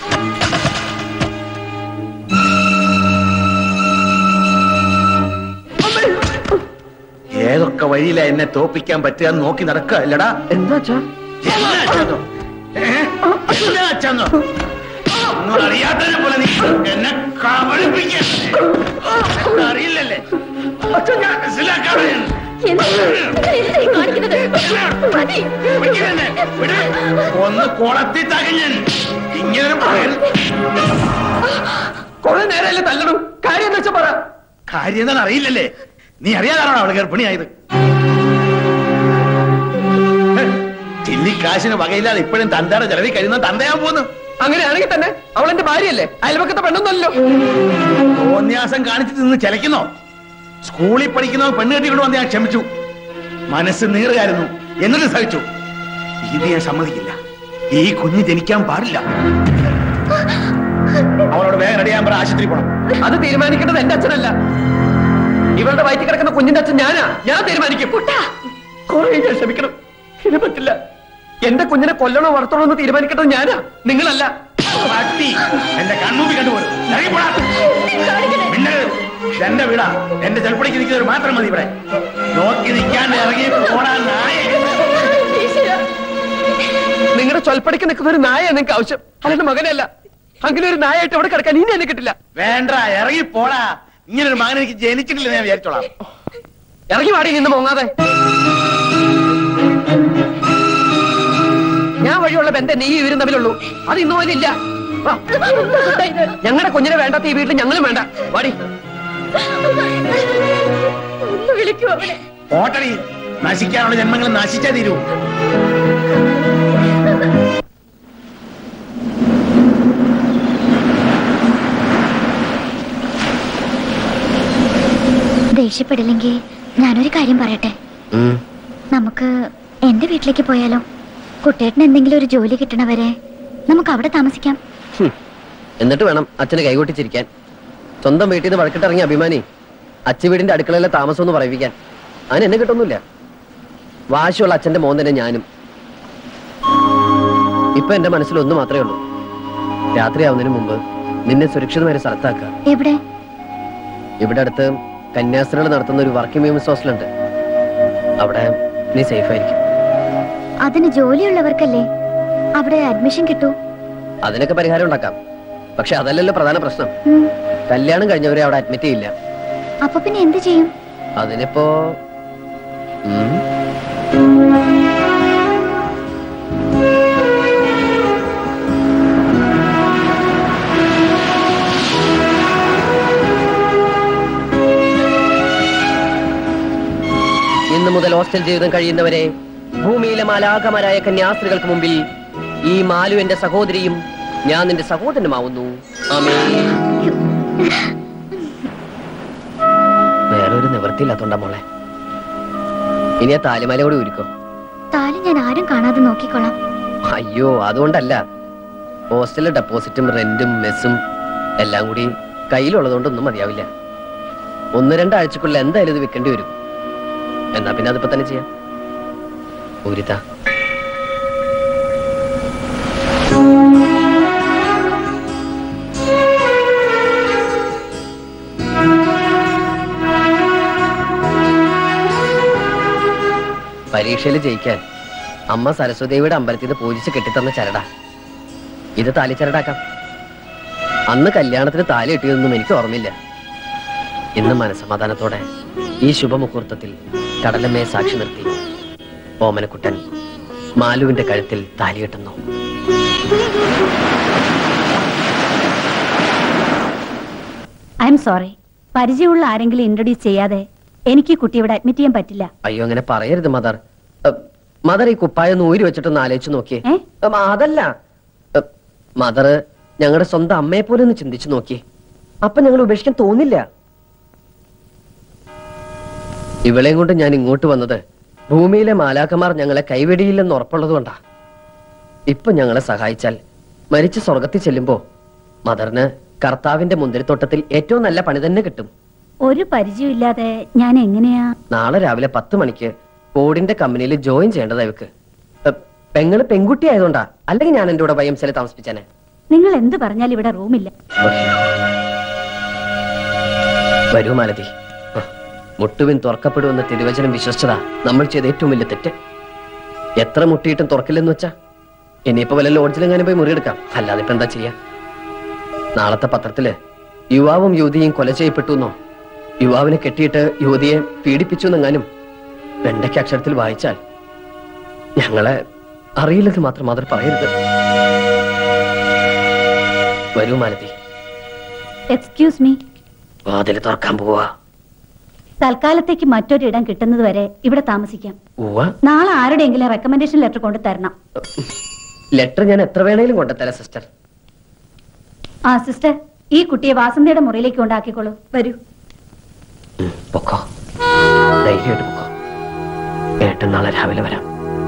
ഏതൊക്കെ വഴിയിലാ എന്നെ തോപ്പിക്കാൻ പറ്റുക എന്ന് നോക്കി നടക്കുക അല്ലടാ
എന്താ
അറിയാത്തതിനെ പോലെ നീ എന്നെ കബളിപ്പിക്കാൻ അറിയില്ലല്ലേ അച്ഛൻ ഞാൻ മനസ്സിലാക്കാതെ ഒന്ന് കുളത്തി തകഞ്ഞൻ ഇങ്ങനെ
കുറെ നേരമല്ലേ തല്ലണം കാര്യം എന്താ വെച്ചാ പറ
കാര്യം എന്താണെന്ന് അറിയില്ലല്ലേ നീ അറിയാതാണോ അവള് ഗർഭിണിയായത് ചില്ലിക്കാശിന് വകയില്ലാതെ ഇപ്പോഴും തന്തയുടെ ചെലവിൽ കഴിയുന്ന തന്തയാൻ പോന്നു
അങ്ങനെയാണെങ്കിൽ തന്നെ അവൾ എന്റെ ഭാര്യയല്ലേ അയൽവക്കത്തെ പെണ്ണൊന്നല്ലോ
തോന്യാസം കാണിച്ചിട്ട് നിന്ന് ചെലക്കുന്നോ സ്കൂളിൽ പഠിക്കുന്നോ പെണ്ണ് കെട്ടിക്കൊണ്ട് വന്ന് ഞാൻ ക്ഷമിച്ചു മനസ്സ് നീറുകയായിരുന്നു എന്നിട്ട് സഹിച്ചു ഇത് ഞാൻ സമ്മതിക്കില്ല ഈ കുഞ്ഞ് ജനിക്കാൻ പാടില്ല അവളോട് വേഗം റെഡിയാൻ പറ ആശുപത്രി പോണം
അത് തീരുമാനിക്കേണ്ടത് എന്റെ അച്ഛനല്ല ഇവളുടെ വയറ്റിൽ കിടക്കുന്ന കുഞ്ഞിന്റെ അച്ഛൻ ഞാനാ ഞാൻ തീരുമാനിക്കും കുറെ ഞാൻ ക്ഷമിക്കണം ഇത് പറ്റില്ല എന്റെ കുഞ്ഞിനെ കൊല്ലണോ വളർത്തണോ എന്ന് തീരുമാനിക്കേണ്ടത് ഞാനാ നിങ്ങളല്ല
പട്ടി എന്റെ കണ്ണൂപ്പി കണ്ടുപോലും ഇറങ്ങിപ്പോടാ മിണ്ടരുത്. ഇതെന്റെ വീടാ എന്റെ ചെൽപ്പടിക്ക് നിൽക്കുന്നവർ മാത്രം മതി ഇവിടെ നോക്കി നിൽക്കാണ്ട് ഇറങ്ങി പോടാ നായേ
നിങ്ങളുടെ ചൊൽപ്പടിക്ക് നിൽക്കുന്ന ഒരു നായ നിങ്ങൾക്ക് ആവശ്യം അല്ലാണ്ട് മകനല്ല അങ്ങനെ ഒരു നായായിട്ട് ഇവിടെ കിടക്കാൻ ഇനി എന്നെ കിട്ടില്ല
വേണ്ട ഇറങ്ങി പോടാ ഇങ്ങനെ ഒരു മകൻ എനിക്ക് ജനിച്ചിട്ടില്ല ഞാൻ വിചാരിച്ചോളാം
ഇറങ്ങി വാടി നിന്ന് മോങ്ങാതെ ഞാൻ വഴിയുള്ള ബന്ധം നീ ഇവരും തമ്മിലുള്ളൂ അത് ഇന്നു പോലെ ഇല്ല ഞങ്ങളുടെ കുഞ്ഞിനെ വേണ്ടാത്ത ഈ വീട്ടിൽ ഞങ്ങളും വേണ്ട വാടി
ഒന്ന് വിളിക്കൂ അവനെ
ഓട്ടടി നശിക്കാനുള്ള ജന്മങ്ങൾ നശിച്ചേ തീരൂ
ദേഷ്യപ്പെടില്ലെങ്കിൽ ഞാനൊരു കാര്യം പറയട്ടെ നമുക്ക് എന്റെ വീട്ടിലേക്ക് പോയാലോ കുട്ടേട്ടന് എന്തെങ്കിലും ഒരു ജോലി കിട്ടണവരെ നമുക്ക് അവിടെ താമസിക്കാം
എന്നിട്ട് വേണം അച്ഛന് കൈകൊട്ടിച്ചിരിക്കാൻ സ്വന്തം വീട്ടിൽ നിന്ന് വഴക്കിട്ടിറങ്ങിയ അഭിമാനി അച്ഛൻ വീടിന്റെ അടുക്കളയിലെ താമസം എന്ന് പറയിപ്പിക്കാൻ അതിന് എന്നെ കിട്ടൊന്നുമില്ല വാശിയുള്ള അച്ഛന്റെ മോൻ തന്നെ ഞാനും ഇപ്പൊ എന്റെ മനസ്സിൽ ഒന്ന് മാത്രമേ ഉള്ളൂ രാത്രിയാവുന്നതിന് മുമ്പ് നിന്നെ സുരക്ഷിതമായ ഒരു സ്ഥലത്താക്കുക
എവിടെ
ഇവിടെ അടുത്ത് കന്യാസ്ത്രീകൾ നടത്തുന്ന ഒരു വർക്കിംഗ് വിമൻസ് ഹോസ്റ്റലുണ്ട് അവിടെ നീ സേഫ് ആയിരിക്കും
അതിന് ജോലിയുള്ളവർക്കല്ലേ അവിടെ അഡ്മിഷൻ കിട്ടൂ
അതിനൊക്കെ പരിഹാരം ഉണ്ടാക്കാം പക്ഷെ അതല്ലല്ലോ പ്രധാന പ്രശ്നം
ഉം.
കല്യാണം കഴിഞ്ഞവരെ അവിടെ അഡ്മിറ്റ് ചെയ്യില്ല
അപ്പൊ പിന്നെ എന്ത് ചെയ്യും
അതിനിപ്പോ ഉം, ഇന്ന് മുതൽ ഹോസ്റ്റൽ ജീവിതം കഴിയുന്നവരെ ഭൂമിയിലെ മാലാകമാരായ കന്യാസ്ത്രീകൾക്ക് മുമ്പിൽ ഈ മാലു എന്റെ സഹോദരിയും ഞാൻ നിന്റെ സഹോദരനുമാവുന്നു ആമേ വേറൊരു നിവൃത്തിയില്ലാത്തോണ്ടാ മോളെ ഇനി ആ താലിമാല കൂടി ഒരുക്കോ
താലി ഞാൻ ആരും കാണാതെ നോക്കിക്കോളാം
അയ്യോ അതുകൊണ്ടല്ല ഹോസ്റ്റലിലെ ഡെപ്പോസിറ്റും റെന്റും മെസ്സും എല്ലാം കൂടി കയ്യിലുള്ളതുകൊണ്ടൊന്നും മതിയാവില്ല ഒന്ന് രണ്ടാഴ്ചക്കുള്ളിൽ എന്തായാലും ഇത് വിൽക്കേണ്ടി വരും എന്നാ പിന്നെ അതിപ്പോ തന്നെ ചെയ്യാം ഊരിത പരീക്ഷയിൽ ജയിക്കാൻ അമ്മ സരസ്വതിയുടെ അമ്പലത്തിൽ നിന്ന് പൂജിച്ച് കെട്ടിത്തന്ന ചരട ഇത് താലി ചരടാക്കാം അന്ന് കല്യാണത്തിന് താലി കിട്ടിയതൊന്നും എനിക്ക് ഓർമ്മയില്ല ഇന്ന് മനസമാധാനത്തോടെ ഈ ശുഭമുഹൂർത്തത്തിൽ കടലമ്മയെ സാക്ഷി നിർത്തി ഓമനക്കുട്ടൻ മാലുവിന്റെ കഴുത്തിൽ താലി കെട്ടുന്നു
ഐ എം സോറി പരിചയമുള്ള ആരെങ്കിലും ഇൻട്രൊഡ്യൂസ് ചെയ്യാതെ എനിക്ക് ഈ കുട്ടി ഇവിടെ അഡ്മിറ്റ് ചെയ്യാൻ പറ്റില്ല
അയ്യോ അങ്ങനെ പറയരുത് മദർ അഹ്, മദർ ഈ കുപ്പായ ഒന്ന് ഊരി വെച്ചിട്ടൊന്ന് ആലോചിച്ച് നോക്കിയേ അഹ്, അതല്ല അഹ്, മദർ ഞങ്ങളുടെ സ്വന്തം അമ്മയെ പോലെ ഒന്ന് ചിന്തിച്ചു നോക്കിയേ അപ്പൊ ഞങ്ങൾ ഉപേക്ഷിക്കാൻ തോന്നില്ല ഇവളെയും കൊണ്ട് ഞാൻ ഇങ്ങോട്ട് വന്നത് ഭൂമിയിലെ മാലാക്കന്മാർ ഞങ്ങളെ കൈവെടിയില്ലെന്ന് ഉറപ്പുള്ളത് കൊണ്ടാ ഇപ്പൊ ഞങ്ങളെ സഹായിച്ചാൽ മരിച്ച് സ്വർഗത്തിൽ ചെല്ലുമ്പോ മദറിന് കർത്താവിന്റെ മുന്തിരിത്തോട്ടത്തിൽ ഏറ്റവും നല്ല പണി തന്നെ കിട്ടും
ഒരു പരിചയമില്ലാതെ ഞാൻ എങ്ങനെയാ
നാളെ രാവിലെ പത്ത് മണിക്ക് ബോർഡിന്റെ കമ്പനിയിൽ ജോയിൻ ചെയ്യേണ്ടതാ ഇവക്ക് എ, പെങ്ങള് പെൺകുട്ടി ആയതുകൊണ്ടാ അല്ലെങ്കിൽ ഞാൻ എന്റെ കൂടെ വൈ എം സിയിൽ താമസിപ്പിച്ചേനെ
നിങ്ങൾ എന്ത് പറഞ്ഞാലും ഇവിടെ റൂമില്ല
വരൂ മാലതി ഹ്, മുട്ടുവിൻ തുറക്കപ്പെടുമെന്ന തിരുവചനം വിശ്വസിച്ചതാ നമ്മൾ ചെയ്ത ഏറ്റവും വലിയ തെറ്റ് എത്ര മുട്ടിയിട്ടും തുറക്കില്ലെന്ന് വെച്ചാ ഇനിയിപ്പോ വല്ല ലോഡ്ജിലെങ്ങാനും പോയി മുറിയെടുക്കാം അല്ലാതെ ഇപ്പൊ എന്താ ചെയ്യാ നാളത്തെ പത്രത്തില് യുവാവും യുവതിയും കൊല ചെയ്യപ്പെട്ടു എന്നോ യുവാവിനെ കെട്ടിയിട്ട് യുവതിയെ പീഡിപ്പിച്ചു എന്നെങ്ങാനും വെണ്ടയ്ക്ക് അക്ഷരത്തിൽ വായിച്ചാൽ ഞങ്ങളെ അറിയില്ലെന്ന് മാത്രം മാത്രം പറയരുത് വരൂ മാലതി
എക്സ്ക്യൂസ് മീ
വാതിൽ തുറക്കാൻ പോവാ
തൽക്കാലത്തേക്ക് മറ്റൊരിടം കിട്ടുന്നത് വരെ ഇവിടെ താമസിക്കാം
ഉവ്വ
നാളെ ആരുടെയെങ്കിലും റെക്കമെൻഡേഷൻ ലെറ്റർ കൊണ്ട് തരണം
ലെറ്റർ ഞാൻ എത്ര വേണേലും കൊണ്ടുത്തരാം സിസ്റ്റർ
ആ സിസ്റ്റർ ഈ കുട്ടിയെ വാസന്തിയുടെ മുറിയിലേക്ക് കൊണ്ടാക്കിക്കോളൂ വരൂ
പൊക്കോ ധൈര്യമായിട്ട് പൊക്കോ ഏട്ടൻ നാളെ രാവിലെ വരാം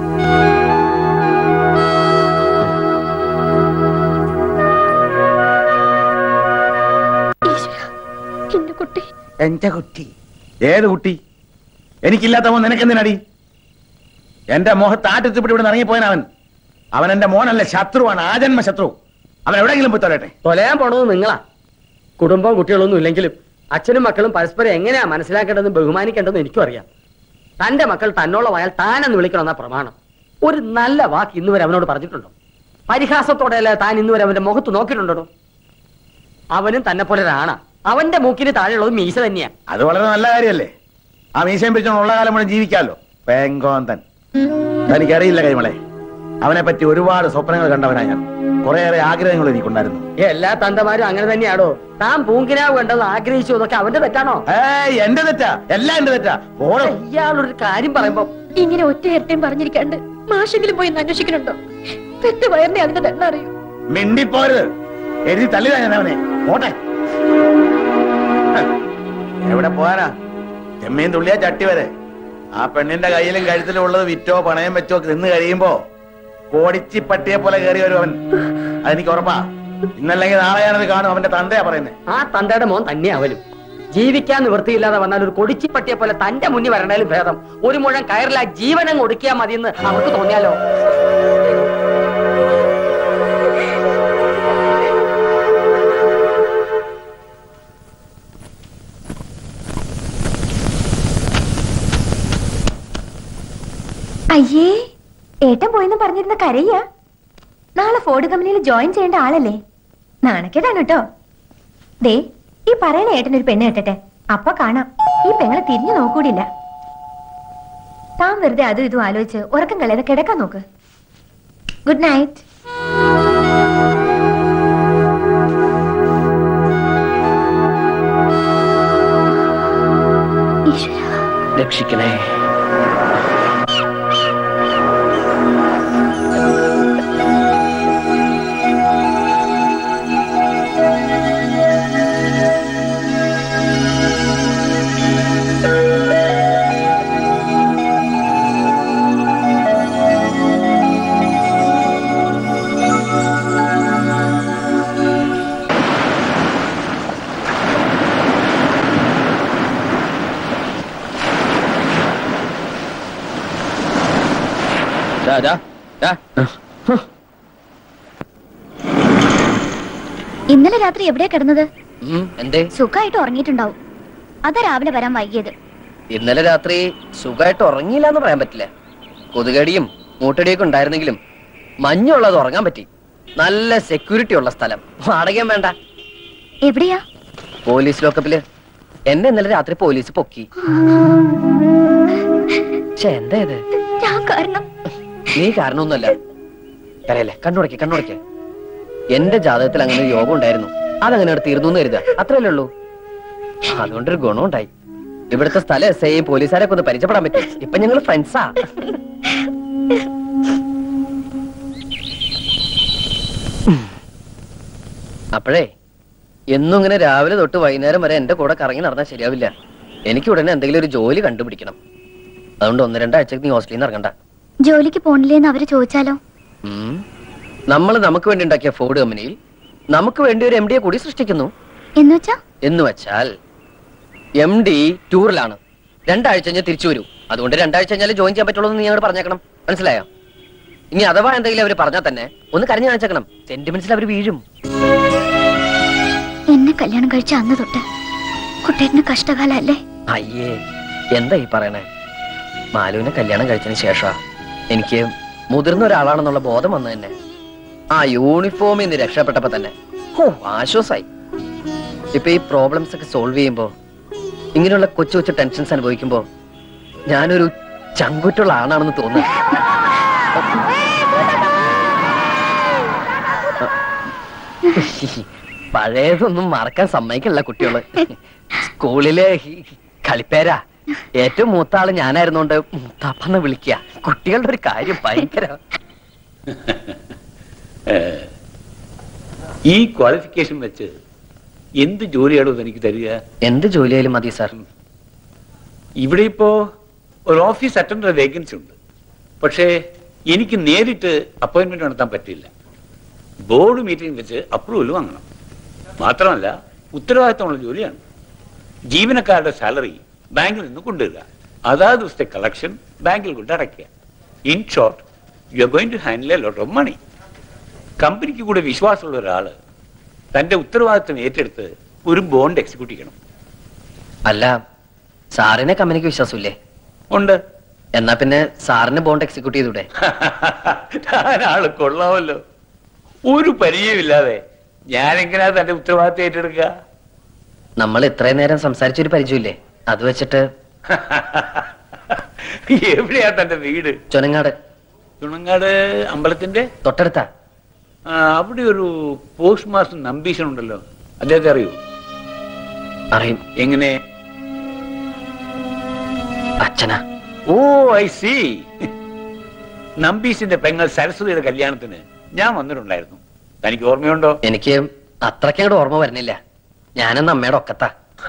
എന്റെ കുട്ടി
എന്റെ കുട്ടി ഏത് കുട്ടി എനിക്കില്ലാത്ത മോൻ നിനക്കെന്തിനടി എന്റെ മോഹത്ത് ആട്ടിത്തിപ്പിട്ട് ഇവിടെ ഇറങ്ങിപ്പോയൻ അവൻ അവൻ എന്റെ മോനല്ല ശത്രുവാണ് ആജന്മ ശത്രു അവൻ എവിടെയെങ്കിലും പോയി തൊലട്ടെ
തൊലയാൻ പോണത് നിങ്ങളാ കുടുംബവും കുട്ടികളൊന്നും ഇല്ലെങ്കിലും അച്ഛനും മക്കളും പരസ്പരം എങ്ങനെയാ മനസ്സിലാക്കേണ്ടതെന്ന് ബഹുമാനിക്കേണ്ടതെന്ന് എനിക്കും അറിയാം തന്റെ മക്കൾ തന്നോളമായാൽ താനെന്ന് വിളിക്കണമെന്ന പ്രമാണം ഒരു നല്ല വാക്ക് ഇന്ന് വരെ അവനോട് പറഞ്ഞിട്ടുണ്ടോ പരിഹാസത്തോടെയല്ല താൻ ഇന്ന് വരെ അവന്റെ മുഖത്ത് നോക്കിയിട്ടുണ്ടോ അവനും തന്നെ പോലെ ഒരാണാ അവന്റെ മൂക്കിന് താഴെയുള്ളത് മീശ തന്നെയാ
അത് വളരെ നല്ല കാര്യമല്ലേ ആ മീശയും പിടിച്ചോണ്ട് ഉള്ള കാലം മുഴുവൻ ജീവിക്കാമല്ലോ പെങ്കോന്തൻ തനിക്കറിയില്ല കൈമളെ അവനെ പറ്റി ഒരുപാട് സ്വപ്നങ്ങൾ കണ്ടവനാ ഞാൻ കുറേയേറെ ആഗ്രഹങ്ങൾ എനിക്കുണ്ടായിരുന്നു
എല്ലാ തന്തമാരും അങ്ങനെ തന്നെയാണോ താൻ പൂങ്കിനാവ് കണ്ടത് ആഗ്രഹിച്ചു അതൊക്കെ അവന്റെ തെറ്റാണോ
ഏയ് എന്റെ തെറ്റാ എല്ലാം എന്റെ തെറ്റാ ഓടോ
ഇയാളൊരു കാര്യം പറയുമ്പോ
ഇങ്ങനെ ഒറ്റ ഇരട്ടയും പറഞ്ഞിരിക്കാണ്ട് മാഷെങ്കിലും പോയി ഒന്ന് അന്വേഷിക്കണുണ്ടോ പെറ്റ് വയറിനെ അതിന്റെ തന്നെ അറിയൂ
മിണ്ടിപ്പോരുത് എഴുതി തള്ളിതാ ഞാൻ അവനെ പോട്ടെ ഹ്, എവിടെ പോകാനാ ചെമ്മീൻ തുള്ളിയാ ചട്ടി വരെ ആ പെണ്ണിന്റെ കയ്യിലും കഴുത്തിലും ഉള്ളത് വിറ്റോ പണയം വെച്ചോ നിന്ന് കഴിയുമ്പോ കോടിച്ചി പട്ടിയെ പോലെ കയറി വരും അവൻ അതെനിക്ക് ഉറപ്പാ ഇന്നല്ലെങ്കിൽ നാളെ ഞാനത് കാണും അവന്റെ തന്തയാ പറയുന്നത്
ആ തന്തയുടെ മോൻ തന്നെയാ അവനും ജീവിക്കാൻ നിവൃത്തിയില്ലാതെ വന്നാൽ ഒരു കൊടിച്ചിപ്പട്ടിയെ പോലെ തന്റെ മുന്നിൽ വരണേലും ഭേദം ഒരു മുഴം കയറില്ല ജീവനം ഒടുക്കിയാൽ മതിയെന്ന് അവർക്ക് തോന്നിയാലോ
അയ്യേ ഏട്ടൻ പോയെന്ന് പറഞ്ഞിരുന്ന കരയ്യ നാളെ ഫോർഡ് കമ്പനിയിൽ ജോയിൻ ചെയ്യേണ്ട ആളല്ലേ നാണക്കേടാണ് കേട്ടോ ദേ ഈ പറയണ ഏട്ടൻ ഒരു പെണ്ണ് കെട്ടട്ടെ അപ്പൊ കാണാം ഈ പെങ്ങളെ തിരിഞ്ഞു നോക്കൂടില്ല താൻ വെറുതെ അതും ഇതും ആലോചിച്ച് ഉറക്കം കളയാതെ കിടക്കാൻ നോക്ക് ഗുഡ് നൈറ്റ്
രക്ഷിക്കണേ ദാ, ദാ, ദാ.
ഇന്നലെ രാത്രി എവിടെയാ കിടന്നത്
ഉം, എന്തേ
സുഖമായിട്ട് ഉറങ്ങിയിട്ടുണ്ടാവും അതാ രാവിലെ വരാൻ വൈകിയത്
ഇന്നലെ രാത്രി സുഖമായിട്ട് ഉറങ്ങിയില്ല എന്ന് പറയാൻ പറ്റില്ല കൊതുകടിയും മൂട്ടടിയൊക്കെ ഉണ്ടായിരുന്നെങ്കിലും മഞ്ഞുള്ളത് ഉറങ്ങാൻ പറ്റി നല്ല സെക്യൂരിറ്റി ഉള്ള സ്ഥലം വാടകയും വേണ്ട
എവിടെയാ
പോലീസ് ലോക്കപ്പില് എന്നെ ഇന്നലെ രാത്രി പോലീസ് പൊക്കി പക്ഷെ എന്താ ഇത്
ഞാൻ കാരണം
നീ കാരണമൊന്നുമല്ല കരയല്ലേ കണ്ണുടയ്ക്ക് കണ്ണുടയ്ക്ക് എന്റെ ജാതകത്തിൽ അങ്ങനെ ഒരു യോഗം ഉണ്ടായിരുന്നു അതങ്ങനെ അവിടെ തീർന്നു എന്ന് കരുതുക അത്രയല്ലേ ഉള്ളൂ അതുകൊണ്ടൊരു ഗുണമുണ്ടായി ഇവിടുത്തെ സ്ഥലം എസ് ഐ പോലീസുകാരൊക്കെ ഒന്ന് പരിചയപ്പെടാൻ പറ്റും ഇപ്പൊ ഞങ്ങൾ ഫ്രണ്ട്സാ അപ്പോഴേ എന്നും ഇങ്ങനെ രാവിലെ തൊട്ട് വൈകുന്നേരം വരെ എന്റെ കൂടെ കറങ്ങി നടന്നാൽ ശരിയാവില്ല എനിക്ക് ഉടനെ എന്തെങ്കിലും ഒരു ജോലി കണ്ടുപിടിക്കണം അതുകൊണ്ട് ഒന്ന് രണ്ടാഴ്ചക്ക് നീ ഹോസ്റ്റലിൽ നിന്ന് ഇറങ്ങണ്ട
ജോലിക്ക് പോണില്ലേന്ന് അവര് ചോദിച്ചാലോ
നമ്മൾ നമുക്ക് വേണ്ടി ഉണ്ടാക്കിയ ഫോർഡ് കമ്പനിയിൽ നമുക്ക് വേണ്ടി ഒരു എം ഡിയെ കൂടി സൃഷ്ടിക്കുന്നു
എന്നുവെച്ചാ
എന്ന് വെച്ചാൽ എം ഡി ടൂറിലാണ് രണ്ടാഴ്ച കഴിഞ്ഞാൽ തിരിച്ചു വരൂ അതുകൊണ്ട് രണ്ടാഴ്ച കഴിഞ്ഞാൽ ജോയിൻ ചെയ്യാൻ പറ്റുള്ളൂ എന്ന് നീ ഞങ്ങൾ പറഞ്ഞേക്കണം മനസ്സിലായോ ഇനി അഥവാ എന്തെങ്കിലും അവര് പറഞ്ഞാൽ തന്നെ ഒന്ന് കരഞ്ഞു കാണിച്ചേക്കണം സെന്റിമെന്റ്സിൽ അവര് വീഴും
എന്നെ കല്യാണം കഴിച്ച അന്ന് തൊട്ട് കുട്ടേട്ടന് കഷ്ടകാലല്ലേ
അയ്യേ എന്താ ഈ പറയണേ മാലുവിനെ കല്യാണം കഴിച്ചതിന് ശേഷമാ എനിക്ക് മുതിർന്ന ഒരാളാണെന്നുള്ള ബോധം വന്നു തന്നെ ആ യൂണിഫോമിൽ നിന്ന് രക്ഷപ്പെട്ടപ്പോ തന്നെ ഓ ആശ്വാസായി ഇപ്പൊ ഈ പ്രോബ്ലംസ് ഒക്കെ സോൾവ് ചെയ്യുമ്പോ ഇങ്ങനെയുള്ള കൊച്ചു കൊച്ചു ടെൻഷൻസ് അനുഭവിക്കുമ്പോ ഞാനൊരു ചങ്കുറ്റുള്ള ആണാണെന്ന് തോന്നുന്നു പഴയതൊന്നും മറക്കാൻ സമ്മതിക്കില്ല കുട്ടികള് സ്കൂളിലെ ഈ കളിപ്പേരാ ഏറ്റവും മൂത്ത ആള് ഞാനായിരുന്നോണ്ട് മൂത്താപ്പന്ന് വിളിക്കുക കുട്ടികളുടെ ഒരു കാര്യം ഭയങ്കര
ഏഹ്, ഈ ക്വാളിഫിക്കേഷൻ വെച്ച് എന്ത് ജോലിയാണോ എനിക്ക് തരിക
എന്ത് ജോലിയായാലും മതി സാർ
ഇവിടെ ഇപ്പോ ഒരു ഓഫീസ് അറ്റൻഡർ വേക്കൻസി ഉണ്ട് പക്ഷേ എനിക്ക് നേരിട്ട് അപ്പോയിന്റ്മെന്റ് നടത്താൻ പറ്റില്ല ബോർഡ് മീറ്റിംഗ് വെച്ച് അപ്രൂവൽ വാങ്ങണം മാത്രമല്ല ഉത്തരവാദിത്തമുള്ള ജോലിയാണ് ജീവനക്കാരുടെ സാലറി ബാങ്കിൽ നിന്ന് കൊണ്ടുവരിക അതാത് ദിവസത്തെ കളക്ഷൻ ബാങ്കിൽ കൊണ്ട് അടയ്ക്കുക in short you are going to handle a lot of money കമ്പനിക്ക് കൂടെ വിശ്വാസമുള്ള ഒരാള് തന്റെ ഉത്തരവാദിത്തം ഏറ്റെടുത്ത് ഒരു ബോണ്ട് എക്സിക്യൂട്ട് ചെയ്യണം
അല്ല സാറിനെ കമ്പനിക്ക് വിശ്വാസമില്ലേ
ഉണ്ട്
എന്നാ പിന്നെ സാറിന് ബോണ്ട് എക്സിക്യൂട്ട് ചെയ്തൂടെ
ആള് കൊള്ളാമല്ലോ ഒരു പരിചയമില്ലാതെ ഞാനെങ്ങനെയാ തന്റെ ഉത്തരവാദിത്തം ഏറ്റെടുക്കുക
നമ്മൾ ഇത്രയും നേരം സംസാരിച്ചൊരു പരിചയമില്ലേ അത് വെച്ചിട്ട്
എവിടെയാ തന്റെ വീട്
ചുനങ്ങാട്
ചുണങ്ങാട് അമ്പലത്തിന്റെ
തൊട്ടടുത്താ
ആ, അവിടെ ഒരു പോസ്റ്റ് മാസ്റ്റർ നമ്പീശൻ ഉണ്ടല്ലോ അദ്ദേഹത്തെ അറിയൂ
അറിയും
എങ്ങനെ
അച്ഛനാ
ഓ ഐ സി നമ്പീശിന്റെ പെങ്ങൾ സരസ്വതിയുടെ കല്യാണത്തിന് ഞാൻ വന്നിട്ടുണ്ടായിരുന്നു തനിക്ക് ഓർമ്മയുണ്ടോ
എനിക്ക് അത്രയ്ക്കങ്ങോട്ട് ഓർമ്മ വരുന്നില്ല ഞാനെന്ന് അമ്മയുടെ ഒക്കത്താ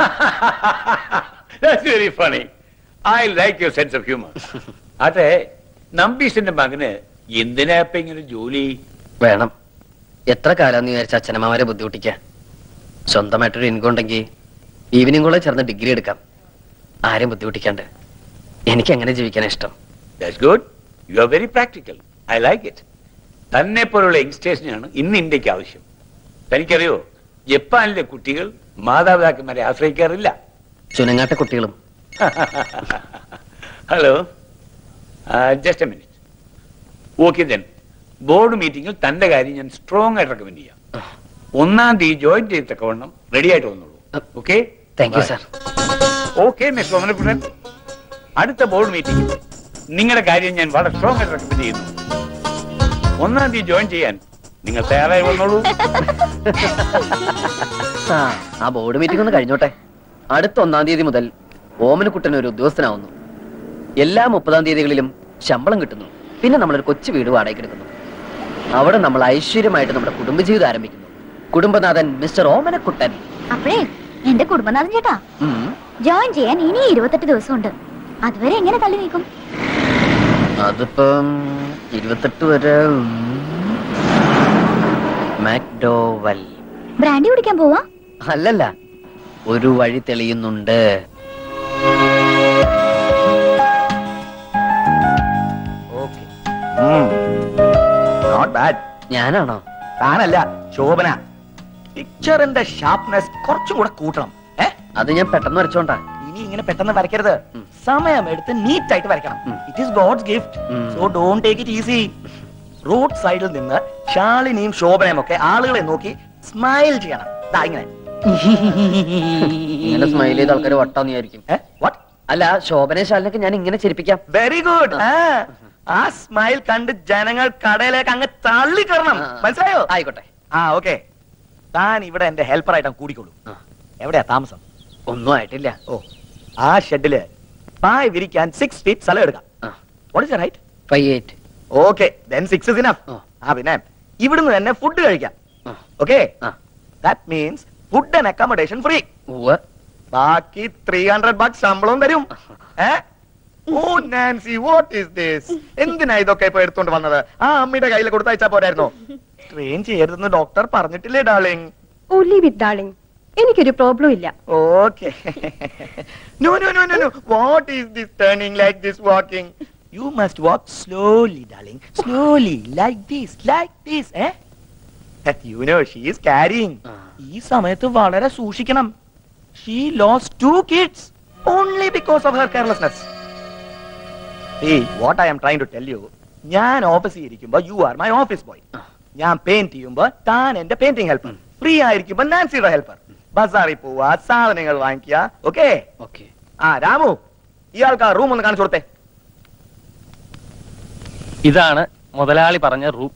That's very funny. I like your sense of humor. അതെ നമ്പീശിന്റെ മകന് എന്തിനാ ഇപ്പൊ ഇങ്ങനെ ജോലി
വേണം എത്ര കാലാന്ന് വിചാരിച്ച അച്ഛനമ്മമാരെ ബുദ്ധിമുട്ടിക്കാൻ സ്വന്തമായിട്ടൊരു ഇൻകം ഉണ്ടെങ്കിൽ ഈവനിങ് കൂടെ ചേർന്ന് ഡിഗ്രി എടുക്കാം ആരെയും ബുദ്ധിമുട്ടിക്കാണ്ട് എനിക്ക് അങ്ങനെ ജീവിക്കാൻ ഇഷ്ടം
that's good you are very practical I like it തന്നെ പോലുള്ള യങ്സ്റ്റേഴ്സിനാണ് ഇന്ന് ഇന്ത്യക്ക് ആവശ്യം തനിക്കറിയോ ജപ്പാനിലെ കുട്ടികൾ മാതാപിതാക്കന്മാരെ ആശ്രയിക്കാറില്ല
ചുനങ്ങാട്ട കുട്ടികളും
hello just a minute okay then board മീറ്റിംഗിൽ തന്റെ കാര്യം ഞാൻ സ്ട്രോങ് ആയിട്ട് റെക്കമെൻഡ് ചെയ്യാം ഒന്നാം തീയതി ജോയിൻ ചെയ്തക്കവണ്ണം റെഡി ആയിട്ട് വന്നോളൂ okay
thank you sir
okay Miss Omanakuttan അടുത്ത ബോർഡ് മീറ്റിംഗിൽ നിങ്ങളുടെ കാര്യം ഞാൻ വളരെ സ്ട്രോങ് ആയിട്ട് റെക്കമെൻഡ് ചെയ്യുന്നു ഒന്നാം തീയതി ജോയിൻ ചെയ്യാൻ നിങ്ങൾ തയ്യാറായി വന്നോളൂ
ആ, ആ ബോർഡ് മീറ്റിംഗ് ഒന്ന് കഴിഞ്ഞോട്ടെ അടുത്ത ഒന്നാം തീയതി മുതൽ ഓമനക്കുട്ടൻ ഒരു ഉദ്യോഗസ്ഥനാവുന്നു എല്ലാ മുപ്പതാം തീയതികളിലും ശമ്പളം കിട്ടുന്നു പിന്നെ നമ്മളൊരു കൊച്ചു വീട് വാടകയ്ക്ക് എടുക്കുന്നു അവിടെ നമ്മൾ ഐശ്വര്യമായിട്ട് നമ്മുടെ കുടുംബജീവിതം ആരംഭിക്കുന്നു കുടുംബനാഥൻ മിസ്റ്റർ ഓമനക്കുട്ടൻ
അപ്പഴേ എന്റെ കുടുംബനാഥൻ ചേട്ടാ
ഉം.
ജോയിൻ ചെയ്യാൻ ഇനി ഇരുപത്തെട്ട് ദിവസമുണ്ട് അതുവരെ എങ്ങനെ തള്ളി നീക്കും
അതിപ്പം ഇരുപത്തെട്ട് വരെ ഉം. മാക്ഡോവൽ
ബ്രാൻഡി കുടിക്കാൻ പോവാ
അല്ലല്ല ഒരു വഴി തെളിയുന്നുണ്ട്
നോട്ട് ബാഡ്
ഞാനാണോ
താനല്ല ശോഭന പിക്ചറിന്റെ ഷാർപ്നെസ് കുറച്ചും കൂടെ കൂട്ടണം ഏ
അത് ഞാൻ പെട്ടെന്ന് വരച്ചോണ്ടാ
ഇനി ഇങ്ങനെ പെട്ടെന്ന് വരയ്ക്കരുത് സമയം എടുത്ത് നീറ്റ് ആയിട്ട് വരയ്ക്കണം it is God's gift so don't take it easy road സൈഡിൽ നിന്ന് ശാലിനിയും ശോഭനയും ഒക്കെ ആളുകളെ നോക്കി സ്മൈൽ ചെയ്യണം ദാ ഇങ്ങനെ
ഇങ്ങനെ സ്മൈൽ ചെയ്ത ആൾക്കാർ വട്ടാന്ന് വിചാരിക്കും
വാട്ട്
അല്ല ശോഭന ശാലിനൊക്കെ ഞാൻ ഇങ്ങനെ ചിരിപ്പിക്കാം
വെരി ഗുഡ് ആ സ്മൈൽ കണ്ട് ജനങ്ങൾ കടയിലേക്ക് അങ്ങ് തള്ളിക്കറണം മനസ്സിലായോ
ആയിക്കോട്ടെ
ആ ഓക്കെ താൻ ഇവിടെ എന്റെ ഹെൽപ്പർ ആയിട്ട് കൂടിക്കോളൂ എവിടെയാ താമസം
ഒന്നും ആയിട്ടില്ല
ഓ ആ ഷെഡില് പായ് വിരിക്കാൻ സിക്സ് ഫീറ്റ് സ്ഥലം എടുക്കാം what is right
five eight
okay then six is enough ആ പിന്നെ ഇവിടുന്ന് തന്നെ ഫുഡ് കഴിക്കാം okay that means food and accommodation free ബാക്കി ത്രീ ഹൺഡ്രഡ് ബക്സ് ശമ്പളവും തരും ഏ ഓ നാൻസി വാട്ട് ഈസ് ദിസ് എന്തിനാ ഇതൊക്കെ ഇപ്പൊ എടുത്തോണ്ട് വന്നത് ആ അമ്മയുടെ കയ്യിൽ കൊടുത്തയച്ചാ പോരായിരുന്നോ ട്രെയിൻ ചെയ്യരുതെന്ന് ഡോക്ടർ പറഞ്ഞിട്ടില്ലേ darling
oh leave it darling എനിക്കൊരു പ്രോബ്ലം ഇല്ല
okay no no no no no what is this turning like this walking
You must walk slowly, darling. Slowly, like this, like this, eh? You know, she is carrying. ഈ സമയത്ത് വളരെ സൂക്ഷിക്കണം she lose two kids only because of her carelessness what I am trying to tell you ഞാൻ ഓഫീസിൽ ഇരിക്കുമ്പോ you are my office boy ഞാൻ paint ചെയ്യുമ്പോ താൻ എന്റെ പെയിന്റിംഗ് ഹെൽപ്പർ ഫ്രീ ആയിരിക്കുമ്പോ നാൻസിയുടെ ഹെൽപ്പർ ബസാറിൽ പോവാ സാധനങ്ങൾ വാങ്ങിക്കുക ഓക്കെ
ഓക്കെ
ആ രാമു ഇയാൾക്ക് ആ റൂം ഒന്ന് കാണിച്ചു കൊടുത്തേ
ഇതാണ് മുതലാളി പറഞ്ഞ റൂം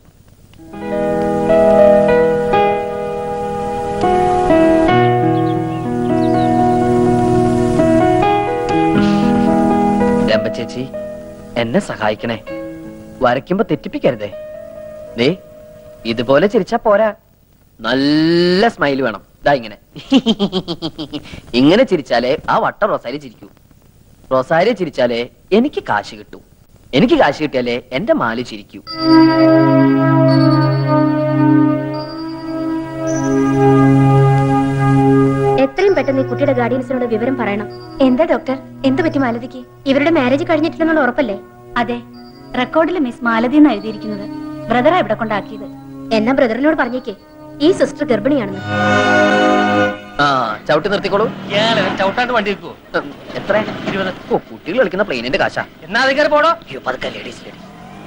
രമ്പ ചേച്ചി എന്നെ സഹായിക്കണേ വരയ്ക്കുമ്പോ തെറ്റിപ്പിക്കരുതേ ദേ ഇതുപോലെ ചിരിച്ചാ പോരാ നല്ല സ്മൈൽ വേണം ദാ ഇങ്ങനെ ഇങ്ങനെ ചിരിച്ചാലേ ആ വട്ട റൊസാരി ചിരിക്കൂ റൊസാരി ചിരിച്ചാലേ എനിക്ക് കാശ് കിട്ടൂ എനിക്ക് കാശ് കിട്ടിയാലേ എന്റെ മാലി ചിരിക്കൂ
എത്രയും പെട്ടെന്ന് ഈ കുട്ടിയുടെ ഗാർഡിയൻസിനോട് വിവരം പറയണം എന്താ ഡോക്ടർ എന്ത് പറ്റി മാലതിക്ക് ഇവരുടെ മാരേജ് കഴിഞ്ഞിട്ടില്ലെന്നുള്ള ഉറപ്പല്ലേ
അതെ റെക്കോർഡിൽ മിസ് മാലതി എന്ന് എഴുതിയിരിക്കുന്നത് ബ്രദറാ ഇവിടെ കൊണ്ടാക്കിയത്
എന്നാ ബ്രദറിനോട് പറഞ്ഞേക്കേ ഈ സിസ്റ്റർ ഗർഭിണിയാണെന്ന്
ആ ചവിട്ടി നിർത്തിക്കോളൂ
ചവിട്ടാണ്ട് വണ്ടി വെക്കുവോ
എത്ര ഇരുപത് ഓ കുട്ടികൾ കളിക്കുന്ന പ്ലെയിനിന്റെ കാശാ
എന്നാ അത് കയറി പോടോ
അയ്യോ പതുക്കെ ലേഡീസ് ലേഡീസ്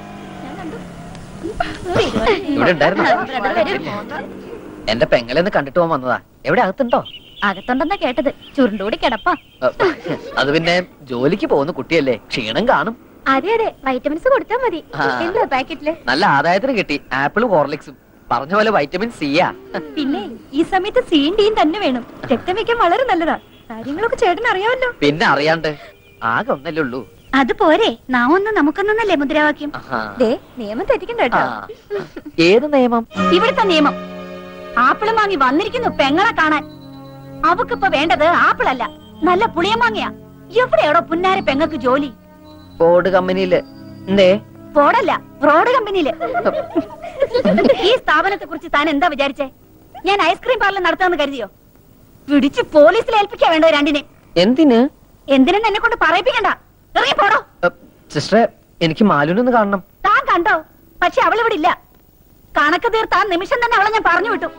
ഇവിടെ ഉണ്ടായിരുന്നു എന്റെ പെങ്ങളെന്ന് കണ്ടിട്ട് പോകാൻ വന്നതാ എവിടെ അകത്തുണ്ടോ
അകത്തുണ്ടെന്നാ കേട്ടത് ചുരുണ്ടുകൂടി കിടപ്പാ
അത് പിന്നെ ജോലിക്ക് പോകുന്ന കുട്ടിയല്ലേ ക്ഷീണം കാണും
അതെ അതെ വൈറ്റമിൻസ് കൊടുത്താൽ മതി
ആ.
എന്താ പാക്കറ്റില്
നല്ല ആദായത്തിന് കിട്ടി ആപ്പിളും ഹോർലിക്സും പറഞ്ഞ പോലെ വൈറ്റമിൻ സിയാ
പിന്നെ ഈ സമയത്ത് സീൻഡിയും തന്നെ വേണം രക്തം വെക്കാൻ വളരെ നല്ലതാ കാര്യങ്ങളൊക്കെ ചേട്ടൻ അറിയാമല്ലോ
പിന്നെ അറിയാണ്ട് ആകെ ഒന്നല്ലേ ഉള്ളൂ
അത് പോരെ നാ ഒന്ന് നമുക്കൊന്നല്ലേ മുദ്രാവാക്യം
ആഹാ.
ദേ നിയമം തെറ്റിക്കണ്ട കേട്ടോ
ആ. ഏത് നിയമം
ഇവിടുത്തെ നിയമം ആപ്പിളും വാങ്ങി വന്നിരിക്കുന്നു പെങ്ങളെ കാണാൻ അവക്കിപ്പോ വേണ്ടത് ആപ്പിളല്ല നല്ല പുളിയമാങ്ങയാ എവിടെയാടോ പുന്നാര പെങ്ങക്ക് ജോലി
ഫോർഡ് കമ്പനിയില് എന്തേ
ഫോർഡല്ല റോഡ് കമ്പനിയില് ഈ സ്ഥാപനത്തെ കുറിച്ച് താൻ എന്താ വിചാരിച്ചേ ഞാൻ ഐസ്ക്രീം പാർലർ നടത്താന്ന് കരുതിയോ പിടിച്ച് പോലീസിൽ ഏൽപ്പിക്കാ വേണ്ടോ രണ്ടിനെ
എന്തിന്
എന്തിനെന്ന് എന്നെ കൊണ്ട് പറയിപ്പിക്കണ്ട ഇറങ്ങി പോടോ
സിസ്റ്ററെ എനിക്ക് മാലുനൊന്ന് കാണണം
താൻ കണ്ടോ പക്ഷെ അവൾ ഇവിടെ ഇല്ല കണക്ക് തീർത്താൻ നിമിഷം തന്നെ അവളെ ഞാൻ പറഞ്ഞു വിട്ടു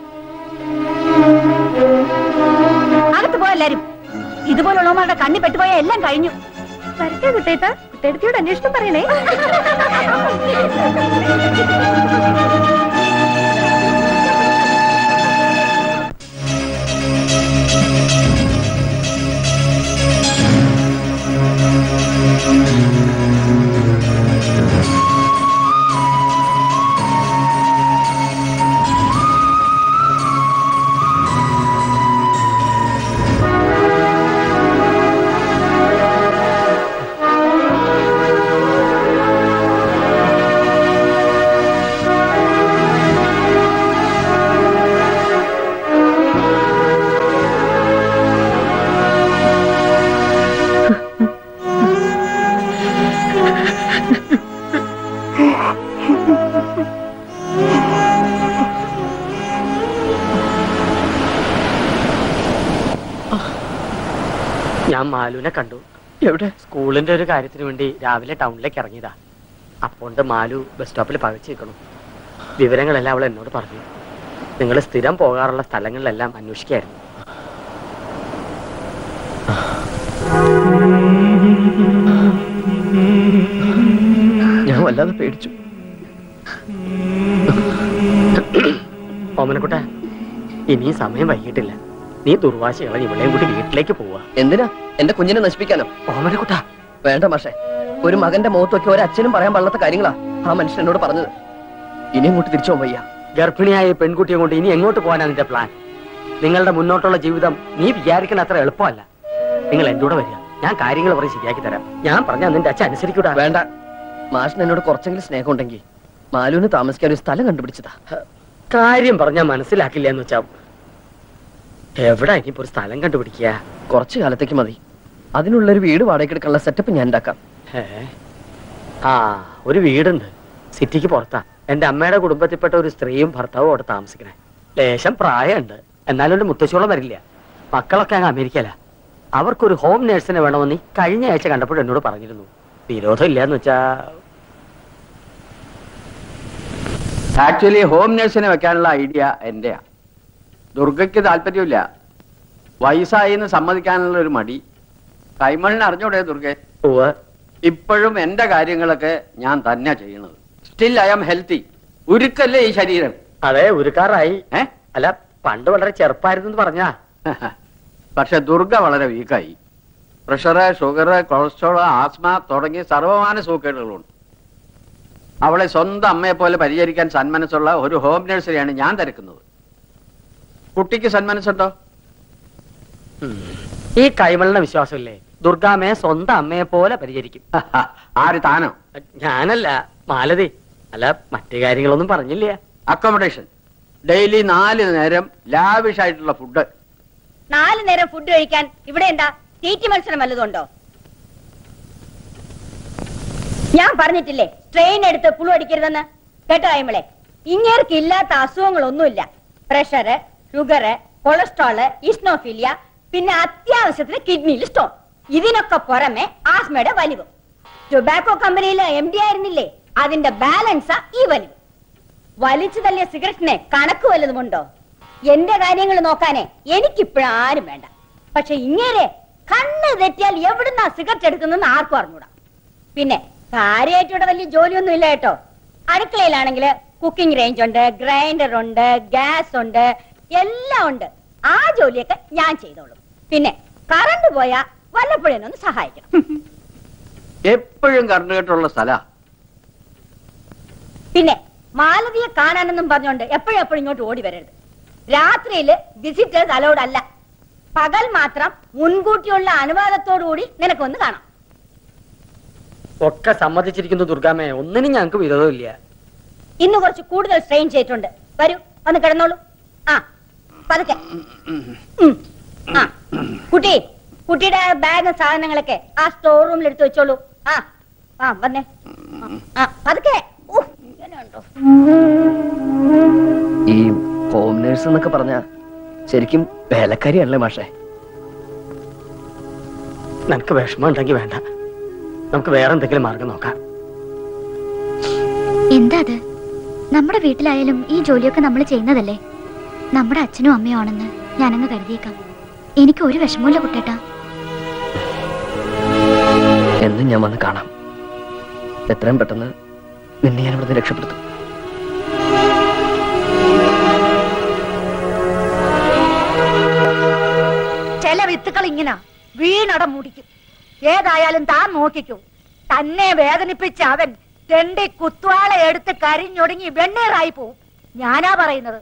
അകത്ത് പോയ എല്ലാരും ഇതുപോലുള്ളവന്മാരുടെ കണ്ണി പെട്ടുപോയ എല്ലാം കഴിഞ്ഞു
വരട്ടെ കുട്ടേട്ട കുട്ടേടത്തിയോട് അന്വേഷണം പറയണേ
ഞാൻ മാലുവിനെ കണ്ടു
എവിടെ
സ്കൂളിന്റെ ഒരു കാര്യത്തിന് വേണ്ടി രാവിലെ ടൗണിലേക്ക് ഇറങ്ങിയതാ അപ്പോണ്ട് മാലു ബസ് സ്റ്റോപ്പിൽ പകച്ചു നിൽക്കണു വിവരങ്ങളെല്ലാം അവൾ എന്നോട് പറഞ്ഞു നിങ്ങൾ സ്ഥിരം പോകാറുള്ള സ്ഥലങ്ങളിലെല്ലാം അന്വേഷിക്കായിരുന്നു
ഞാൻ വല്ലാതെ പേടിച്ചു
ഓമനക്കുട്ട ഇനിയും സമയം വൈകിട്ടില്ല നീ ദുർവാശ കളഞ്ഞ് ഇവളെയും കൂടി വീട്ടിലേക്ക് പോവാ
എന്തിനാ എന്റെ കുഞ്ഞിനെ നശിപ്പിക്കാനോ
ഓമനക്കുട്ട
വേണ്ട മാഷെ ഒരു മകന്റെ മുഖത്തൊക്കെ ഒരു അച്ഛനും പറയാൻ പാടില്ലാത്ത കാര്യങ്ങളാ ആ മനുഷ്യൻ എന്നോട് പറഞ്ഞത് ഇനി അങ്ങോട്ട് തിരിച്ചു പോകാൻ വയ്യ
ഗർഭിണിയായ ഈ പെൺകുട്ടിയെ കൊണ്ട് ഇനി എങ്ങോട്ട് പോകാനാ നിന്റെ പ്ലാൻ നിങ്ങളുടെ മുന്നോട്ടുള്ള ജീവിതം നീ വിചാരിക്കണ അത്ര എളുപ്പമല്ല നിങ്ങൾ എന്റെ കൂടെ വരിക ഞാൻ കാര്യങ്ങൾ പറഞ്ഞ് ശരിയാക്കി തരാം ഞാൻ പറഞ്ഞ നിന്റെ അച്ഛൻ അനുസരിക്കൂടാ
വേണ്ട മാഷിന് എന്നോട് കുറച്ചെങ്കിലും സ്നേഹം ഉണ്ടെങ്കിൽ മാലുവിന് താമസിക്കാൻ ഒരു സ്ഥലം കണ്ടുപിടിച്ചതാ
കാര്യം പറഞ്ഞാൽ മനസ്സിലാക്കില്ല എന്ന് വെച്ചാ എവിടെ ഇനിയിപ്പോ ഒരു സ്ഥലം കണ്ടുപിടിക്കുക
കുറച്ചു കാലത്തേക്ക് മതി അതിനുള്ള ഒരു വീട് വാടകയ്ക്ക് എടുക്കാനുള്ള സെറ്റപ്പ് ഞാൻ ഉണ്ടാക്കാം
ഏ? ആ ഒരു വീടുണ്ട് സിറ്റിക്ക് പുറത്താ എന്റെ അമ്മയുടെ കുടുംബത്തിൽപ്പെട്ട ഒരു സ്ത്രീയും ഭർത്താവും അവിടെ താമസിക്കണേ ലേശം പ്രായമുണ്ട് എന്നാലും ഒരു മുത്തശ്ശോളം വരില്ല മക്കളൊക്കെ അങ്ങ് അമേരിക്കല അവർക്കൊരു ഹോം നേഴ്സിനെ വേണമെന്ന് ഈ കഴിഞ്ഞ ആഴ്ച കണ്ടപ്പോൾ എന്നോട് പറഞ്ഞിരുന്നു വിരോധം ഇല്ലാന്ന് വെച്ചാ
ആക്ച്വലി ഹോം നഴ്സിനെ വെക്കാനുള്ള ഐഡിയ എന്റെയാ ദുർഗയ്ക്ക് താല്പര്യമില്ല വയസ്സായി എന്ന് സമ്മതിക്കാനുള്ള ഒരു മടി കൈമളിനെ അറിഞ്ഞൂടെ ദുർഗെ ഇപ്പോഴും എന്റെ കാര്യങ്ങളൊക്കെ ഞാൻ തന്നെ ചെയ്യണത് സ്റ്റിൽ ഐ ആം ഹെൽത്തി ഉരുക്കല്ലേ ഈ ശരീരം
അതെ ഉരുക്കാറായി ഏ അല്ല പണ്ട് വളരെ ചെറുപ്പായിരുന്നു പറഞ്ഞാ
പക്ഷെ ദുർഗ വളരെ വീക്കായി പ്രഷർ ഷുഗർ കൊളസ്ട്രോൾ ആസ്മ തുടങ്ങിയ സർവമാന സൂക്കേടുകളുണ്ട് അവളെ സ്വന്തം അമ്മയെ പോലെ പരിചരിക്കാൻ സന്മനസ്സുള്ള ഒരു ഹോം നഴ്സറിയാണ് ഞാൻ തിരക്കുന്നത് കുട്ടിക്ക് സന്മനസ്സുണ്ടോ
ഈ കൈമളിന്റെ വിശ്വാസമില്ലേ ദുർഗാമ്മയെ സ്വന്തം അമ്മയെ പോലെ പരിചരിക്കും
ആര് താനോ
ഞാനല്ല മാലതി അല്ല മറ്റു കാര്യങ്ങളൊന്നും പറഞ്ഞില്ല
അക്കോമഡേഷൻ ഡെയിലി നാല് നേരം ലാവിഷ് ആയിട്ടുള്ള ഫുഡ്
നാല് നേരം ഫുഡ് കഴിക്കാൻ ഇവിടെ എന്താ തീറ്റി മത്സരം വല്ലതുണ്ടോ ഞാൻ പറഞ്ഞിട്ടില്ലേ ട്രെയിൻ എടുത്ത് പുളു അടിക്കരുതെന്ന് കേട്ടോ അയ്മളെ ഇങ്ങേർക്ക് ഇല്ലാത്ത അസുഖങ്ങളൊന്നുമില്ല പ്രഷറ് ഷുഗറ് കൊളസ്ട്രോള് ഇസ്നോഫീലിയ പിന്നെ അത്യാവശ്യത്തിന് കിഡ്നിയിൽ സ്റ്റോൺ ഇതിനൊക്കെ പുറമെ ആസ്മയുടെ വലിവ് ടൊബാക്കോ കമ്പനിയിലെ എം ഡി ആയിരുന്നില്ലേ അതിന്റെ ബാലൻസാ ഈ വലിവ് വലിച്ചു തള്ളിയ സിഗരറ്റിനെ കണക്ക് വല്ലതുമുണ്ടോ എന്റെ കാര്യങ്ങൾ നോക്കാനേ എനിക്കിപ്പോഴും ആരും വേണ്ട പക്ഷെ ഇങ്ങേരെ കണ്ണ് തെറ്റിയാൽ എവിടുന്നാ സിഗരറ്റ് എടുക്കുന്നെന്ന് ആർക്കും അറിഞ്ഞൂടാ പിന്നെ കാര്യമായിട്ട് ഇവിടെ വലിയ ജോലിയൊന്നും ഇല്ല കേട്ടോ അടുക്കളയിലാണെങ്കിൽ കുക്കിംഗ് റേഞ്ച് ഉണ്ട് ഗ്രൈൻഡർ ഉണ്ട് ഗ്യാസ് ഉണ്ട് എല്ലാം ഉണ്ട് ആ ജോലിയൊക്കെ ഞാൻ ചെയ്തോളും പിന്നെ കറണ്ട് പോയാ വല്ലപ്പോഴും ഒന്ന് സഹായിക്കണം
എപ്പോഴും കറണ്ട് കേട്ടുള്ള സ്ഥല
പിന്നെ മാലതിയെ കാണാനെന്നും പറഞ്ഞോണ്ട് എപ്പോഴും എപ്പോഴും ഇങ്ങോട്ട് ഓടി വരരുത് രാത്രിയില് വിസിറ്റേഴ്സ് അലൗഡ് അല്ല പകൽ മാത്രം മുൻകൂട്ടിയുള്ള അനുവാദത്തോടുകൂടി നിനക്കൊന്ന് കാണാം
ഒക്കെ സമ്മതിച്ചിരിക്കുന്നു ദുർഗാമ്മയെ ഒന്നിനും ഞങ്ങൾക്ക് വിരോധമില്ല
ഇന്ന് കുറച്ച് കൂടുതൽ സ്ട്രെയിൻ ചെയ്തിട്ടുണ്ട് വരൂ ഒന്ന് കിടന്നോളൂ ആ പതുക്കെ ഉം. ആ കുട്ടി കുട്ടിയുടെ ബാഗ് സാധനങ്ങളൊക്കെ ആ സ്റ്റോർ റൂമിൽ എടുത്തു വെച്ചോളൂ ആ ആ വന്നേ ആ പതുക്കെ ഉഫ്, ഇങ്ങനെയുണ്ടോ
ഈ ഹോം നേഴ്സ് എന്നൊക്കെ പറഞ്ഞ ശരിക്കും വേലക്കാരിയാണല്ലേ മാഷേ
നിനക്ക് വിഷമം ഉണ്ടെങ്കിൽ വേണ്ട നമുക്ക് വേറെ എന്തെങ്കിലും മാർഗം നോക്കാം
എന്താ അത് നമ്മുടെ വീട്ടിലായാലും ഈ ജോലിയൊക്കെ നമ്മൾ ചെയ്യുന്നതല്ലേ നമ്മുടെ അച്ഛനും അമ്മയും ആണെന്ന് ഞാനങ്ങ് കരുതിയേക്കാം എനിക്ക് ഒരു വിഷമമില്ല കുട്ടേട്ടാ
എന്നും ഞാൻ വന്ന് കാണാം എത്രയും പെട്ടെന്ന് നിന്നെ ഞാൻ ഇവിടുന്ന് രക്ഷപ്പെടുത്തും
ചില വിത്തുകൾ ഇങ്ങനെ വീണട മുടിക്കും ഏതായാലും താൻ നോക്കിക്കൂ തന്നെ വേദനിപ്പിച്ച അവൻ തെണ്ടി കുത്തുവാള എടുത്ത് കരിഞ്ഞൊടുങ്ങി വെണ്ണീറായി പോവും ഞാനാ പറയുന്നത്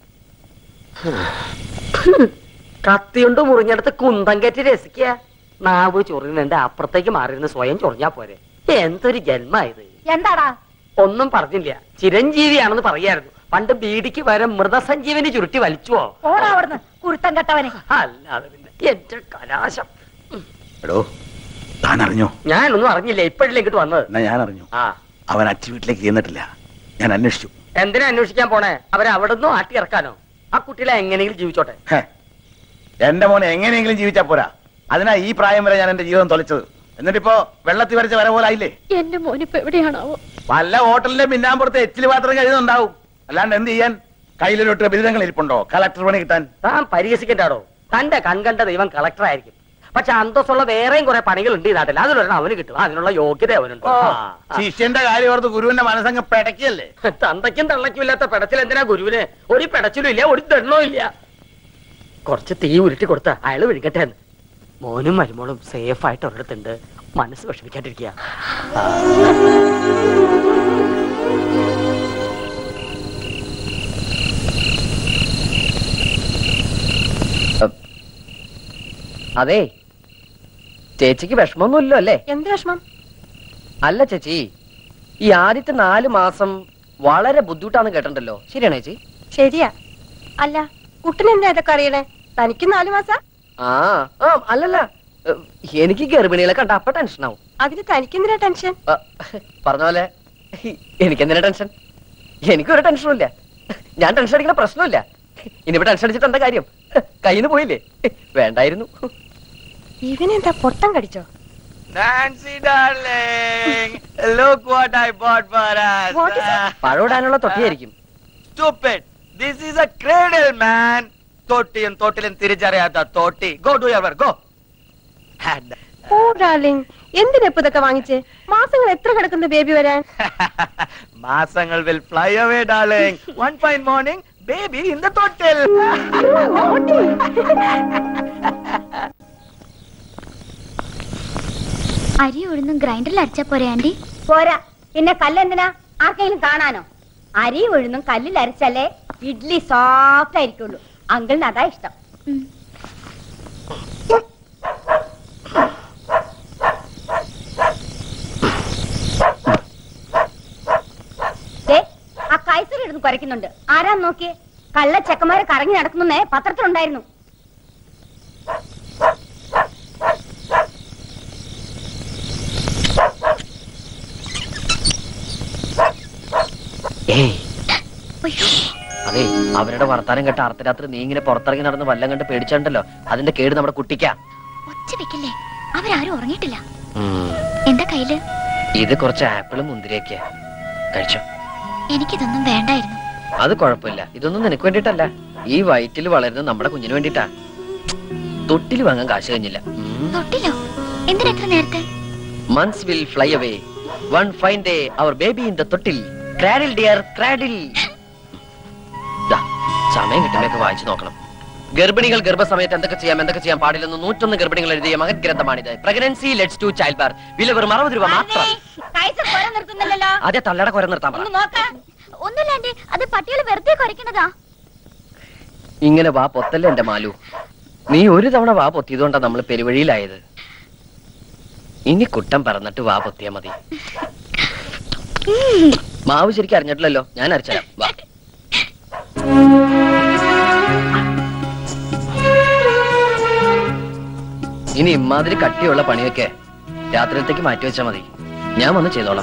കത്തിയുണ്ട് മുറിഞ്ഞെടുത്ത് കുന്തം കയറ്റി രസിക്കുക നാവ് ചൊറിയുന്നുണ്ട് അപ്പുറത്തേക്ക് മാറിയിരുന്ന് സ്വയം ചൊറിഞ്ഞാ പോരെ എന്തൊരു ജന്മായത്
എന്താടാ
ഒന്നും പറഞ്ഞില്ല ചിരഞ്ജീവിയാണെന്ന് പറയായിരുന്നു പണ്ട് ബീഡിക്ക് വരെ മൃതസഞ്ജീവനി ചുരുട്ടി വലിച്ചുവോ
ഓടാ അവിടുന്ന് കുരുത്തം കെട്ടവനെ
അല്ലാതെ പിന്നെ എന്റെ കലാശം
എടോ താൻ അറിഞ്ഞോ
ഞാനൊന്നും അറിഞ്ഞില്ല ഇപ്പോഴല്ലേ ഇങ്ങോട്ട് വന്നത്
എന്നാ ഞാൻ അറിഞ്ഞു
ആ
അവൻ അച്ഛ വീട്ടിലേക്ക് ചെന്നിട്ടില്ല ഞാൻ അന്വേഷിച്ചു
എന്തിനാ അന്വേഷിക്കാൻ പോണേ അവരെ അവിടെ നിന്നും ആട്ടി ഇറക്കാനോ ആ കുട്ടികളെ എങ്ങനെയെങ്കിലും ജീവിച്ചോട്ടെ
ഹേ, എന്റെ മോനെ എങ്ങനെയെങ്കിലും ജീവിച്ചാ പോരാ അതിനാ ഈ പ്രായം വരെ ഞാൻ എന്റെ ജീവിതം തൊലച്ചത് എന്നിട്ടിപ്പോ വെള്ളത്തിൽ വരച്ച വര പോലെ ആയില്ലേ
എന്റെ മോനിപ്പോ എവിടെയാണാവോ
വല്ല ഹോട്ടലിന്റെ മിന്നാമ്പുറത്ത് എച്ചിൽ പാത്രം കഴിയുന്നുണ്ടാവും അല്ലാണ്ട് എന്ത് ചെയ്യാൻ കയ്യിലൊരു ബിരുദങ്ങൾ ഇരിപ്പുണ്ടോ കളക്ടർ പണി കിട്ടാൻ
താൻ പരിഹസിക്കണ്ടാടോ തന്റെ കൺകണ്ട ദൈവം കളക്ടർ ആയിരിക്കും പക്ഷെ അന്തസ്സുള്ള വേറെയും കുറെ പണികളുണ്ട് ഈ നാട്ടിൽ അതിലൊരെണ്ണം അവന് കിട്ടും അതിനുള്ള യോഗ്യത അവനുണ്ട്
ഓ,
ആ, ആ.
ശിഷ്യന്റെ കാര്യം ഓർത്ത് ഗുരുവിന്റെ മനസ്സങ്ങ് പിടയ്ക്കല്ലേ
തന്തയ്ക്കും തള്ളയ്ക്കും ഇല്ലാത്ത പെടച്ചിൽ എന്തിനാ ഗുരുവിന് ഒരു പെടച്ചിലും ഇല്ല ഒരു ദണ്ണവും ഇല്ല കുറച്ച് തീ ഉരുട്ടി കൊടുത്ത അയാള് വിഴുകട്ടെ എന്ന് മോനും മരുമോളും സേഫ് ആയിട്ട് ഒരിടത്തുണ്ട് മനസ്സ് വിഷമിക്കാണ്ടിരിക്കുക
അതെ ചേച്ചിക്ക് വിഷമമൊന്നുമില്ലോ അല്ലേ
എന്ത് വിഷമം
അല്ല ചേച്ചി ഈ ആദ്യത്തെ നാല് മാസം വളരെ ബുദ്ധിമുട്ടാന്ന് കേട്ടിട്ടുണ്ടല്ലോ ശരിയാണോ ചേച്ചി
ശരിയാ അല്ല കുട്ടനെന്താ ഇതൊക്കെ അറിയണേ തനിക്ക് നാലു മാസം
ആ ആ അല്ലല്ല ഏ, എനിക്ക് ഗർഭിണികളെ കണ്ട അപ്പൊ ടെൻഷൻ ആവും
അതിന് തനിക്കെന്തിനാ ടെൻഷൻ
ആ, പറഞ്ഞ പോലെ എനിക്കെന്തിനാ ടെൻഷൻ എനിക്കൊരു ടെൻഷനും ഇല്ല ഞാൻ ടെൻഷൻ അടിക്കുന്ന പ്രശ്നമില്ല ഇനിയിപ്പോ ടെൻഷൻ അടിച്ചിട്ട് എന്താ കാര്യം കയ്യിൽ നിന്ന് പോയില്ലേ വേണ്ടായിരുന്നു
ഇവനെന്താ പൊട്ടം കടിച്ചോ
Nancy, darling, look what I bought for us.
What is it? പഴമിടാനുള്ള തൊട്ടിയായിരിക്കും.
Stupid. This is a cradle, man. തൊട്ടിയും തൊട്ടിലും തിരിച്ചറിയാത്ത തൊട്ടി go do your go
oh darling എന്തിനാ ഇപ്പൊ ഇതൊക്കെ വാങ്ങിച്ചേ മാസങ്ങൾ എത്ര കിടക്കുന്ന ബേബി വരാൻ
മാസങ്ങൾ will fly away darling one fine morning baby in the തൊട്ടിൽ
അരി ഉഴുന്നും ഗ്രൈൻഡറിൽ അരച്ചാ പോരെ ആന്റി
പോരാ പിന്നെ കല്ലെന്തിനാ ആർക്കെങ്കിലും കാണാനോ അരി ഉഴുന്നും കല്ലിൽ അരച്ചാലേ ഇഡ്ലി സോഫ്റ്റ് ആയിരിക്കുള്ളൂ അങ്കിളിന് അതാ ഇഷ്ടം ദേ, ആ കൈസർ എടുത്ത് കുരയ്ക്കുന്നുണ്ട് ആരാന്ന് നോക്കിയേ കള്ള ചെക്കന്മാരെ കറങ്ങി നടക്കുന്നേ പത്രത്തിലുണ്ടായിരുന്നു
ഏയ് അതെ അവരുടെ വർത്താനം കേട്ട അർദ്ധരാത്രി നീ ഇങ്ങനെ പുറത്തിറങ്ങി നടന്ന് വല്ലം കണ്ട് പേടിച്ചിട്ടുണ്ടല്ലോ അതിന്റെ കേട് നമ്മുടെ കുട്ടിക്കാ
ഒച്ച വെക്കല്ലേ അവരാരും ഉറങ്ങിയിട്ടില്ല എന്താ കയ്യില്
ഇത് കുറച്ച് ആപ്പിളും മുന്തിരിയൊക്കെ കഴിച്ചോ
എനിക്കിതൊന്നും വേണ്ടായിരുന്നു
അത് കുഴപ്പമില്ല ഇതൊന്നും നിനക്ക് വേണ്ടിട്ടല്ല ഈ വയറ്റിൽ വളരുന്ന നമ്മുടെ കുഞ്ഞിന് വേണ്ടിട്ടാ തൊട്ടിൽ വാങ്ങാൻ കാശ് കഴിഞ്ഞില്ല
തൊട്ടില്ലോ എന്തിനാ എത്ര നേരത്തെ
months will fly away one fine day our baby in the തൊട്ടിൽ ക്രാഡിൽ ഡിയർ ക്രാഡിൽ സമയം കിട്ടുമ്പോഴൊക്കെ വായിച്ചു നോക്കണം ഗർഭിണികൾ ഗർഭസമയത്ത് എന്തൊക്കെ ചെയ്യാം എന്തൊക്കെ ചെയ്യാൻ പാടില്ലെന്ന് നൂറ്റൊന്ന് ഗർഭിണികൾ എഴുതിയ മഹത് ഗ്രന്ഥമാണിത് pregnancy let's to child bar വില വെറും അറുപത് രൂപ മാത്രം
കൈസർ കുര നിർത്തുന്നില്ലല്ലോ
ആദ്യം തള്ളയുടെ കുര നിർത്താൻ പറ
ഒന്ന് നോക്ക
ഒന്നുമില്ല ആന്റി അത് പട്ടികൾ വെറുതെ കുറയ്ക്കണതാ
ഇങ്ങനെ വാ പൊത്തല്ലേ എന്റെ മാലു നീ ഒരു തവണ വാ പൊത്തിയതുകൊണ്ടാ നമ്മൾ പെരുവഴിയിലായത് ഇനി കുട്ടം പറന്നിട്ട് വാ പൊത്തിയാ മതി മാവ് ശരിക്കും അറിഞ്ഞിട്ടില്ലല്ലോ ഞാൻ അരച്ചരാം വാ ഇനി ഇമാതിരി കട്ടിയുള്ള പണിയൊക്കെ രാത്രിയിലത്തേക്ക് മാറ്റി വെച്ചാ മതി ഞാൻ വന്ന് ചെയ്തോളാം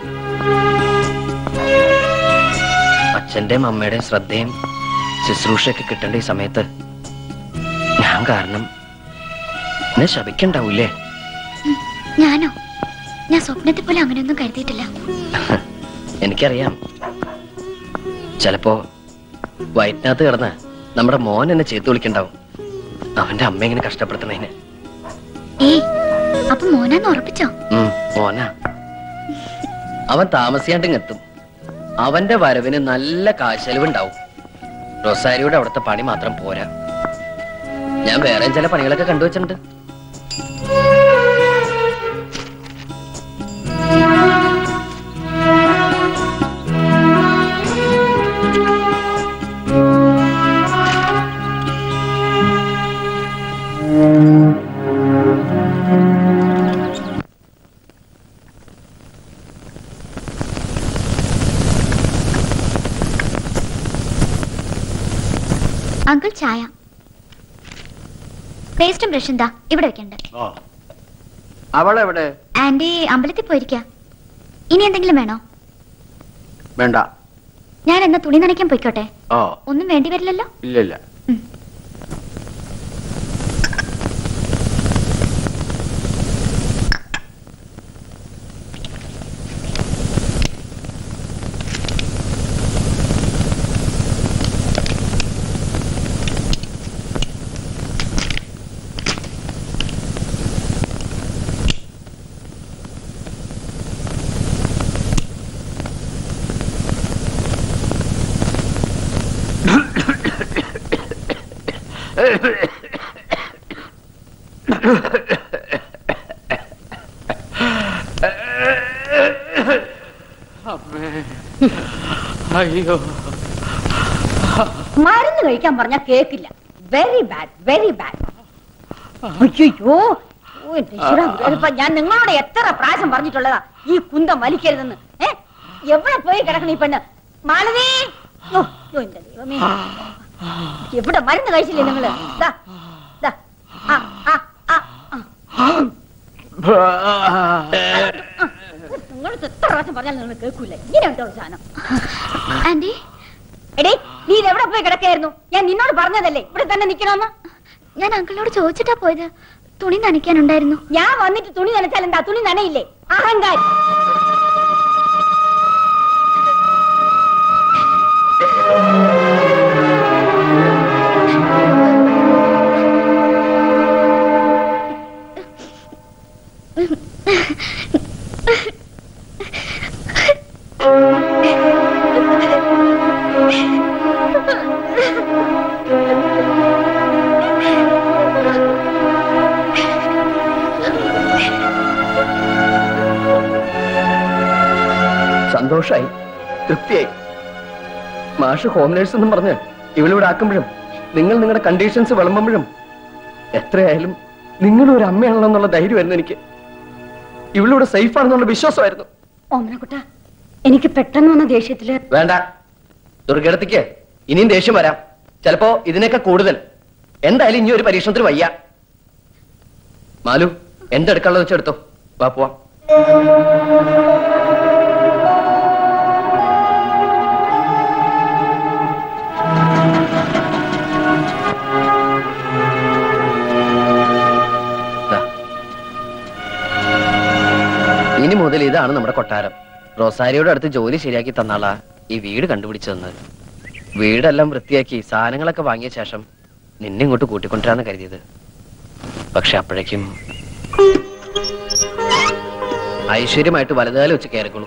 അച്ഛന്റെയും അമ്മയുടെയും ശ്രദ്ധയും ശുശ്രൂഷയൊക്കെ കിട്ടേണ്ട ഈ സമയത്ത് ഞാൻ കാരണം എന്നെ ശപിക്കണ്ടാവൂലേ
ഞാനോ ഞാൻ സ്വപ്നത്തിൽ പോലും അങ്ങനെയൊന്നും കരുതിയിട്ടില്ല
എനിക്കറിയാം ചിലപ്പോ വയറ്റിനകത്ത് കിടന്ന് നമ്മുടെ മോൻ എന്നെ ചേർത്ത് വിളിക്കണ്ടാവും അവന്റെ അമ്മ ഇങ്ങനെ കഷ്ടപ്പെടുത്തണേന്
ഏയ് അപ്പൊ മോനാന്ന് ഉറപ്പിച്ചോ
ഉം, മോനാ അവൻ താമസിയാണ്ടിങ് എത്തും അവന്റെ വരവിന് നല്ല കാശലവുണ്ടാവും റൊസാരിയുടെ അവിടുത്തെ പണി മാത്രം പോരാ ഞാൻ വേറെ ചില പണികളൊക്കെ കണ്ടുവച്ചിട്ടുണ്ട്
അങ്കിൾ ചായ പേസ്റ്റും ബ്രഷും ദാ ഇവിടെ വെക്കണ്ട്
അവളെവിടെ
ആന്റി അമ്പലത്തിൽ പോയിരിക്ക ഇനി എന്തെങ്കിലും വേണോ
വേണ്ട
ഞാൻ എന്നാ തുണി നനയ്ക്കാൻ പോയിക്കോട്ടെ
ഓ
ഒന്നും വേണ്ടി വരില്ലല്ലോ
ഇല്ല ഇല്ല
അയ്യോ
മരുന്ന് കഴിക്കാൻ പറഞ്ഞാ കേക്കില്ല വെരി ബാഡ് വെരി ബാഡ് അയ്യോ ഓ, എന്റെ ഈശ്വരാ, ഇതിപ്പോ ഞാൻ നിങ്ങളോട് എത്ര പ്രാവശ്യം പറഞ്ഞിട്ടുള്ളതാ ഈ കുന്തം വലിക്കരുതെന്ന് ഏ എവിടെ പോയി കിടക്കണ ഈ പെണ്ണ് മാലവേ ഓ, ഓ, എന്റെ ദൈവമേ എവിടെ മരുന്ന് കഴിച്ചില്ലേ നിങ്ങള് ദാ, ദാ, ആ, ആ, ആ, ആ. നിങ്ങൾ എത്ര പ്രാവശ്യം പറഞ്ഞാലും നിങ്ങൾ കേൾക്കൂല ഇങ്ങനെ ഉണ്ടോ സാധനം
ആന്റി
എടേ നീ ഇത് എവിടെ പോയി കിടക്കായിരുന്നു ഞാൻ നിന്നോട് പറഞ്ഞതല്ലേ ഇവിടെ തന്നെ നിക്കണമെന്ന്
ഞാൻ അങ്കിളിനോട് ചോദിച്ചിട്ടാ പോയത് തുണി നനയ്ക്കാനുണ്ടായിരുന്നു
ഞാൻ വന്നിട്ട് തുണി നനച്ചാൽ എന്താ തുണി നനയില്ലേ അഹങ്കാരി
സന്തോഷായി തൃപ്തിയായി മാഷ് ഹോം നേഴ്സ് എന്നും പറഞ്ഞ് ഇവളിവിടെ ആക്കുമ്പോഴും നിങ്ങൾ നിങ്ങളുടെ കണ്ടീഷൻസ് വിളമ്പുമ്പോഴും എത്രയായാലും നിങ്ങളും ഒരു അമ്മയാണല്ലോ എന്നുള്ള ധൈര്യമായിരുന്നു എനിക്ക് ഇവളിവിടെ സേഫ് ആണെന്നുള്ള വിശ്വാസമായിരുന്നു
ഓമനക്കുട്ട എനിക്ക് പെട്ടെന്ന് വന്ന ദേഷ്യത്തില്
വേണ്ട ദുർഗടത്തിക്ക് ഇനിയും ദേഷ്യം വരാം ചിലപ്പോ ഇതിനൊക്കെ കൂടുതൽ എന്തായാലും ഇനി ഒരു പരീക്ഷണത്തിന് വയ്യ മാലു എന്തെടുക്കാനുള്ളത് വെച്ചെടുത്തോ വാ പോവാം ദാ. ഇനി മുതൽ ഇതാണ് നമ്മുടെ കൊട്ടാരം റോസാരിയുടെ അടുത്ത് ജോലി ശരിയാക്കി തന്നാളാ ഈ വീട് കണ്ടുപിടിച്ചു തന്നത് വീടെല്ലാം വൃത്തിയാക്കി സാധനങ്ങളൊക്കെ വാങ്ങിയ ശേഷം നിന്നെ ഇങ്ങോട്ട് കൂട്ടിക്കൊണ്ടുവരാന്ന് കരുതിയത് പക്ഷെ അപ്പോഴേക്കും ഐശ്വര്യമായിട്ട് വലതുകാലം വെച്ച് കയറിക്കോളൂ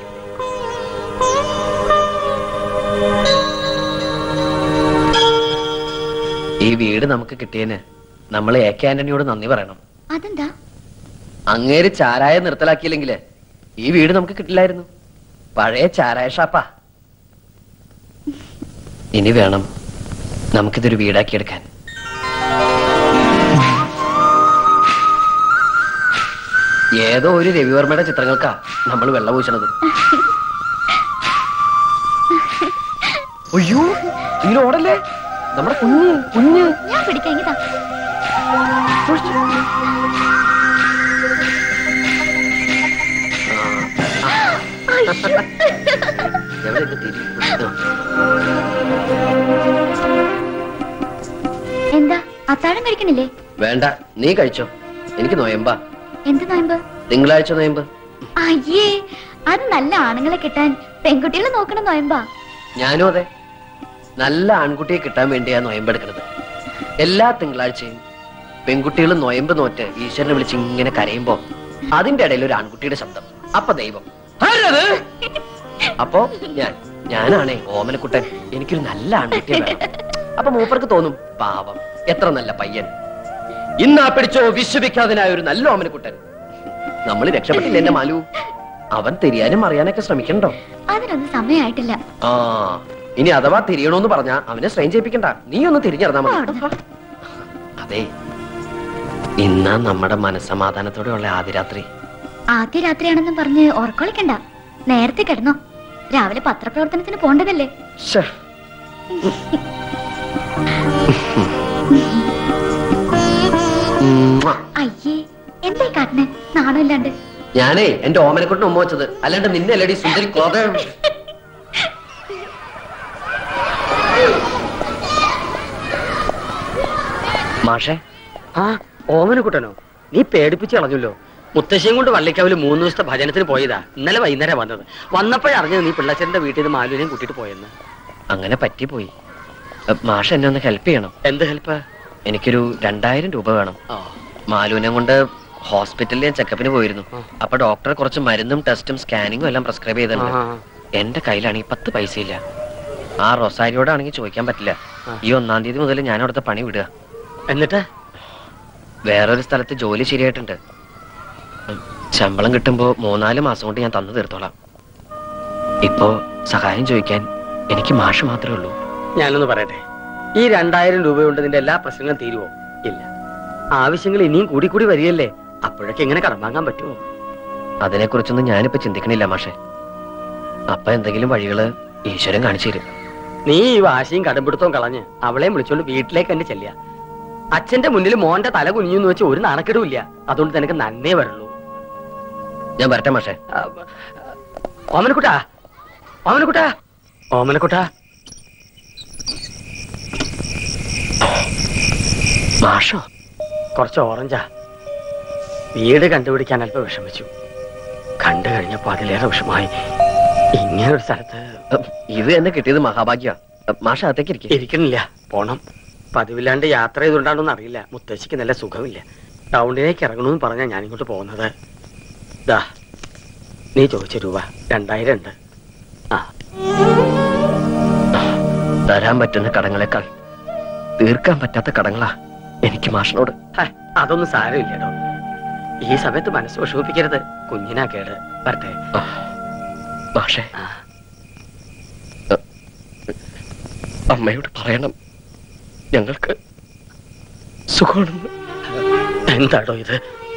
ഈ വീട് നമുക്ക് കിട്ടിയതിന് നമ്മൾ എ കെ ആന്റണിയോട് നന്ദി പറയണം
അതെന്താ
അങ്ങേര് ചാരായ നിർത്തലാക്കിയില്ലെങ്കിൽ ഈ വീട് നമുക്ക് കിട്ടില്ലായിരുന്നു പഴയ ചാരായ ഷാപ്പാ ഇനി വേണം നമുക്കിതൊരു വീടാക്കിയെടുക്കാൻ ഏതോ ഒരു രവിവർമ്മയുടെ ചിത്രങ്ങൾക്കാ നമ്മൾ വെള്ളം പൂശണത് അയ്യോ ഇങ്ങനെ ഓടല്ലേ നമ്മുടെ കുഞ്ഞ് കുഞ്ഞ്
ഞാൻ പിടിക്കാം ഇങ്ങതാ
എവിടെയൊക്കെ തിരി
എന്താ അത്താഴം കഴിക്കണില്ലേ
വേണ്ട നീ കഴിച്ചോ എനിക്ക് നോയമ്പാ
എന്ത് നോയമ്പ്
തിങ്കളാഴ്ച നോയമ്പ്
അയ്യേ അത് നല്ല ആണുങ്ങളെ കിട്ടാൻ പെൺകുട്ടികളെ നോക്കണം നോയമ്പാ
ഞാനും അതെ നല്ല ആൺകുട്ടിയെ കിട്ടാൻ വേണ്ടിയാ നോയമ്പെടുക്കുന്നത് എല്ലാ തിങ്കളാഴ്ചയും പെൺകുട്ടികൾ നോയമ്പ് നോറ്റ് ഈശ്വരനെ വിളിച്ച് ഇങ്ങനെ കരയുമ്പോ അതിന്റെ ഇടയിൽ ഒരു ആൺകുട്ടിയുടെ ശബ്ദം അപ്പൊ ദൈവം ആരത്? അപ്പോ ഞാൻ ഞാനാണേ ഓമനക്കുട്ടൻ എനിക്കൊരു നല്ല ആൺകുട്ടിയെ വേണം അപ്പൊ മൂപ്പർക്ക് തോന്നും പാവം എത്ര നല്ല പയ്യൻ ഇന്നാ പിടിച്ചോ വിശ്വവിഖ്യാതനായ ഒരു നല്ല ഓമനക്കുട്ടൻ നമ്മൾ രക്ഷപ്പെട്ടില്ല എന്റെ മാലു അവൻ തിരിയാനും അറിയാനൊക്കെ ശ്രമിക്കണ്ടോ
അതിനൊന്നും സമയമായിട്ടില്ല
ആ ഇനി അഥവാ തിരിയണോന്ന് പറഞ്ഞാ അവനെ സ്ട്രെയിൻ ചെയ്യിപ്പിക്കണ്ട നീ ഒന്ന് തിരിഞ്ഞിറങ്ങാ മതി അതെ ഇന്നാ നമ്മുടെ മനസ്സമാധാനത്തോടെയുള്ള ആദ്യ രാത്രി
ആദ്യ രാത്രിയാണെന്നും പറഞ്ഞ് ഉറക്കൊളിക്കണ്ട നേരത്തെ കിടന്നോ രാവിലെ പത്രപ്രവർത്തനത്തിന് പോണ്ടതല്ലേ
ശ്ശേ. ഉമ്മുവ.
അയ്യേ എന്തായി കാട്ടിന് നാണമില്ലാണ്ട്
ഞാനേ എന്റെ ഓമനക്കുട്ടിന് ഉമ്മ വെച്ചത് അല്ലാണ്ട് നിന്നെ അല്ലടി സുന്ദരി കോതം മാഷേ
ആ ഓമനക്കുട്ടനോ നീ പേടിപ്പിച്ച് കളഞ്ഞല്ലോ മുത്തശ്ശിയും കൊണ്ട് വള്ളിക്കാവില് മൂന്ന് ദിവസത്തെ ഭജനത്തിന് പോയതാ ഇന്നലെ വൈകുന്നേരം വന്നത് വന്നപ്പോഴറിഞ്ഞത് നീ പിള്ളച്ചന്റെ വീട്ടിൽ നിന്ന് മാലുവിനെയും കൂട്ടിയിട്ട് പോയെന്ന്
അങ്ങനെ പറ്റിപ്പോയി എ, മാഷ് എന്നെ ഒന്ന് ഹെൽപ്പ് ചെയ്യണം
എന്ത് ഹെൽപ്പ്
എനിക്കൊരു രണ്ടായിരം രൂപ വേണം മാലുവിനെ കൊണ്ട് ഹോസ്പിറ്റലിൽ ഞാൻ ചെക്കപ്പിന് പോയിരുന്നു അപ്പൊ ഡോക്ടർ കുറച്ച് മരുന്നും ടെസ്റ്റും സ്കാനിങ്ങും എല്ലാം പ്രിസ്ക്രൈബ് ചെയ്തിട്ടുണ്ട് എന്റെ കയ്യിലാണെങ്കിൽ പത്ത് പൈസ ഇല്ല ആ റൊസാരിയോടാണെങ്കിൽ ചോദിക്കാൻ പറ്റില്ല ഈ ഒന്നാം തീയതി മുതൽ ഞാൻ അവിടുത്തെ പണി വിടുക
എന്നിട്ട്
വേറൊരു സ്ഥലത്ത് ജോലി ശരിയായിട്ടുണ്ട് ഉം, ശമ്പളം കിട്ടുമ്പോ മൂന്നാല് മാസം കൊണ്ട് ഞാൻ തന്നു തീർത്തോളാം ഇപ്പോ സഹായം ചോദിക്കാൻ എനിക്ക് മാഷ് മാത്രമേ ഉള്ളൂ
ഞാനൊന്ന് പറയട്ടെ ഈ രണ്ടായിരം രൂപ കൊണ്ട് നിന്റെ എല്ലാ പ്രശ്നങ്ങളും തീരുവോ ഇല്ല ആവശ്യങ്ങൾ ഇനിയും കൂടി കൂടി വരികയല്ലേ അപ്പോഴൊക്കെ എങ്ങനെ കടം വാങ്ങാൻ പറ്റുമോ
അതിനെക്കുറിച്ചൊന്നും ഞാനിപ്പോ ചിന്തിക്കണില്ല മാഷെ അപ്പൊ എന്തെങ്കിലും വഴികള് ഈശ്വരൻ കാണിച്ചു തരും
നീ ഈ വാശിയും കടുംപിടുത്തവും കളഞ്ഞ് അവളെയും വിളിച്ചോണ്ട് വീട്ടിലേക്ക് തന്നെ ചെല്ലുക അച്ഛന്റെ മുന്നിൽ മോന്റെ തല കുനിഞ്ഞു വെച്ച് ഒരു നാണക്കെടും ഇല്ല അതുകൊണ്ട് നിനക്ക് നന്നേ വരുള്ളൂ
ഞാൻ വരട്ടെ മാഷെ
ഓമനക്കുട്ടാ ഓമനക്കുട്ടാ ഓമനക്കുട്ടാ
മാഷോ
കുറച്ച് ഓറഞ്ചാ വീട് കണ്ടുപിടിക്കാൻ അല്പം വിഷമിച്ചു കണ്ടു കഴിഞ്ഞപ്പോ അതിലേറെ വിഷമായി ഇങ്ങനെ ഒരു സ്ഥലത്ത്
ഇത് എന്നെ കിട്ടിയത് മഹാഭാഗ്യ മാഷ അകത്തേക്ക് ഇരിക്കും
ഇരിക്കണില്ല പോണം പതിവില്ലാണ്ട് യാത്ര ചെയ്തുകൊണ്ടാണോന്ന് അറിയില്ല മുത്തശ്ശിക്ക് നല്ല സുഖമില്ല ടൗണിലേക്ക് ഇറങ്ങണമെന്ന് പറഞ്ഞാ ഞാൻ ഇങ്ങോട്ട് പോകുന്നത് ദാ നീ ചോദിച്ച രൂപ രണ്ടായിരം ഉണ്ട് ആ
തരാൻ പറ്റുന്ന കടങ്ങളെക്കാൾ തീർക്കാൻ പറ്റാത്ത കടങ്ങളാ എനിക്ക് മാഷിനോട്
ഹേ, അതൊന്നും സാരമില്ലടോ ഈ സമയത്ത് മനസ്സ് വിഷമിപ്പിക്കരുത് കുഞ്ഞിനാ കേട് വരട്ടെ
മാഷെ അമ്മയോട് പറയണം ഞങ്ങൾക്ക് സുഖമാണെന്ന്
എന്താടോ ഇത്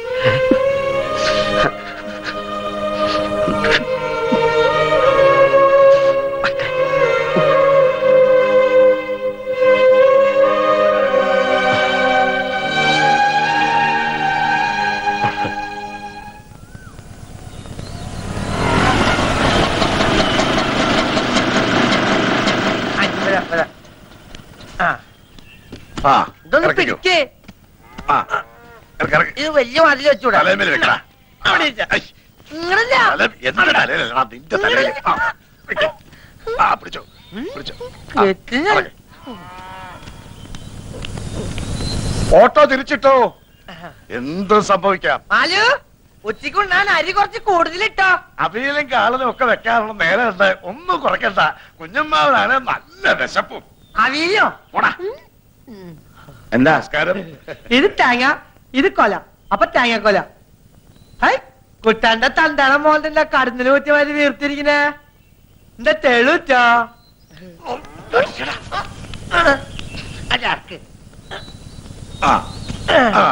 വരാം, വരാം. ആ,
ആ
ഇതൊന്ന്
ഇറക്കിക്കോ.
പിടിക്ക്
ആ ഇറക്ക്, ഇറക്ക്.
ഇത് വലിയ മതിൽ വെച്ചൂടാ
തലയിൽ വെക്കടാ.
അവിടെ ഇരിക്ക. ഇങ്ങനല്ല.
തല എന്റെ തലയിലല്ല നിന്റെ തലയിൽ ആ, പിടിക്ക്. ആ പിടിച്ചോ പിടിച്ചോ ആ,
എത്തില്ല.
ഇറക്ക്. ഓട്ടോ തിരിച്ചിട്ടോ എന്തും സംഭവിക്കാം
മാലു ഉച്ചക്കുണ്ണാൻ അരി കുറച്ച് കൂടുതലിട്ടോ
അവിയലും കാളനും ഒക്കെ വെക്കാനുള്ള നേരം ഉണ്ട് ഒന്നും കുറയ്ക്കണ്ട കുഞ്ഞമ്മാവനാണ് നല്ല വിശപ്പും
അവിയോ
എന്താ നമസ്കാരം
ഇത് തേങ്ങ ഇത് കൊല അപ്പൊ തേങ്ങ കൊല ഹൈ കുട്ടാന്റെ തണ്ടാണ മോന്റെ കടന്നില് കുത്തി മാതിരി വീർത്തിരിക്കണേ എന്താ തെളുറ്റോ അതാർക്ക്
ആ ആ.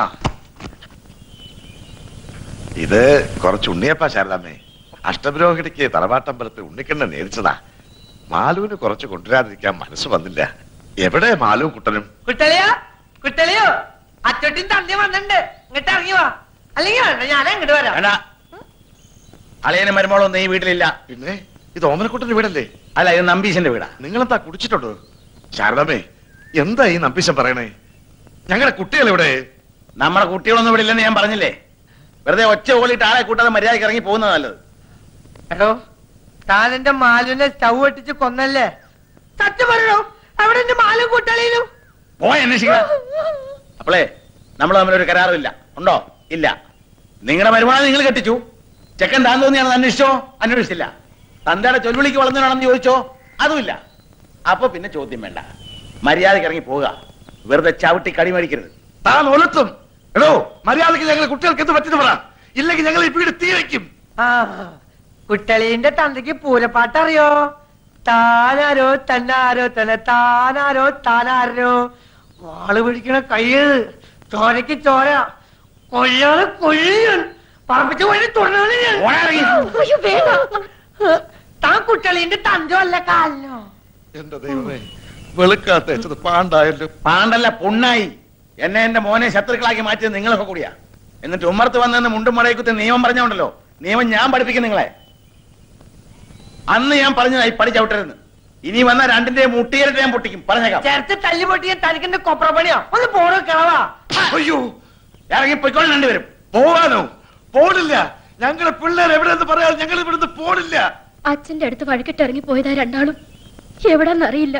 ഇത് കുറച്ച് ഉണ്ണിയപ്പ ശാരദാമ്മേ അഷ്ടപുരോഹിണിക്ക് തറവാട്ടമ്പലത്തിൽ ഉണ്ണിക്കണ്ണ നേരിച്ചതാ മാലുവിന് കുറച്ച് കൊണ്ടുവരാതിരിക്കാൻ മനസ്സ് വന്നില്ല എവിടെ മാലുവും കുട്ടനും
കുട്ടളിയോ കുട്ടളിയോ അച്ചോട്ടിൻ തണ്ടി വന്നിട്ടുണ്ട് ഇങ്ങോട്ട് ഇറങ്ങി വാ അല്ലെങ്കിൽ വേണ്ട ഞാൻ അങ്ങോട്ട് വരാം
വേണ്ട അളിയനും മരുമോളൊന്നും ഈ വീട്ടിലില്ല
പിന്നെ ഇത് ഓമനക്കുട്ടന്റെ വീടല്ലേ
അല്ല ഇത് നമ്പീശന്റെ വീടാ
നിങ്ങളെന്താ കുടിച്ചിട്ടുണ്ടോ ശാരദാമ്മേ എന്താ ഈ നമ്പീശൻ പറയണേ ഞങ്ങളുടെ കുട്ടികൾ എവിടെ
നമ്മുടെ കുട്ടികളൊന്നും ഇവിടെ ഇല്ലെന്ന് ഞാൻ പറഞ്ഞില്ലേ വെറുതെ ഒച്ച ഓളിയിട്ട് ആളെ കൂട്ടാതെ മര്യാദയ്ക്ക് ഇറങ്ങി പോകുന്നത് നല്ലത്
എടോ താൻ എന്റെ മാലുവിനെ സ്റ്റൗ ഒട്ടിച്ച് കൊന്നല്ലേ സത്യം പറയണോ അവിടെ എന്റെ മാലും കുട്ടളിയിലും
പോയി അന്വേഷിക്കണം അപ്പോളേ നമ്മൾ തമ്മിലൊരു കരാറില്ല ഉണ്ടോ ഇല്ല നിങ്ങളുടെ മരുമാനെ നിങ്ങൾ കെട്ടിച്ചു ചെക്കൻ താൻ തോന്നിയാണെന്ന് അന്വേഷിച്ചോ അന്വേഷിച്ചില്ല തന്തയുടെ ചൊല്ലുവിളിക്ക് വളർന്നതാണെന്ന് ചോദിച്ചോ അതുമില്ല അപ്പൊ പിന്നെ ചോദ്യം വേണ്ട മര്യാദയ്ക്ക് ഇറങ്ങി പോവുക വെറുതെ ചവിട്ടി കടി മേടിക്കരുത്
താൻ ഒലത്തും എടോ മര്യാദയ്ക്ക് ഞങ്ങൾ കുട്ടികൾക്ക് എന്ത് പറ്റിന്ന് പറ ഇല്ലെങ്കിൽ ഞങ്ങൾ ഈ വീട് തീ വയ്ക്കും
ആ കുട്ടളീന്റെ തന്തയ്ക്ക് പൂരപ്പാട്ട് അറിയോ താനാരോ തന്നാരോ തന്നെ താനാരോ താനാരോ വാള് പിടിക്കണ കയ്യ് ചോരക്ക് ചോര കൊല്ലാതെ കൊല്ലും പറപ്പിച്ച് വഴി തുടങ്ങി
അയ്യോ, വേണ്ട.
താൻ കുട്ടളീന്റെ തന്തോ അല്ല കാലിനോ
എന്റെ ദൈവമേ വെളുക്കാത്ത വെച്ചത് പാണ്ടായല്ലോ
പാണ്ടല്ല പൊണ്ണായി എന്നെ എന്റെ മോനെ ശത്രുക്കളാക്കി മാറ്റിയത് നിങ്ങളൊക്കെ കൂടിയാ എന്നിട്ട് ഉമ്മർത്ത് വന്നെന്ന് മുണ്ടും മടയക്കുത്തി നിയമം പറഞ്ഞോണ്ടല്ലോ നിയമം ഞാൻ പഠിപ്പിക്കും നിങ്ങളെ അന്ന് ഞാൻ പറഞ്ഞതായി പടി ചവിട്ടരുന്ന് ഇനി വന്ന രണ്ടിന്റെ മുട്ടിയേറിട്ട് ഞാൻ പൊട്ടിക്കും പറഞ്ഞേക്കാം
ചേർത്ത് തല്ലി പൊട്ടിയ തനിക്കെന്റെ കൊപ്ര പണിയോ ഒന്ന് പോണോ കിളവാ
അയ്യോ
ഇറങ്ങി പൊയ്ക്കോളും രണ്ടുപേരും
പോവാനോ പോണില്ല ഞങ്ങളെ പിള്ളേർ എവിടെയെന്ന് പറയാതെ ഞങ്ങൾ ഇവിടുന്ന് പോണില്ല
അച്ഛന്റെ അടുത്ത് വഴക്കിട്ട് ഇറങ്ങി പോയതാ രണ്ടാളും എവിടെന്നറിയില്ല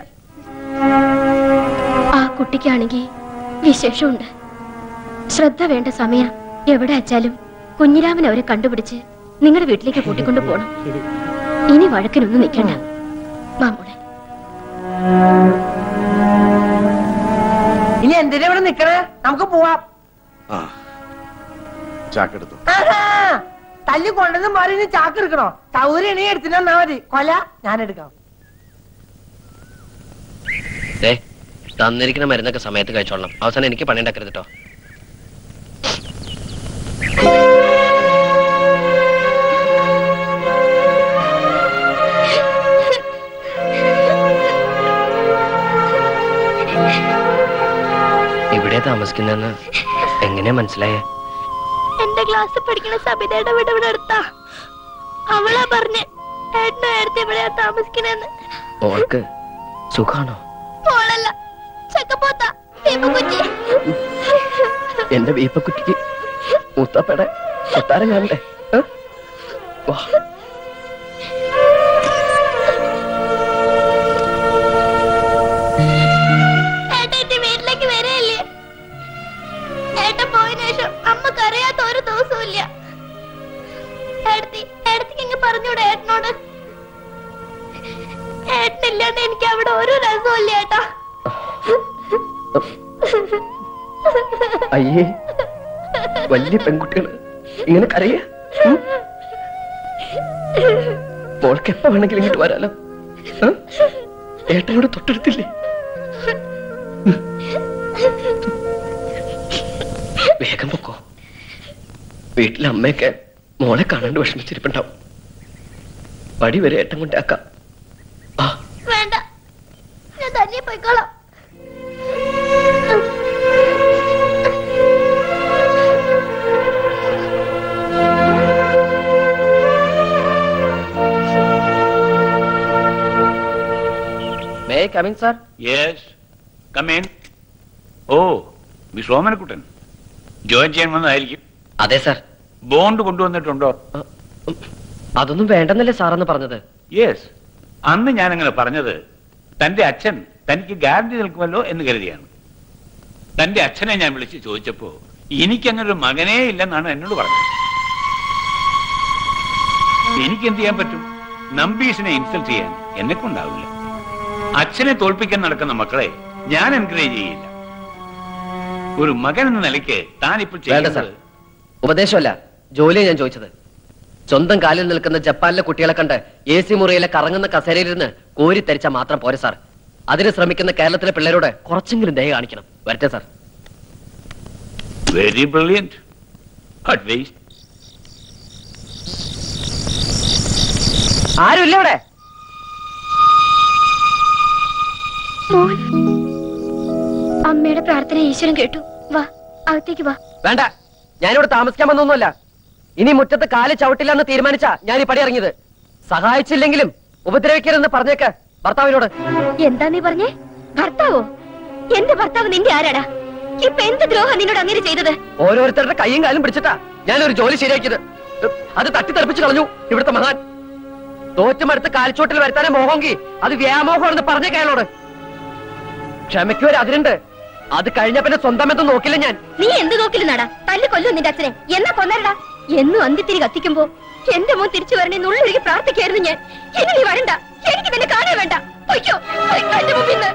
ആ കുട്ടിക്കാണെങ്കിൽ വിശേഷമുണ്ട് ശ്രദ്ധ വേണ്ട സമയം എവിടെ അച്ചാലും കുഞ്ഞിരാമൻ അവരെ കണ്ടുപിടിച്ച് നിങ്ങളുടെ വീട്ടിലേക്ക് കൂട്ടിക്കൊണ്ടു പോണം ഇനി വഴക്കിനൊന്നും നിൽക്കണ്ട മാമോളെ
ഇനി എന്തിനാ ഇവിടെ നിക്കണേ നമുക്ക് പോവാം
ആ ചാക്കെടുത്തു
ആഹാ, തല്ലി കൊണ്ടെന്ന് മാറി ഇനി ചാക്ക് എടുക്കണോ സൗകര്യം ഇനി എടുത്തിട്ട് വന്നാ മതി കൊല ഞാൻ എടുക്കാം
ദേ തന്നിരിക്കുന്ന മരുന്നൊക്കെ സമയത്ത് കഴിച്ചോളണം അവസാനം എനിക്ക് പണി ഉണ്ടാക്കരുത് കേട്ടോ ഇവിടെ താമസിക്കുന്നെന്ന് എങ്ങനെയാ മനസ്സിലായേ
എന്റെ ക്ലാസ്സിൽ പഠിക്കുന്ന സബിതയുടെ വീട് ഇവിടെ അടുത്താ അവളാ പറഞ്ഞ് ഏട്ടനും ഏടത്തി ഇവിടെയാ താമസിക്കണെന്ന്
മോൾക്ക് സുഖാണോ
മോളല്ല ചക്കപ്പോത്ത കുറ്റി
എന്റെ വീപ്പക്കുട്ടിക്ക് മൂത്തപ്പയുടെ കൊട്ടാരം കാണണ്ടേ ഏ? വാ
ഏട്ടൻ എന്റെ വീട്ടിലേക്ക് വരെയല്ലേ ഏട്ടൻ പോയതിനു ശേഷം അമ്മക്ക് അറിയാത്ത ഒരു ദിവസവും ഇല്ല ഏടത്തി ഏടത്തിക്ക് ഇങ്ങ് പറഞ്ഞൂടെ ഏട്ടനോട് ഏട്ടനില്ലാണ്ട് എനിക്ക് അവിടെ ഒരു രസവും ഇല്ല ഏട്ടാ
അയ്യേ വലിയ പെൺകുട്ടികള് ഇങ്ങനെ കരയ മോൾക്ക് എപ്പോ വേണമെങ്കിലും ഇങ്ങോട്ട് വരാലോ ഏ? ഏട്ടനോട് തൊട്ടടുത്തില്ലേ വേഗം പൊക്കോ വീട്ടിലെ അമ്മയൊക്കെ മോളെ കാണാണ്ട് വിഷമിച്ചിരിപ്പുണ്ടാവും പടി വരെ ഏട്ടൻ കൊണ്ടാക്കാം
വേണ്ട ഞാൻ തന്നെ പോയിക്കോളാം
may come in sir
yes come in oh miss Omanakuttan join ചെയ്യാൻ വന്നതായിരിക്കും
അതെ സാർ
ബോണ്ട് കൊണ്ടുവന്നിട്ടുണ്ടോ
അതൊന്നും വേണ്ടെന്നല്ലേ സാറെന്ന് പറഞ്ഞത്
യെസ് അന്ന് ഞാൻ അങ്ങനെ പറഞ്ഞത് തന്റെ അച്ഛൻ തനിക്ക് ഗ്യാരണ്ടി നിൽക്കുമല്ലോ എന്ന് കരുതിയാണ് തന്റെ അച്ഛനെ ഞാൻ വിളിച്ച് ചോദിച്ചപ്പോ എനിക്കങ്ങനെ ഒരു മകനേ ഇല്ലെന്നാണ് എന്നോട് പറഞ്ഞത് എനിക്ക് എന്ത് ചെയ്യാൻ പറ്റും നമ്പീസിനെ ഇൻസൾട്ട് ചെയ്യാൻ എന്നെ കൊണ്ടാവില്ല അച്ഛനെ തോൽപ്പിക്കാൻ നടക്കുന്ന മക്കളെ ഞാൻ എൻകറേജ് ചെയ്യില്ല ഒരു മകൻ എന്ന നിലയ്ക്ക് താൻ ഇപ്പോൾ
വേണ്ട സാർ
ചെയ്യുന്നത്
ഉപദേശമല്ല ജോലിയാണ് ഞാൻ ചോദിച്ചത് സ്വന്തം കാലിൽ നിൽക്കുന്ന ജപ്പാനിലെ കുട്ടികളെ കണ്ട് എ സി മുറിയിലെ കറങ്ങുന്ന കസേരയിരുന്ന് കോരി തരിച്ചാൽ മാത്രം പോരെ സാർ അതിന് ശ്രമിക്കുന്ന കേരളത്തിലെ പിള്ളേരോട് കുറച്ചെങ്കിലും ദയ കാണിക്കണം വരട്ടെ sir
very brilliant but waste
ആരുമില്ല ഇവിടെ
മോൻ അമ്മയുടെ പ്രാർത്ഥന ഈശ്വരൻ കേട്ടു വാ അകത്തേക്ക് വാ
വേണ്ട ഞാനിവിടെ താമസിക്കാൻ വന്നൊന്നുമല്ല ഇനി മുറ്റത്ത് കാല് ചവിട്ടില്ല എന്ന് തീരുമാനിച്ചാ ഞാൻ ഈ പടി ഇറങ്ങിയത് സഹായിച്ചില്ലെങ്കിലും ഉപദ്രവിക്കരുതെന്ന് പറഞ്ഞേക്ക് ഭർത്താവിനോട്
എന്താ നീ പറഞ്ഞേ ഭർത്താവോ എന്റെ ഭർത്താവ് നിന്റെ ആരാടാ ഇപ്പൊ എന്ത് ദ്രോഹം നിന്നോട് അങ്ങനെ ചെയ്തത്
ഓരോരുത്തരുടെ കൈയും കാലും പിടിച്ചിട്ടാ ഞാനൊരു ജോലി ശരിയാക്കിയത് അത് തട്ടിത്തെറിപ്പിച്ച് കളഞ്ഞു ഇവിടുത്തെ മഹാൻ തോറ്റുമടുത്ത് കാൽച്ചോട്ടിൽ വരുത്താനേ മോഹമെങ്കിൽ അത് വ്യാമോഹമാണെന്ന് പറഞ്ഞേക്ക അയാളോട് ക്ഷമയ്ക്ക് ഒരു അതിരുണ്ട് അത് കഴിഞ്ഞ പിന്നെ സ്വന്തം എന്തും നോക്കില്ല ഞാൻ
നീ എന്ത് നോക്കില്ലെന്നാടാ തല്ല് കൊല്ലു നിന്റെ അച്ഛനെ എന്നാ കൊന്നരടാ എന്നും അന്ത്യത്തിരി കത്തിക്കുമ്പോ എന്റെ മോൻ തിരിച്ചു വരണേ നുള്ളൊഴുകി പ്രാർത്ഥിക്കായിരുന്നു ഞാൻ ഇനി നീ വരണ്ട എനിക്ക് നിന്നെ കാണാൻ വേണ്ട പൊയ്ക്കോ പൊയ്ക്കോ എന്റെ മുമ്പിൽ നിന്ന്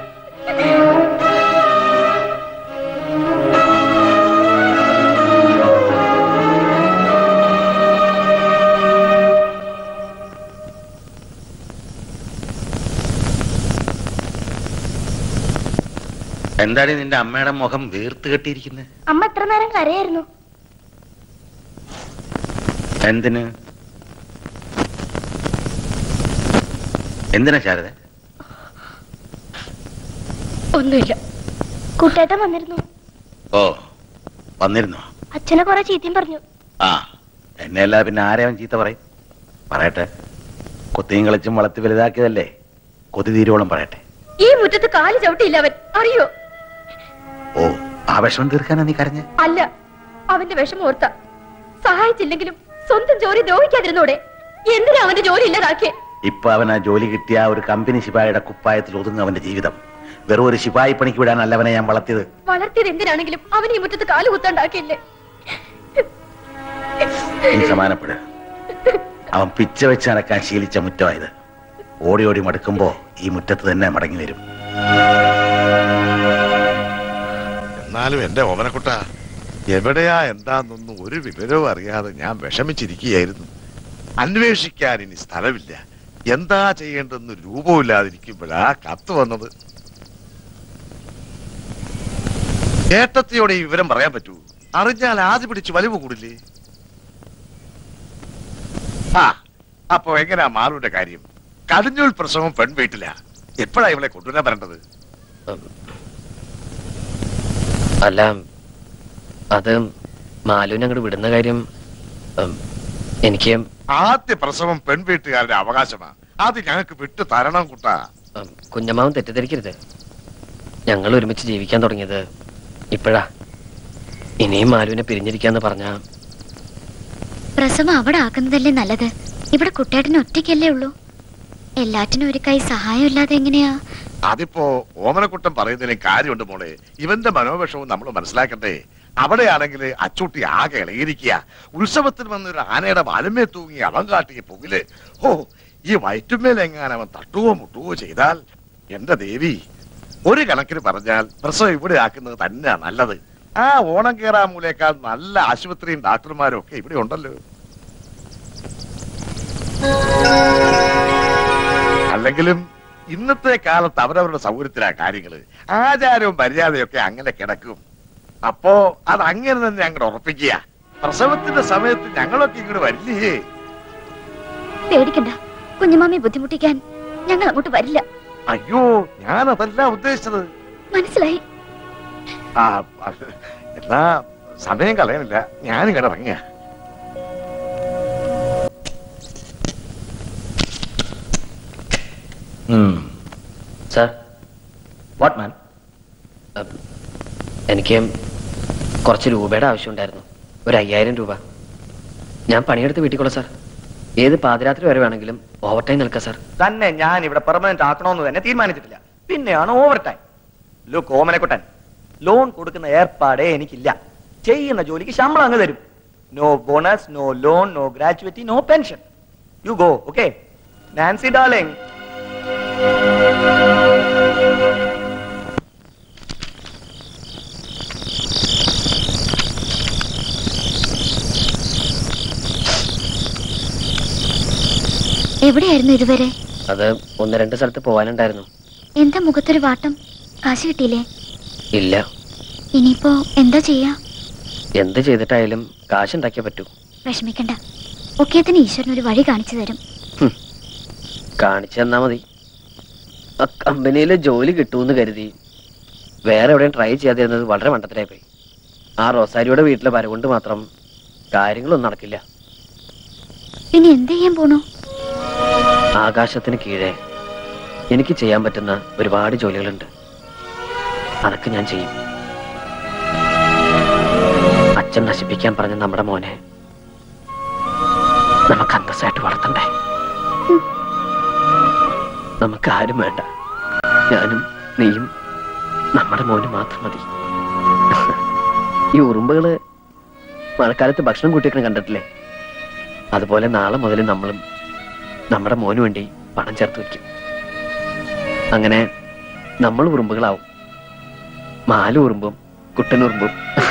എന്താണ് നിന്റെ അമ്മയുടെ മുഖം വീർത്ത് കെട്ടിയിരിക്കുന്നത്
അമ്മ എത്ര നേരം കരയായിരുന്നു
എന്തിന് എന്തിനാ ശാരദ
ഒന്നുമില്ല
കുട്ടേട്ടൻ വന്നിരുന്നു
ഓ വന്നിരുന്നോ
അച്ഛനെ കുറെ ചീത്തയും പറഞ്ഞു
ആ എന്നെ അല്ലാതെ പിന്നെ ആരെ അവൻ ചീത്ത പറയും പറയട്ടെ കൊത്തിയും കളിച്ചും വളർത്തി വലുതാക്കിയതല്ലേ കൊതി തീരുവോളം പറയട്ടെ
ഈ മുറ്റത്ത് കാല് ചവിട്ടിയില്ല അവൻ അറിയോ
ഓ ആ വിഷമം തീർക്കാനാ നീ കരഞ്ഞ
അല്ല അവന്റെ വിഷമം ഓർത്ത സഹായിച്ചില്ലെങ്കിലും സ്വന്തം ജോലി ദ്രോഹിക്കാതിരുന്നോടെ എന്തിനാ അവന്റെ ജോലി ഇല്ലാതാക്കിയേ
ഇപ്പൊ അവൻ ആ ജോലി കിട്ടിയ ആ ഒരു കമ്പനി ശിപായിയുടെ കുപ്പായത്തിൽ ഒതുങ്ങും അവന്റെ ജീവിതം വെറും ഒരു ശിപായി പണിക്ക് വിടാനല്ല അവനെ ഞാൻ വളർത്തിയത്
വളർത്തിയത് എന്തിനാണെങ്കിലും അവൻ ഈ മുറ്റത്ത് കാല് കുത്താണ്ടാക്കിയില്ലേ
നീ സമാനപ്പെടുക അവൻ പിച്ച വെച്ച് നടക്കാൻ ശീലിച്ച മുറ്റമായത് ഓടി ഓടി മടുക്കുമ്പോ ഈ മുറ്റത്ത് തന്നെ മടങ്ങി വരും
എന്നാലും എന്റെ ഓമനക്കുട്ട എവിടെയാ എന്താന്നൊന്നും ഒരു വിവരവും അറിയാതെ ഞാൻ വിഷമിച്ചിരിക്കുകയായിരുന്നു അന്വേഷിക്കാൻ ഇനി സ്ഥലമില്ല എന്താ ചെയ്യേണ്ടെന്ന് രൂപമില്ലാതിരിക്കുമ്പോഴാ കത്ത് വന്നത് ഏട്ടത്തിയോടെ ഈ വിവരം പറയാൻ പറ്റൂ അറിഞ്ഞാൽ ആദ്യ പിടിച്ച് വലിവ് കൂടില്ലേ ആ അപ്പൊ എങ്ങനെയാ മാറുവിന്റെ കാര്യം കടിഞ്ഞൂൽ പ്രസവം പെൺവീട്ടില എപ്പോഴാ ഇവളെ കൊണ്ടുവരാൻ വരേണ്ടത്
അല്ല അത് മാലുവിനെ അങ്ങോട്ട് വിടുന്ന കാര്യം ഉം, എനിക്ക്
ആദ്യ പ്രസവം പെൺവീട്ടുകാരുടെ അവകാശമാ അത് ഞങ്ങൾക്ക് വിട്ടു തരണം കുട്ടാ
ഉം, കുഞ്ഞമ്മാവൻ തെറ്റിദ്ധരിക്കരുത് ഞങ്ങൾ ഒരുമിച്ച് ജീവിക്കാൻ തുടങ്ങിയത് ഇപ്പോഴാ ഇനിയും മാലുവിനെ പിരിഞ്ഞിരിക്കാന്ന് പറഞ്ഞാ
പ്രസവം അവിടെ ആക്കുന്നതല്ലേ നല്ലത് ഇവിടെ കുട്ടേട്ടന് ഒറ്റയ്ക്കല്ലേ ഉള്ളൂ എല്ലാറ്റിനും ഒരു കൈ സഹായമില്ലാതെ എങ്ങനെയാ
അതിപ്പോ ഓമനക്കുട്ടൻ പറയുന്നതിന് കാര്യമുണ്ട് മോളെ ഇവന്റെ മനോവിഷവും നമ്മൾ മനസ്സിലാക്കട്ടെ അവിടെയാണെങ്കിൽ അച്ചൂട്ടി ആകെ ഇളകിയിരിക്കുക ഉത്സവത്തിന് വന്നൊരു ആനയുടെ വലമേ തൂങ്ങി അവൻ കാട്ടിയ പുകില് ഓ ഈ വയറ്റുമേലെങ്ങാൻ അവൻ തട്ടുവോ മുട്ടുവോ ചെയ്താൽ എന്റെ ദേവി ഒരു കണക്കിന് പറഞ്ഞാൽ പ്രസവം ഇവിടെ ആക്കുന്നത് തന്നെയാ നല്ലത് ആ ഓണം കേറാമൂലേക്കാൾ നല്ല ആശുപത്രിയും ഡാക്ടർമാരും ഒക്കെ ഇവിടെ ഉണ്ടല്ലോ അല്ലെങ്കിലും ഇന്നത്തെ കാലത്ത് അവരവരുടെ സൗകര്യത്തിലാ കാര്യങ്ങള് ആചാരവും മര്യാദയൊക്കെ അങ്ങനെ കിടക്കും അപ്പോ അത് അങ്ങനെ തന്നെ അങ്ങോട്ട് ഉറപ്പിക്കുക പ്രസവത്തിന്റെ സമയത്ത് ഞങ്ങളൊക്കെ ഇങ്ങോട്ട് വരില്ലേ
പേടിക്കണ്ട കുഞ്ഞുമാമി ബുദ്ധിമുട്ടിക്കാൻ ഞങ്ങൾ അങ്ങോട്ട് വരില്ല
അയ്യോ ഞാൻ അതല്ല ഉദ്ദേശിച്ചത്
മനസ്സിലായി
ആ അത് എന്നാ സമയം കളയാനില്ല ഞാനും ഇങ്ങോട്ട് ഇറങ്ങിയ
സാർ വാട്ട് മാൻ എനിക്ക് കുറച്ച് രൂപയുടെ ആവശ്യമുണ്ടായിരുന്നു ഒരു അയ്യായിരം രൂപ ഞാൻ പണിയെടുത്ത് വീട്ടിക്കൊള്ളാം സാർ ഏത് പാതിരാത്രി വരെ വേണമെങ്കിലും ഓവർ ടൈം നിൽക്കാം സാർ
തന്നെ ഞാൻ ഇവിടെ പെർമനന്റ് ആക്കണമെന്ന് തന്നെ തീരുമാനിച്ചിട്ടില്ല പിന്നെയാണ് over time look Omanakuttan loan കൊടുക്കുന്ന ഏർപ്പാടേ എനിക്കില്ല ചെയ്യുന്ന ജോലിക്ക് ശമ്പളം അങ്ങ് തരും no bonus no loan no gratuity no pension you go okay Nancy darling
എവിടെയായിരുന്നു ഇതുവരെ
അത് ഒന്ന് രണ്ട് സ്ഥലത്ത് പോകാനുണ്ടായിരുന്നു
എന്താ മുഖത്തൊരു വാട്ടം കാശ് കിട്ടിയില്ലേ
ഇല്ല
ഇനിയിപ്പോ എന്താ ചെയ്യാ
എന്ത് ചെയ്തിട്ടായാലും കാശുണ്ടാക്കിയേ പറ്റൂ
വിഷമിക്കണ്ട ഒക്കേത്തിന് ഈശ്വരൻ ഒരു വഴി കാണിച്ചു തരും
കാണിച്ചു തന്നാ മതി ആ കമ്പനിയിൽ ജോലി കിട്ടുമെന്ന് കരുതി വേറെ എവിടെയും ട്രൈ ചെയ്യാതിരുന്നത് വളരെ മണ്ടത്തിലായി പോയി ആ റോസാരിയുടെ വീട്ടിലെ വര കൊണ്ട് മാത്രം കാര്യങ്ങളൊന്നും നടക്കില്ല
പിന്നെ എന്ത് ചെയ്യാൻ പോണു
ആകാശത്തിന് കീഴെ എനിക്ക് ചെയ്യാൻ പറ്റുന്ന ഒരുപാട് ജോലികളുണ്ട് അതൊക്കെ ഞാൻ ചെയ്യും അച്ഛൻ നശിപ്പിക്കാൻ പറഞ്ഞ നമ്മുടെ മോനെ നമുക്ക് അന്തസ്സായിട്ട് വളർത്തണ്ടേ നമുക്ക് ആരും വേണ്ട ഞാനും നീയും നമ്മുടെ മോന് മാത്രം മതി ഈ ഉറുമ്പുകള് മഴക്കാലത്ത് ഭക്ഷണം കൂട്ടിയൊക്കെ കണ്ടിട്ടില്ലേ അതുപോലെ നാളെ മുതൽ നമ്മളും നമ്മുടെ മോന് വേണ്ടി പണം ചേർത്ത് വെക്കും അങ്ങനെ നമ്മൾ ഉറുമ്പുകളാവും മാല ഉറുമ്പും കുട്ടനുറുമ്പും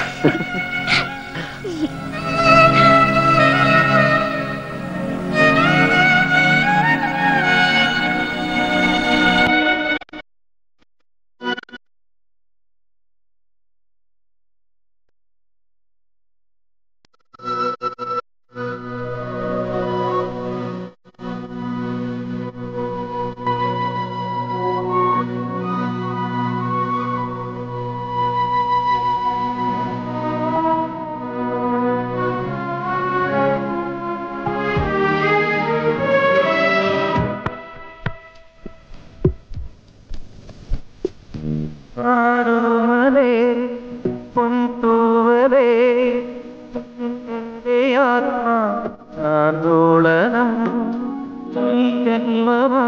ആരോമലേ പൊൻതൂവലേ എന്റെ ആത്മാ ആന്തോളനം ഈ ജന്മമാ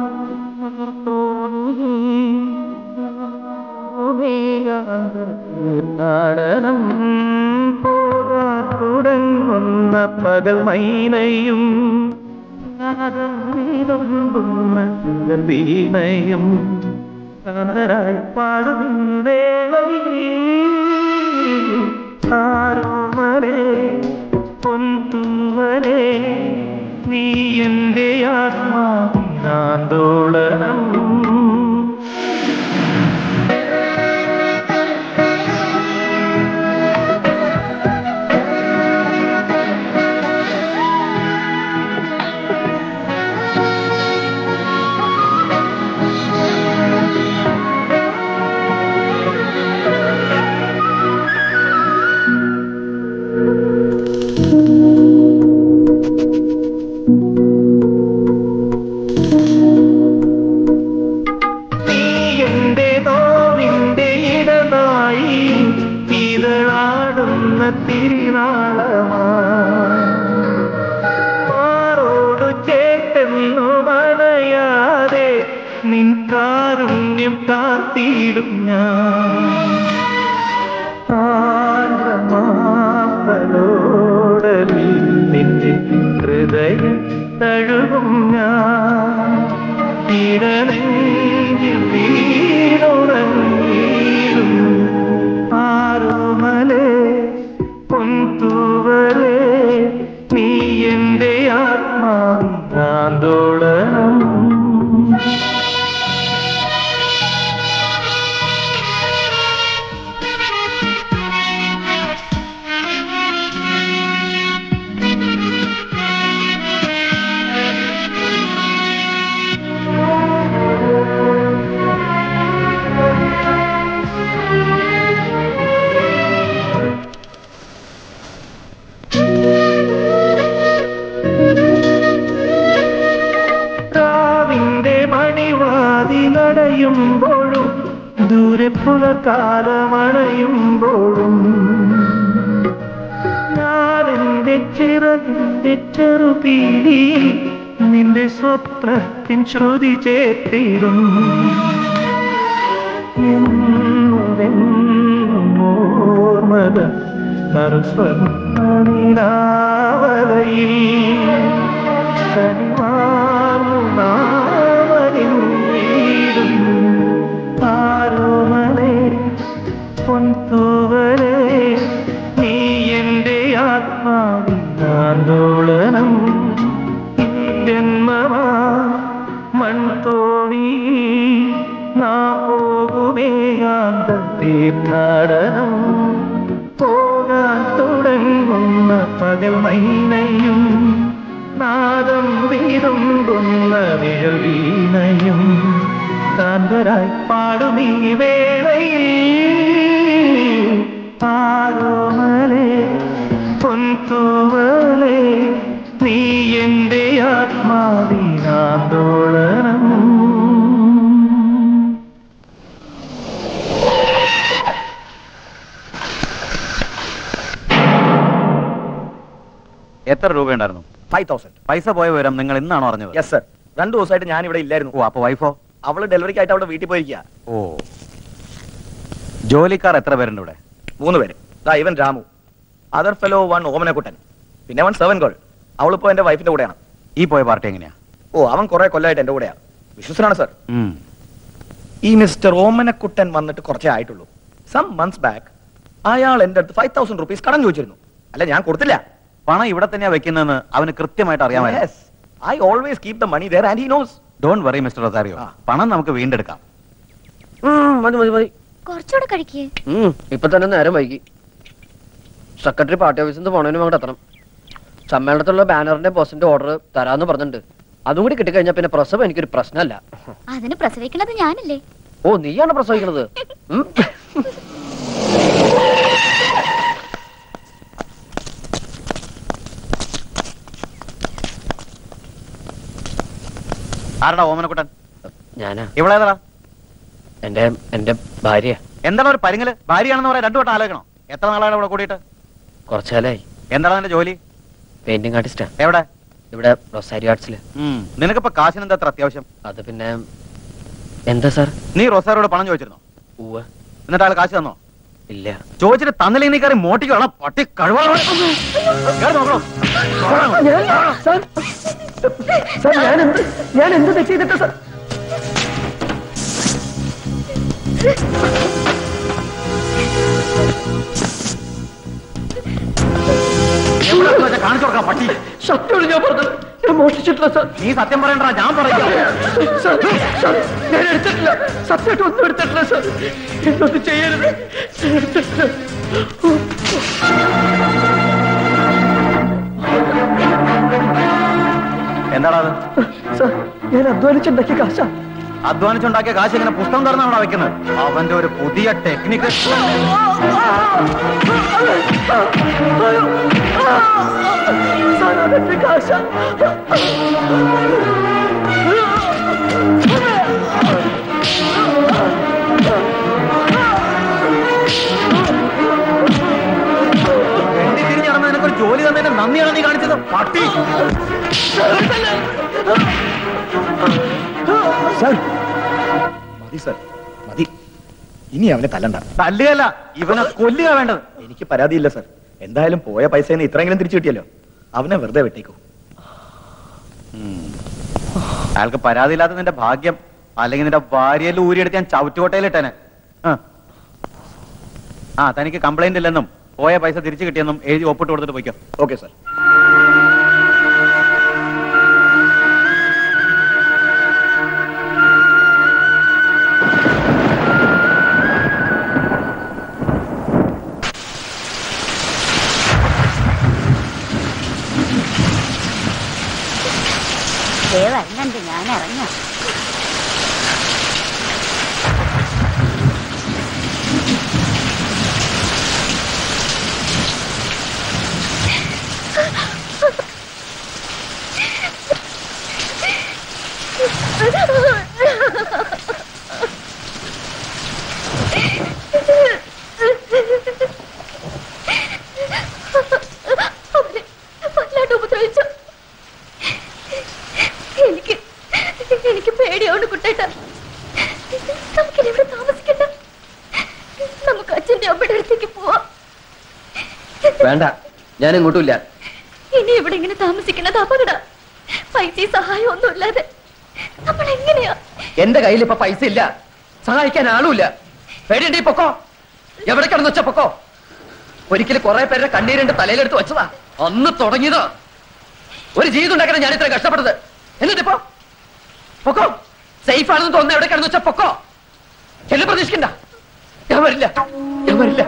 നാടനം പോകാൻ തുടങ്ങുന്ന പകൽ മൈനയും നാദം വീടുമ്പുന്ന വീണയും കാതരായി പാടുന്നേ ആരോമലേ പൊൻതൂവലേ നീ എന്റെ ആത്മാന്തോളനം നീ എന്റെ നോവിന്റെ ഇടനായി ഇതളാടുന്ന തിരുനാളമാ കാത്തിടും ഞാൻ ആർദ്രമാപ്പലോടലിൽ നിന്റെ ഹൃദയം തഴുകും ഞാൻ ഇടനെഞ്ചിൽ വീണുറങ്ങിയിടും ആരോമലേ പൊൻതൂവലേ നീ എന്റെ ആത്മാവിനാന്തോളനം രാവിന്റെ മണിവാതിലടയുമ്പോഴും ദൂരെ പുലകാലമണയുമ്പോഴും ഞാനെന്റെ ചിറകിന്റെ ചെറുപീടി നിന്റെ സ്വപ്നത്തിൻ ശ്രുതി ചേർത്തിടും ഓർമ്മത നറുസ്വർണ്ണനിലാവലയിൽ കനിവാർന്നുനാവലിടും ആരോമലേ പൊൻതൂവലേ നീ എന്റെ ആത്മാവിനാന്തോളനം ജന്മമാ മൺതോണി നാം പോകുമേയാന്ത തീർത്ഥാടനം പോകാൻ തുടങ്ങുന്ന പകൽ മൈനയും നാദം വീതുമ്പുന്ന നിഴൽ വീണയും കാന്തരായി പാടുമീ വേളയിൽ ആരോമലേ പൊൻതൂവലേ നീ എന്റെ ആത്മാവിനാന്തോളനം
എത്ര രൂപയുണ്ടായിരുന്നു
ഫൈവ് തൗസൻഡ്
പൈസ പോയ വിവരം നിങ്ങൾ ഇന്നാണോ അറിഞ്ഞത്
യെസ് സർ രണ്ടു ദിവസമായിട്ട് ഞാൻ ഇവിടെ ഇല്ലായിരുന്നു
ഓ അപ്പൊ വൈഫോ
അവള് ഡെലിവറിക്കായിട്ട് അവിടെ വീട്ടിൽ പോയിരിക്കുക
ഓ ജോലിക്കാർ എത്ര പേരുണ്ട് ഇവിടെ
മൂന്ന് പേര് ദാ ഇവൻ Ramu other fellow one Omanakuttan പിന്നെ വൺ സെവൻ ഗേൾ അവളിപ്പോ എന്റെ വൈഫിന്റെ കൂടെയാണ്
ഈ പോയ പാർട്ടി എങ്ങനെയാ
ഓ അവൻ കുറെ കൊല്ലമായിട്ട് എന്റെ കൂടെയാണ് വിശ്വസനാണ് സർ
ഉം.
ഈ മിസ്റ്റർ ഓമനക്കുട്ടൻ വന്നിട്ട് കുറച്ചേ ആയിട്ടുള്ളൂ സം മന്ത്സ് ബാക്ക് അയാൾ എന്റെ അടുത്ത് ഫൈവ് തൗസൻഡ് റുപ്പീസ് കടം ചോദിച്ചിരുന്നു അല്ല ഞാൻ കൊടുത്തില്ല
പണം ഇവിടെ തന്നെയാ വെക്കുന്നതെന്ന് അവന് കൃത്യമായിട്ട് അറിയാമായിരുന്നു
I always keep the money there and he knows
don't worry Mister Rosario പണം നമുക്ക് വീണ്ടെടുക്കാം
മതി മതി മതി
കുറച്ചുകൂടെ കഴിക്കേ
ഉം, ഇപ്പൊ തന്നെ നേരം വൈകി സെക്രട്ടറി പാർട്ടി ഓഫീസിൽ നിന്ന് പോണതിന് അങ്ങോട്ട് എത്തണം സമ്മേളനത്തിലുള്ള ബാനറിന്റെ പോസ്റ്റിന്റെ ഓർഡർ തരാന്ന് പറഞ്ഞിട്ടുണ്ട് അതും കൂടി കിട്ടിക്കഴിഞ്ഞാൽ പിന്നെ പ്രസവം എനിക്കൊരു പ്രശ്നമല്ല
അതിന് പ്രസവിക്കണത് ഞാനല്ലേ
ഓ നീയാണ് പ്രസവിക്കണത് ഉം.
ആരടാ ഓമനക്കുട്ടൻ
ഞാനാ
ഇവളേതാ
എന്റെ എന്റെ ഭാര്യ
എന്താണ് ഒരു പരിങ്ങല് ഭാര്യയാണെന്ന് പറയാൻ രണ്ടു വട്ടം ആലോചിക്കണം എത്ര നാളാണ് ഇവിടെ കൂടിയിട്ട്
കുറച്ചാലായി
എന്താണ് അതിന്റെ ജോലി
പെയിന്റിംഗ് ആർട്ടിസ്റ്റാ
എവിടെ
ഇവിടെ റൊസാരി ആർട്സിൽ
ഉം. നിനക്കിപ്പോ കാശിന് എന്താ അത്ര അത്യാവശ്യം
അത് പിന്നെ എന്താ സാർ
നീ റൊസാരോട് പണം ചോദിച്ചിരുന്നോ
ഉവ്വ്
എന്നിട്ട് ആൾ കാശ് തന്നോ
ഇല്ല
ചോദിച്ചിട്ട് തന്നില്ലെങ്കിൽ നീ കയറി മോട്ടിക്കോളാ പട്ടി കഴിവാ
സാർ ഞാൻ എന്ത് ഞാൻ എന്ത് തെറ്റ് ചെയ്തിട്ട് സാർ
കാണിച്ചു കൊടുക്കാം പട്ടി
സത്യമാണ് ഞാൻ പറഞ്ഞത് ഞാൻ മോഷ്ടിച്ചിട്ടില്ല സാർ
നീ സത്യം പറയണ്ട ഞാൻ പറയാം
സാർ, സാർ, ഞാൻ എടുത്തിട്ടില്ല സത്യമായിട്ട് ഒന്നും എടുത്തിട്ടില്ല സാർ എന്നൊന്നും ചെയ്യരുത് ഞാൻ എടുത്തിട്ടില്ല
എന്താടാ അത്
സാർ ഞാൻ അധ്വാനിച്ചുണ്ടാക്കിയ കാശാ
അധ്വാനിച്ചുണ്ടാക്കിയ കാശ് ഇങ്ങനെ പുസ്തകം തുറന്നാണോ വെക്കുന്നത് അവന്റെ ഒരു പുതിയ ടെക്നിക്ക്
സാർ അതെന്റെ കാശാ
തിരിഞ്ഞ് നടന്ന് നിനക്കൊരു ജോലി തന്നതിന്റെ നന്ദിയാണ് നീ കാണിച്ചത് പട്ടി
സർ മതി സർ മതി ഇനി അവനെ തല്ലണ്ട തല്ലുകയല്ല ഇവനെ കൊല്ലുക വേണ്ടത് എനിക്ക് പരാതിയില്ല സർ എന്തായാലും പോയ പൈസ ഇത്രയെങ്കിലും തിരിച്ചു കിട്ടിയല്ലോ അവനെ വെറുതെ വെട്ടിക്കോ
അയാൾക്ക് പരാതിയില്ലാത്ത നിന്റെ ഭാഗ്യം അല്ലെങ്കിൽ നിന്റെ ഭാര്യയിൽ ഊരിയെടുത്ത് ഞാൻ ചവിറ്റുകോട്ടയിലിട്ടേനെ ആ. ആ തനിക്ക് കംപ്ലൈന്റ് ഇല്ലെന്നും പോയ പൈസ തിരിച്ചു കിട്ടിയെന്നും എഴുതി ഒപ്പിട്ട് കൊടുത്തിട്ട് പോയിക്കോ
ഓക്കെ സർ
ദേ വരുന്നുണ്ട് ഞാൻ ഇറങ്ങാം
അവനെ വല്ലാണ്ട് ഉപദ്രവിച്ചു എനിക്ക് എനിക്ക് പേടിയോണ്ട് കുട്ടേട്ട നമുക്കിനി ഇവിടെ താമസിക്കണ്ട നമുക്ക് അച്ഛന്റെ അമ്മയുടെ അടുത്തേക്ക് പോവാം
വേണ്ട ഞാൻ ഇങ്ങോട്ടുമില്ല
ഇനി ഇവിടെ ഇങ്ങനെ താമസിക്കുന്നത് അപകട പൈസ സഹായം ഒന്നും ഇല്ലാതെ നമ്മൾ എങ്ങനെയാ
എന്റെ കയ്യിൽ ഇപ്പൊ പൈസ ഇല്ല സഹായിക്കാൻ ആളുമില്ല പേടിയുണ്ട് പൊക്കോ എവിടെ കിടന്നു വെച്ച പൊക്കോ ഒരിക്കലും കുറെ പേരുടെ കണ്ണീരിന്റെ തലയിലെടുത്ത് വെച്ചതാ അന്ന് തുടങ്ങിയതാ ഒരു ജീവിതം ഉണ്ടാക്കണം ഞാൻ ഇത്ര കഷ്ടപ്പെട്ടത് എന്നിട്ടിപ്പോ പൊക്കോ സേഫ് ആണെന്ന് തോന്നുന്ന എവിടെ കിടന്നു വെച്ച പൊക്കോ എന്നെ പ്രതീക്ഷിക്കണ്ട ഞാൻ വരില്ല ഞാൻ വരില്ല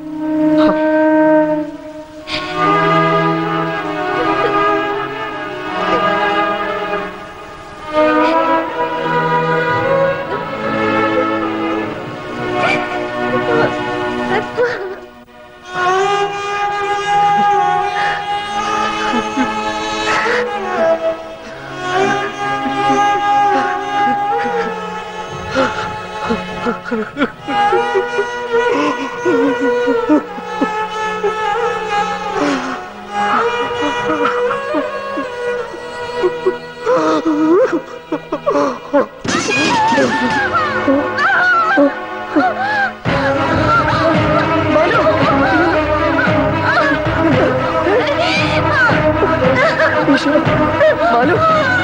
മാലു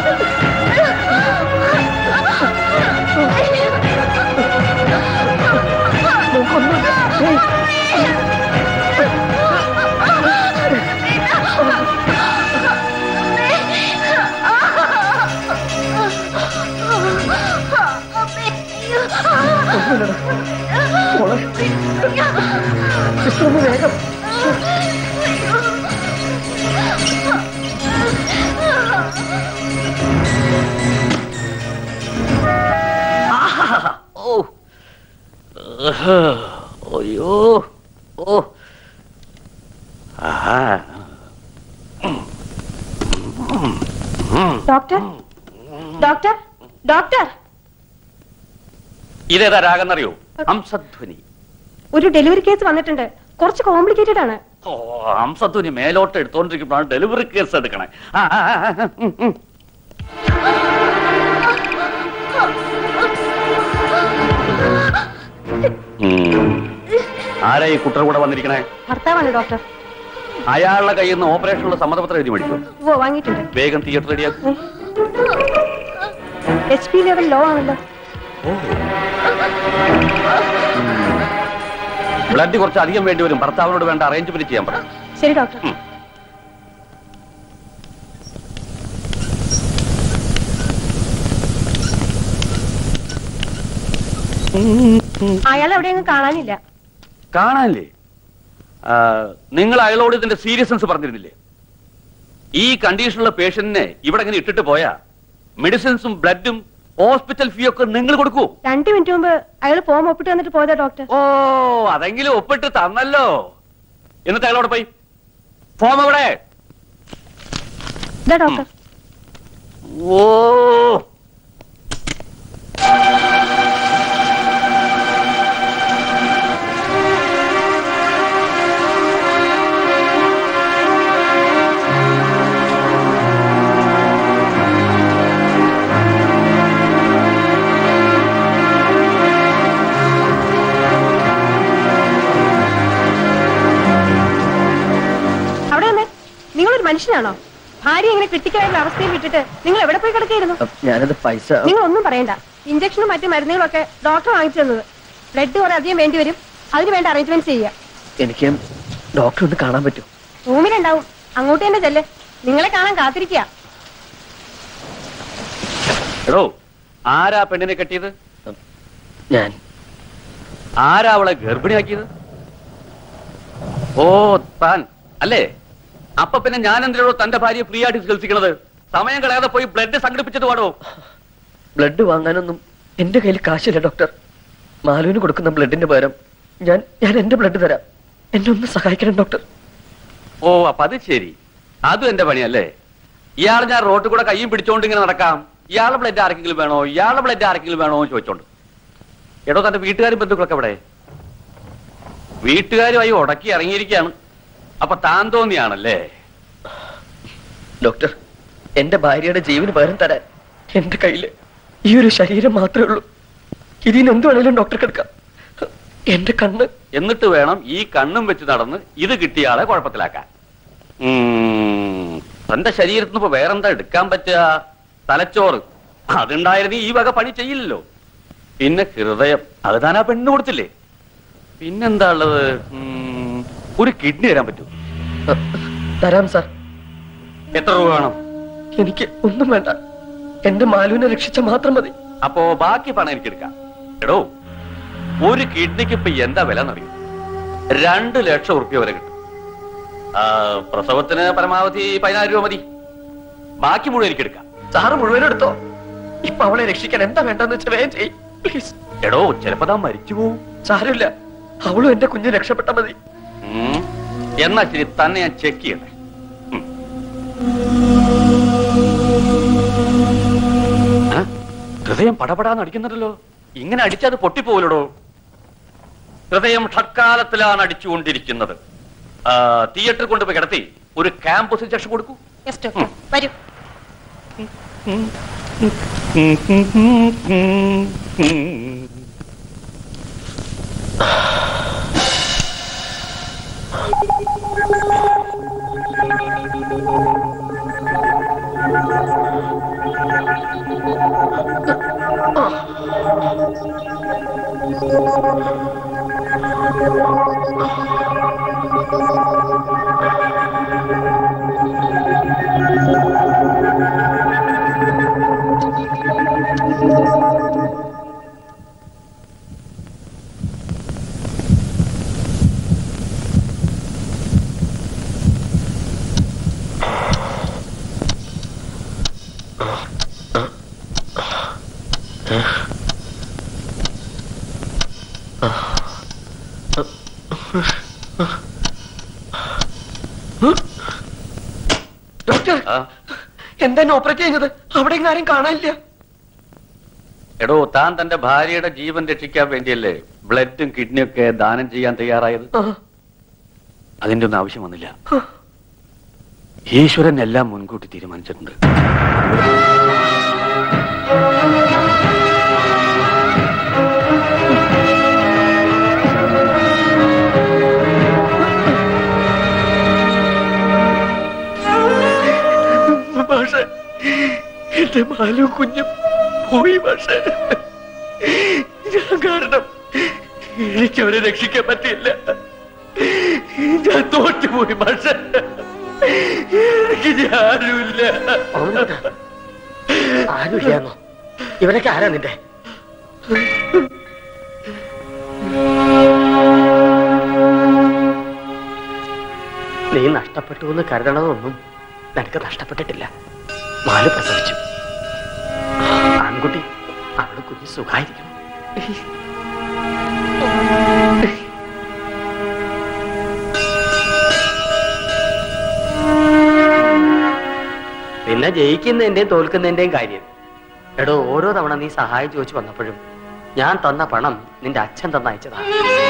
സിസ്റ്റർ ഒന്ന് വേഗം
ഓ അയ്യോ ഓ ആഹാ
ഡോക്ടർ ഡോക്ടർ ഡോക്ടർ
ഇതേതാ രാഗെന്നറിയോ ഹംസധ്വനി
ഒരു ഡെലിവറി കേസ് വന്നിട്ടുണ്ട് കുറച്ച് കോംപ്ലിക്കേറ്റഡ് ആണ്
ഓ ഹംസധ്വനി മേലോട്ട് എടുത്തോണ്ടിരിക്കുമ്പോഴാണ് ഡെലിവറി കേസ് എടുക്കണേ ആ, ആ, ആ, ഉം, ഉം. ഉം. ആരാ ഈ കുട്ടർ കൂടെ വന്നിരിക്കണേ
ഭർത്താവാണ് ഡോക്ടർ
അയാളുടെ കയ്യിൽ നിന്ന് ഓപ്പറേഷനുള്ള സമ്മതപത്രം എഴുതി മേടിച്ചു
ഓ വാങ്ങിയിട്ടുണ്ട്
വേഗം തിയേറ്റർ റെഡിയാക്കും
എച്ച് പി ലെവൽ ലോ ആണല്ലോ
ബ്ലഡ് കുറച്ച് അധികം വേണ്ടി വരും ഭർത്താവിനോട് വേണ്ട അറേഞ്ച്മെന്റ് ചെയ്യാൻ പറ
ശരി ഡോക്ടർ അയാൾ എവിടെയെങ്കിലും കാണാനില്ല
കാണാനില്ലേ ആ, നിങ്ങൾ അയാളോട് ഇതിന്റെ സീരിയസ്നെസ് പറഞ്ഞിരുന്നില്ലേ ഈ കണ്ടീഷനുള്ള പേഷ്യന്റിനെ ഇവിടെ ഇങ്ങനെ ഇട്ടിട്ട് പോയാ മെഡിസിൻസും ബ്ലഡും ഹോസ്പിറ്റൽ ഫീ ഒക്കെ നിങ്ങൾ കൊടുക്കൂ
രണ്ടു മിനിറ്റ് മുമ്പ് അയാൾ ഫോം ഒപ്പിട്ട് വന്നിട്ട് പോയതാ ഡോക്ടർ
ഓ അതെങ്കിലും ഒപ്പിട്ട് തന്നല്ലോ എന്നിട്ട് അയാളോട് പോയി ഫോം എവിടെ
ഇതാ ഡോക്ടർ
ഓ
മനുഷ്യനാണോ ഭാര്യ ഇങ്ങനെ ക്രിട്ടിക്കലായിട്ടുള്ള അവസ്ഥയിൽ വിട്ടിട്ട് നിങ്ങൾ എവിടെ പോയി കിടക്കായിരുന്നു
ഞാനത് പൈസ
നിങ്ങൾ ഒന്നും പറയണ്ട ഇഞ്ചക്ഷനും മറ്റു മരുന്നുകളും ഒക്കെ ഡോക്ടർ വാങ്ങിച്ചു തന്നത് ബ്ലഡ് കുറെ അധികം വേണ്ടി വരും അതിന് വേണ്ട അറേഞ്ച്മെന്റ് ചെയ്യുക
എനിക്ക് ഡോക്ടർ ഒന്ന് കാണാൻ പറ്റും
റൂമിലുണ്ടാവും അങ്ങോട്ട് തന്നെ ചെല്ല് നിങ്ങളെ കാണാൻ കാത്തിരിക്കുക
എടോ ആരാ പെണ്ണിനെ കെട്ടിയത്
ഞാൻ
ആരാ അവളെ ഗർഭിണിയാക്കിയത് ഓ താൻ അല്ലേ അപ്പൊ പിന്നെ ഞാൻ എന്തിനോ തന്റെ ഭാര്യയെ ഫ്രീ ആയിട്ട് ചികിത്സിക്കണത് സമയം കളയാതെ പോയി ബ്ലഡ് സംഘടിപ്പിച്ചിട്ട് പാടോ
ബ്ലഡ് വാങ്ങാനൊന്നും എന്റെ കയ്യിൽ കാശില്ല ഡോക്ടർ മാലുവിന് കൊടുക്കുന്ന ബ്ലഡിന്റെ പകരം ഞാൻ ഞാൻ എന്റെ ബ്ലഡ് തരാം എന്നെ ഒന്ന് സഹായിക്കണം ഡോക്ടർ
ഓ അപ്പൊ അത് ശരി അതും എന്റെ പണിയല്ലേ ഇയാൾ ഞാൻ റോട്ടിൽ കൂടെ കയ്യും പിടിച്ചോണ്ട് ഇങ്ങനെ നടക്കാം ഇയാളുടെ ബ്ലഡ് ആർക്കെങ്കിലും വേണോ ഇയാളുടെ ബ്ലഡ് ആർക്കെങ്കിലും വേണോ എന്ന് ചോദിച്ചോണ്ട് എടോ തന്റെ വീട്ടുകാരും ബന്ധുക്കളൊക്കെ എവിടെ വീട്ടുകാരുമായി ഉടക്കി ഇറങ്ങിയിരിക്കുകയാണ് അപ്പൊ താൻ തോന്നിയാണല്ലേ
ഡോക്ടർ എന്റെ ഭാര്യയുടെ ജീവന് പകരം തരാൻ എന്റെ കയ്യില് ഈ ഒരു ശരീരം മാത്രമേ ഉള്ളൂ ഇതിന് എന്ത് വേണേലും ഡോക്ടർക്ക് എടുക്കാം എന്റെ കണ്ണ്
എന്നിട്ട് വേണം ഈ കണ്ണും വെച്ച് നടന്ന് ഇത് കിട്ടിയ ആളെ കുഴപ്പത്തിലാക്കാൻ ഉം, തന്റെ ശരീരത്തിന് ഇപ്പൊ വേറെന്താ എടുക്കാൻ പറ്റുക തലച്ചോറ് അതുണ്ടായിരുന്നു ഈ വക പണി ചെയ്യില്ലല്ലോ പിന്നെ ഹൃദയം അത് താൻ ആ പെണ്ണ് കൊടുത്തില്ലേ പിന്നെന്താ ഉള്ളത് ഉം, ഒരു കിഡ്നി തരാൻ പറ്റൂ
തരാം സാർ
എത്ര രൂപ വേണം
എനിക്ക് ഒന്നും വേണ്ട എന്റെ മാലുവിനെ രക്ഷിച്ച മാത്രം മതി
അപ്പോ ബാക്കി പണം എനിക്ക് എടുക്കാം എടോ ഒരു കിഡ്നിക്ക് ഇപ്പൊ എന്താ വില എന്നറിയോ രണ്ട് ലക്ഷം ഉറുപ്പ്യ വരെ കിട്ടും ആ, പ്രസവത്തിന് പരമാവധി പതിനായിരം രൂപ മതി ബാക്കി മുഴുവൻ എനിക്ക് എടുക്കാം
സാറ് മുഴുവൻ എടുത്തോ ഇപ്പൊ അവളെ രക്ഷിക്കാൻ എന്താ വേണ്ടെന്ന് വെച്ചാൽ വേഗം ചെയ്യ് പ്ലീസ്
എടോ ചിലപ്പോ താൻ മരിച്ചു പോവും
സാരമില്ല അവളും എന്റെ കുഞ്ഞ് രക്ഷപ്പെട്ട മതി
ഉം. എന്നാ ശരി തന്നെ ഞാൻ ചെക്ക് ചെയ്യട്ടെ ഉം. ആ? ഹൃദയം പടപടാന്ന് അടിക്കുന്നുണ്ടല്ലോ ഇങ്ങനെ അടിച്ചത് പൊട്ടിപ്പോലടോ ഹൃദയം ഷഡ്കാലത്തിലാണ് അടിച്ചുകൊണ്ടിരിക്കുന്നത് ആ, തിയേറ്ററിൽ കൊണ്ടുപോയി കിടത്തി ഒരു ക്യാമ്പസ് ഇഞ്ചക്ഷൻ കൊടുക്കൂ
യെസ് ഡോക്ടർ വരൂ
ഡോക്ടർ എന്താ ഓപ്പറേറ്റ് ചെയ്യുന്നത് അവിടെ ഇങ്ങ് ആരും കാണാനില്ല
എടോ താൻ തന്റെ ഭാര്യയുടെ ജീവൻ രക്ഷിക്കാൻ വേണ്ടിയല്ലേ ബ്ലഡും കിഡ്നിയും ഒക്കെ ദാനം ചെയ്യാൻ തയ്യാറായത്
ആ,
അതിന്റെ ഒന്നും ആവശ്യം വന്നില്ല ഈശ്വരൻ എല്ലാം മുൻകൂട്ടി തീരുമാനിച്ചിട്ടുണ്ട്
പക്ഷേ എന്റെ മാലും കുഞ്ഞും പോയി പക്ഷേ ഞാൻ കാരണം എനിക്ക് അവരെ രക്ഷിക്കാൻ പറ്റിയില്ല ഞാൻ തോറ്റുപോയി പക്ഷേ എനിക്ക് ഇനി ആരുമില്ല
ആരുമില്ലാന്നോ ഇവരൊക്കെ ആരാ നിന്റെ നീ നഷ്ടപ്പെട്ടു എന്ന് കരുതണതൊന്നും നിനക്ക് നഷ്ടപ്പെട്ടിട്ടില്ല മാല് പ്രസവിച്ചു ആൺകുട്ടി അവള് കുഞ്ഞ് സുഖായിരിക്കണം പിന്നെ ജയിക്കുന്നതിന്റെയും തോൽക്കുന്നതിന്റെയും കാര്യം എടോ ഓരോ തവണ നീ സഹായം ചോദിച്ചു വന്നപ്പോഴും ഞാൻ തന്ന പണം നിന്റെ അച്ഛൻ തന്നയച്ചതാണ്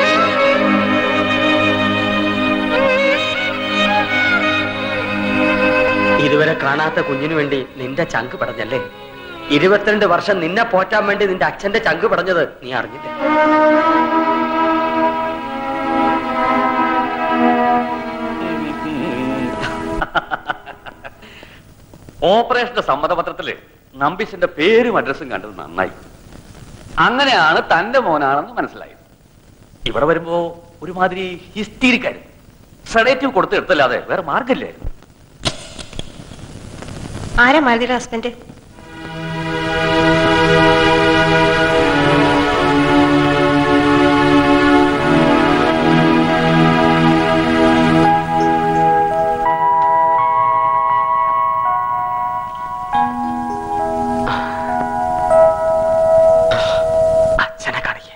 ഇതുവരെ കാണാത്ത കുഞ്ഞിനു വേണ്ടി നിന്റെ ചങ്ക് പടഞ്ഞല്ലേ ഇരുപത്തിരണ്ട് വർഷം നിന്നെ പോറ്റാൻ വേണ്ടി നിന്റെ അച്ഛന്റെ ചങ്ക് പടഞ്ഞത് നീ അറിഞ്ഞില്ല
ഓപ്പറേഷന്റെ സമ്മതപത്രത്തില് നമ്പീശന്റെ പേരും അഡ്രസ്സും കണ്ടത് നന്നായി അങ്ങനെയാണ് തന്റെ മോനാണെന്ന് മനസ്സിലായത് ഇവിടെ വരുമ്പോ ഒരുമാതിരി ഹിസ്റ്റീരിക്കായിരുന്നു സെഡേറ്റീവ് കൊടുത്ത് എടുത്തല്ലാതെ വേറെ മാർഗമില്ലായിരുന്നു
ആരാ മാലതിയുടെ ഹസ്ബൻഡ്
അച്ഛനെ കാണിക്കേ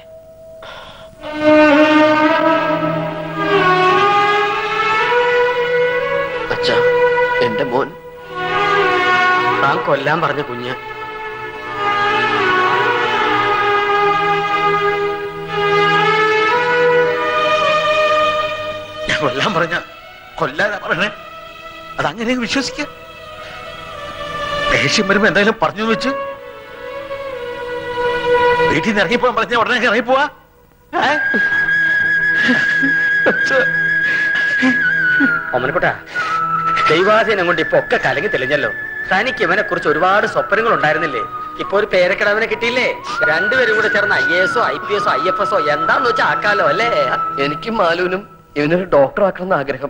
അച്ഛ എന്റെ മോൻ
താൻ കൊല്ലാൻ പറഞ്ഞ കുഞ്ഞ്
ഞാൻ കൊല്ലാൻ പറഞ്ഞ കൊല്ലാതാ പറയണേ അതങ്ങനെ വിശ്വസിക്ക ദേഷ്യം വരുമ്പോ എന്തായാലും പറഞ്ഞു വെച്ച് വീട്ടിൽ നിന്ന് ഇറങ്ങിപ്പോവാൻ പറഞ്ഞ ഉടനെ ഇറങ്ങിപ്പോവാ ഏ?
ഒമനക്കുട്ട ദൈവാധീനം കൊണ്ട് ഇപ്പൊ ഒക്കെ കലങ്ങി തെളിഞ്ഞല്ലോ തനിക്ക് ഇവനെ കുറിച്ച് ഒരുപാട് സ്വപ്നങ്ങൾ ഉണ്ടായിരുന്നില്ലേ ഇപ്പൊ ഒരു പേരക്കിടവനെ കിട്ടിയില്ലേ രണ്ടുപേരും കൂടെ ചേർന്ന് ഐ എസോ ഐ പി എസോ ഐ എഫ് എസോ എന്താന്ന് വെച്ചാൽ ആക്കാലോ അല്ലേ
എനിക്കും മാലുവിനും ഇവനൊരു ഡോക്ടർ ആക്കണം ആഗ്രഹം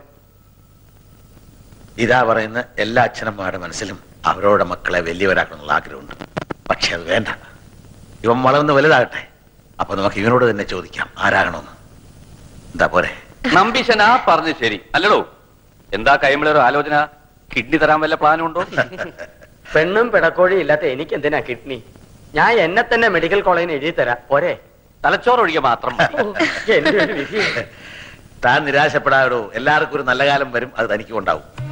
ഇതാ പറയുന്ന എല്ലാ അച്ഛനമ്മമാരുടെ മനസ്സിലും അവരോടെ മക്കളെ വലിയവരാക്കണമെന്നുള്ള ആഗ്രഹമുണ്ട് പക്ഷെ അത് വേണ്ട ഇവൻ വളർന്ന് വലുതാകട്ടെ അപ്പൊ നമുക്ക് ഇവനോട് തന്നെ ചോദിക്കാം ആരാകണമെന്ന് എന്താ പോരെ
നമ്പീശനാ പറഞ്ഞു ശരി അല്ലടോ എന്താ കൈമളൊരു ആലോചന കിഡ്നി തരാൻ വല്ല പ്ലാനും ഉണ്ടോ
പെണ്ണും പിടക്കോഴിയും ഇല്ലാത്ത എനിക്ക് എന്തിനാ കിഡ്നി ഞാൻ എന്നെ തന്നെ മെഡിക്കൽ കോളേജിന് എഴുതി തരാം പോരെ
തലച്ചോറ് ഒഴികെ മാത്രം മതി.
എന്റെ ഒരു വിധി
താൻ നിരാശപ്പെടാടോ എല്ലാവർക്കും ഒരു നല്ല കാലം വരും അത് തനിക്കും ഉണ്ടാവും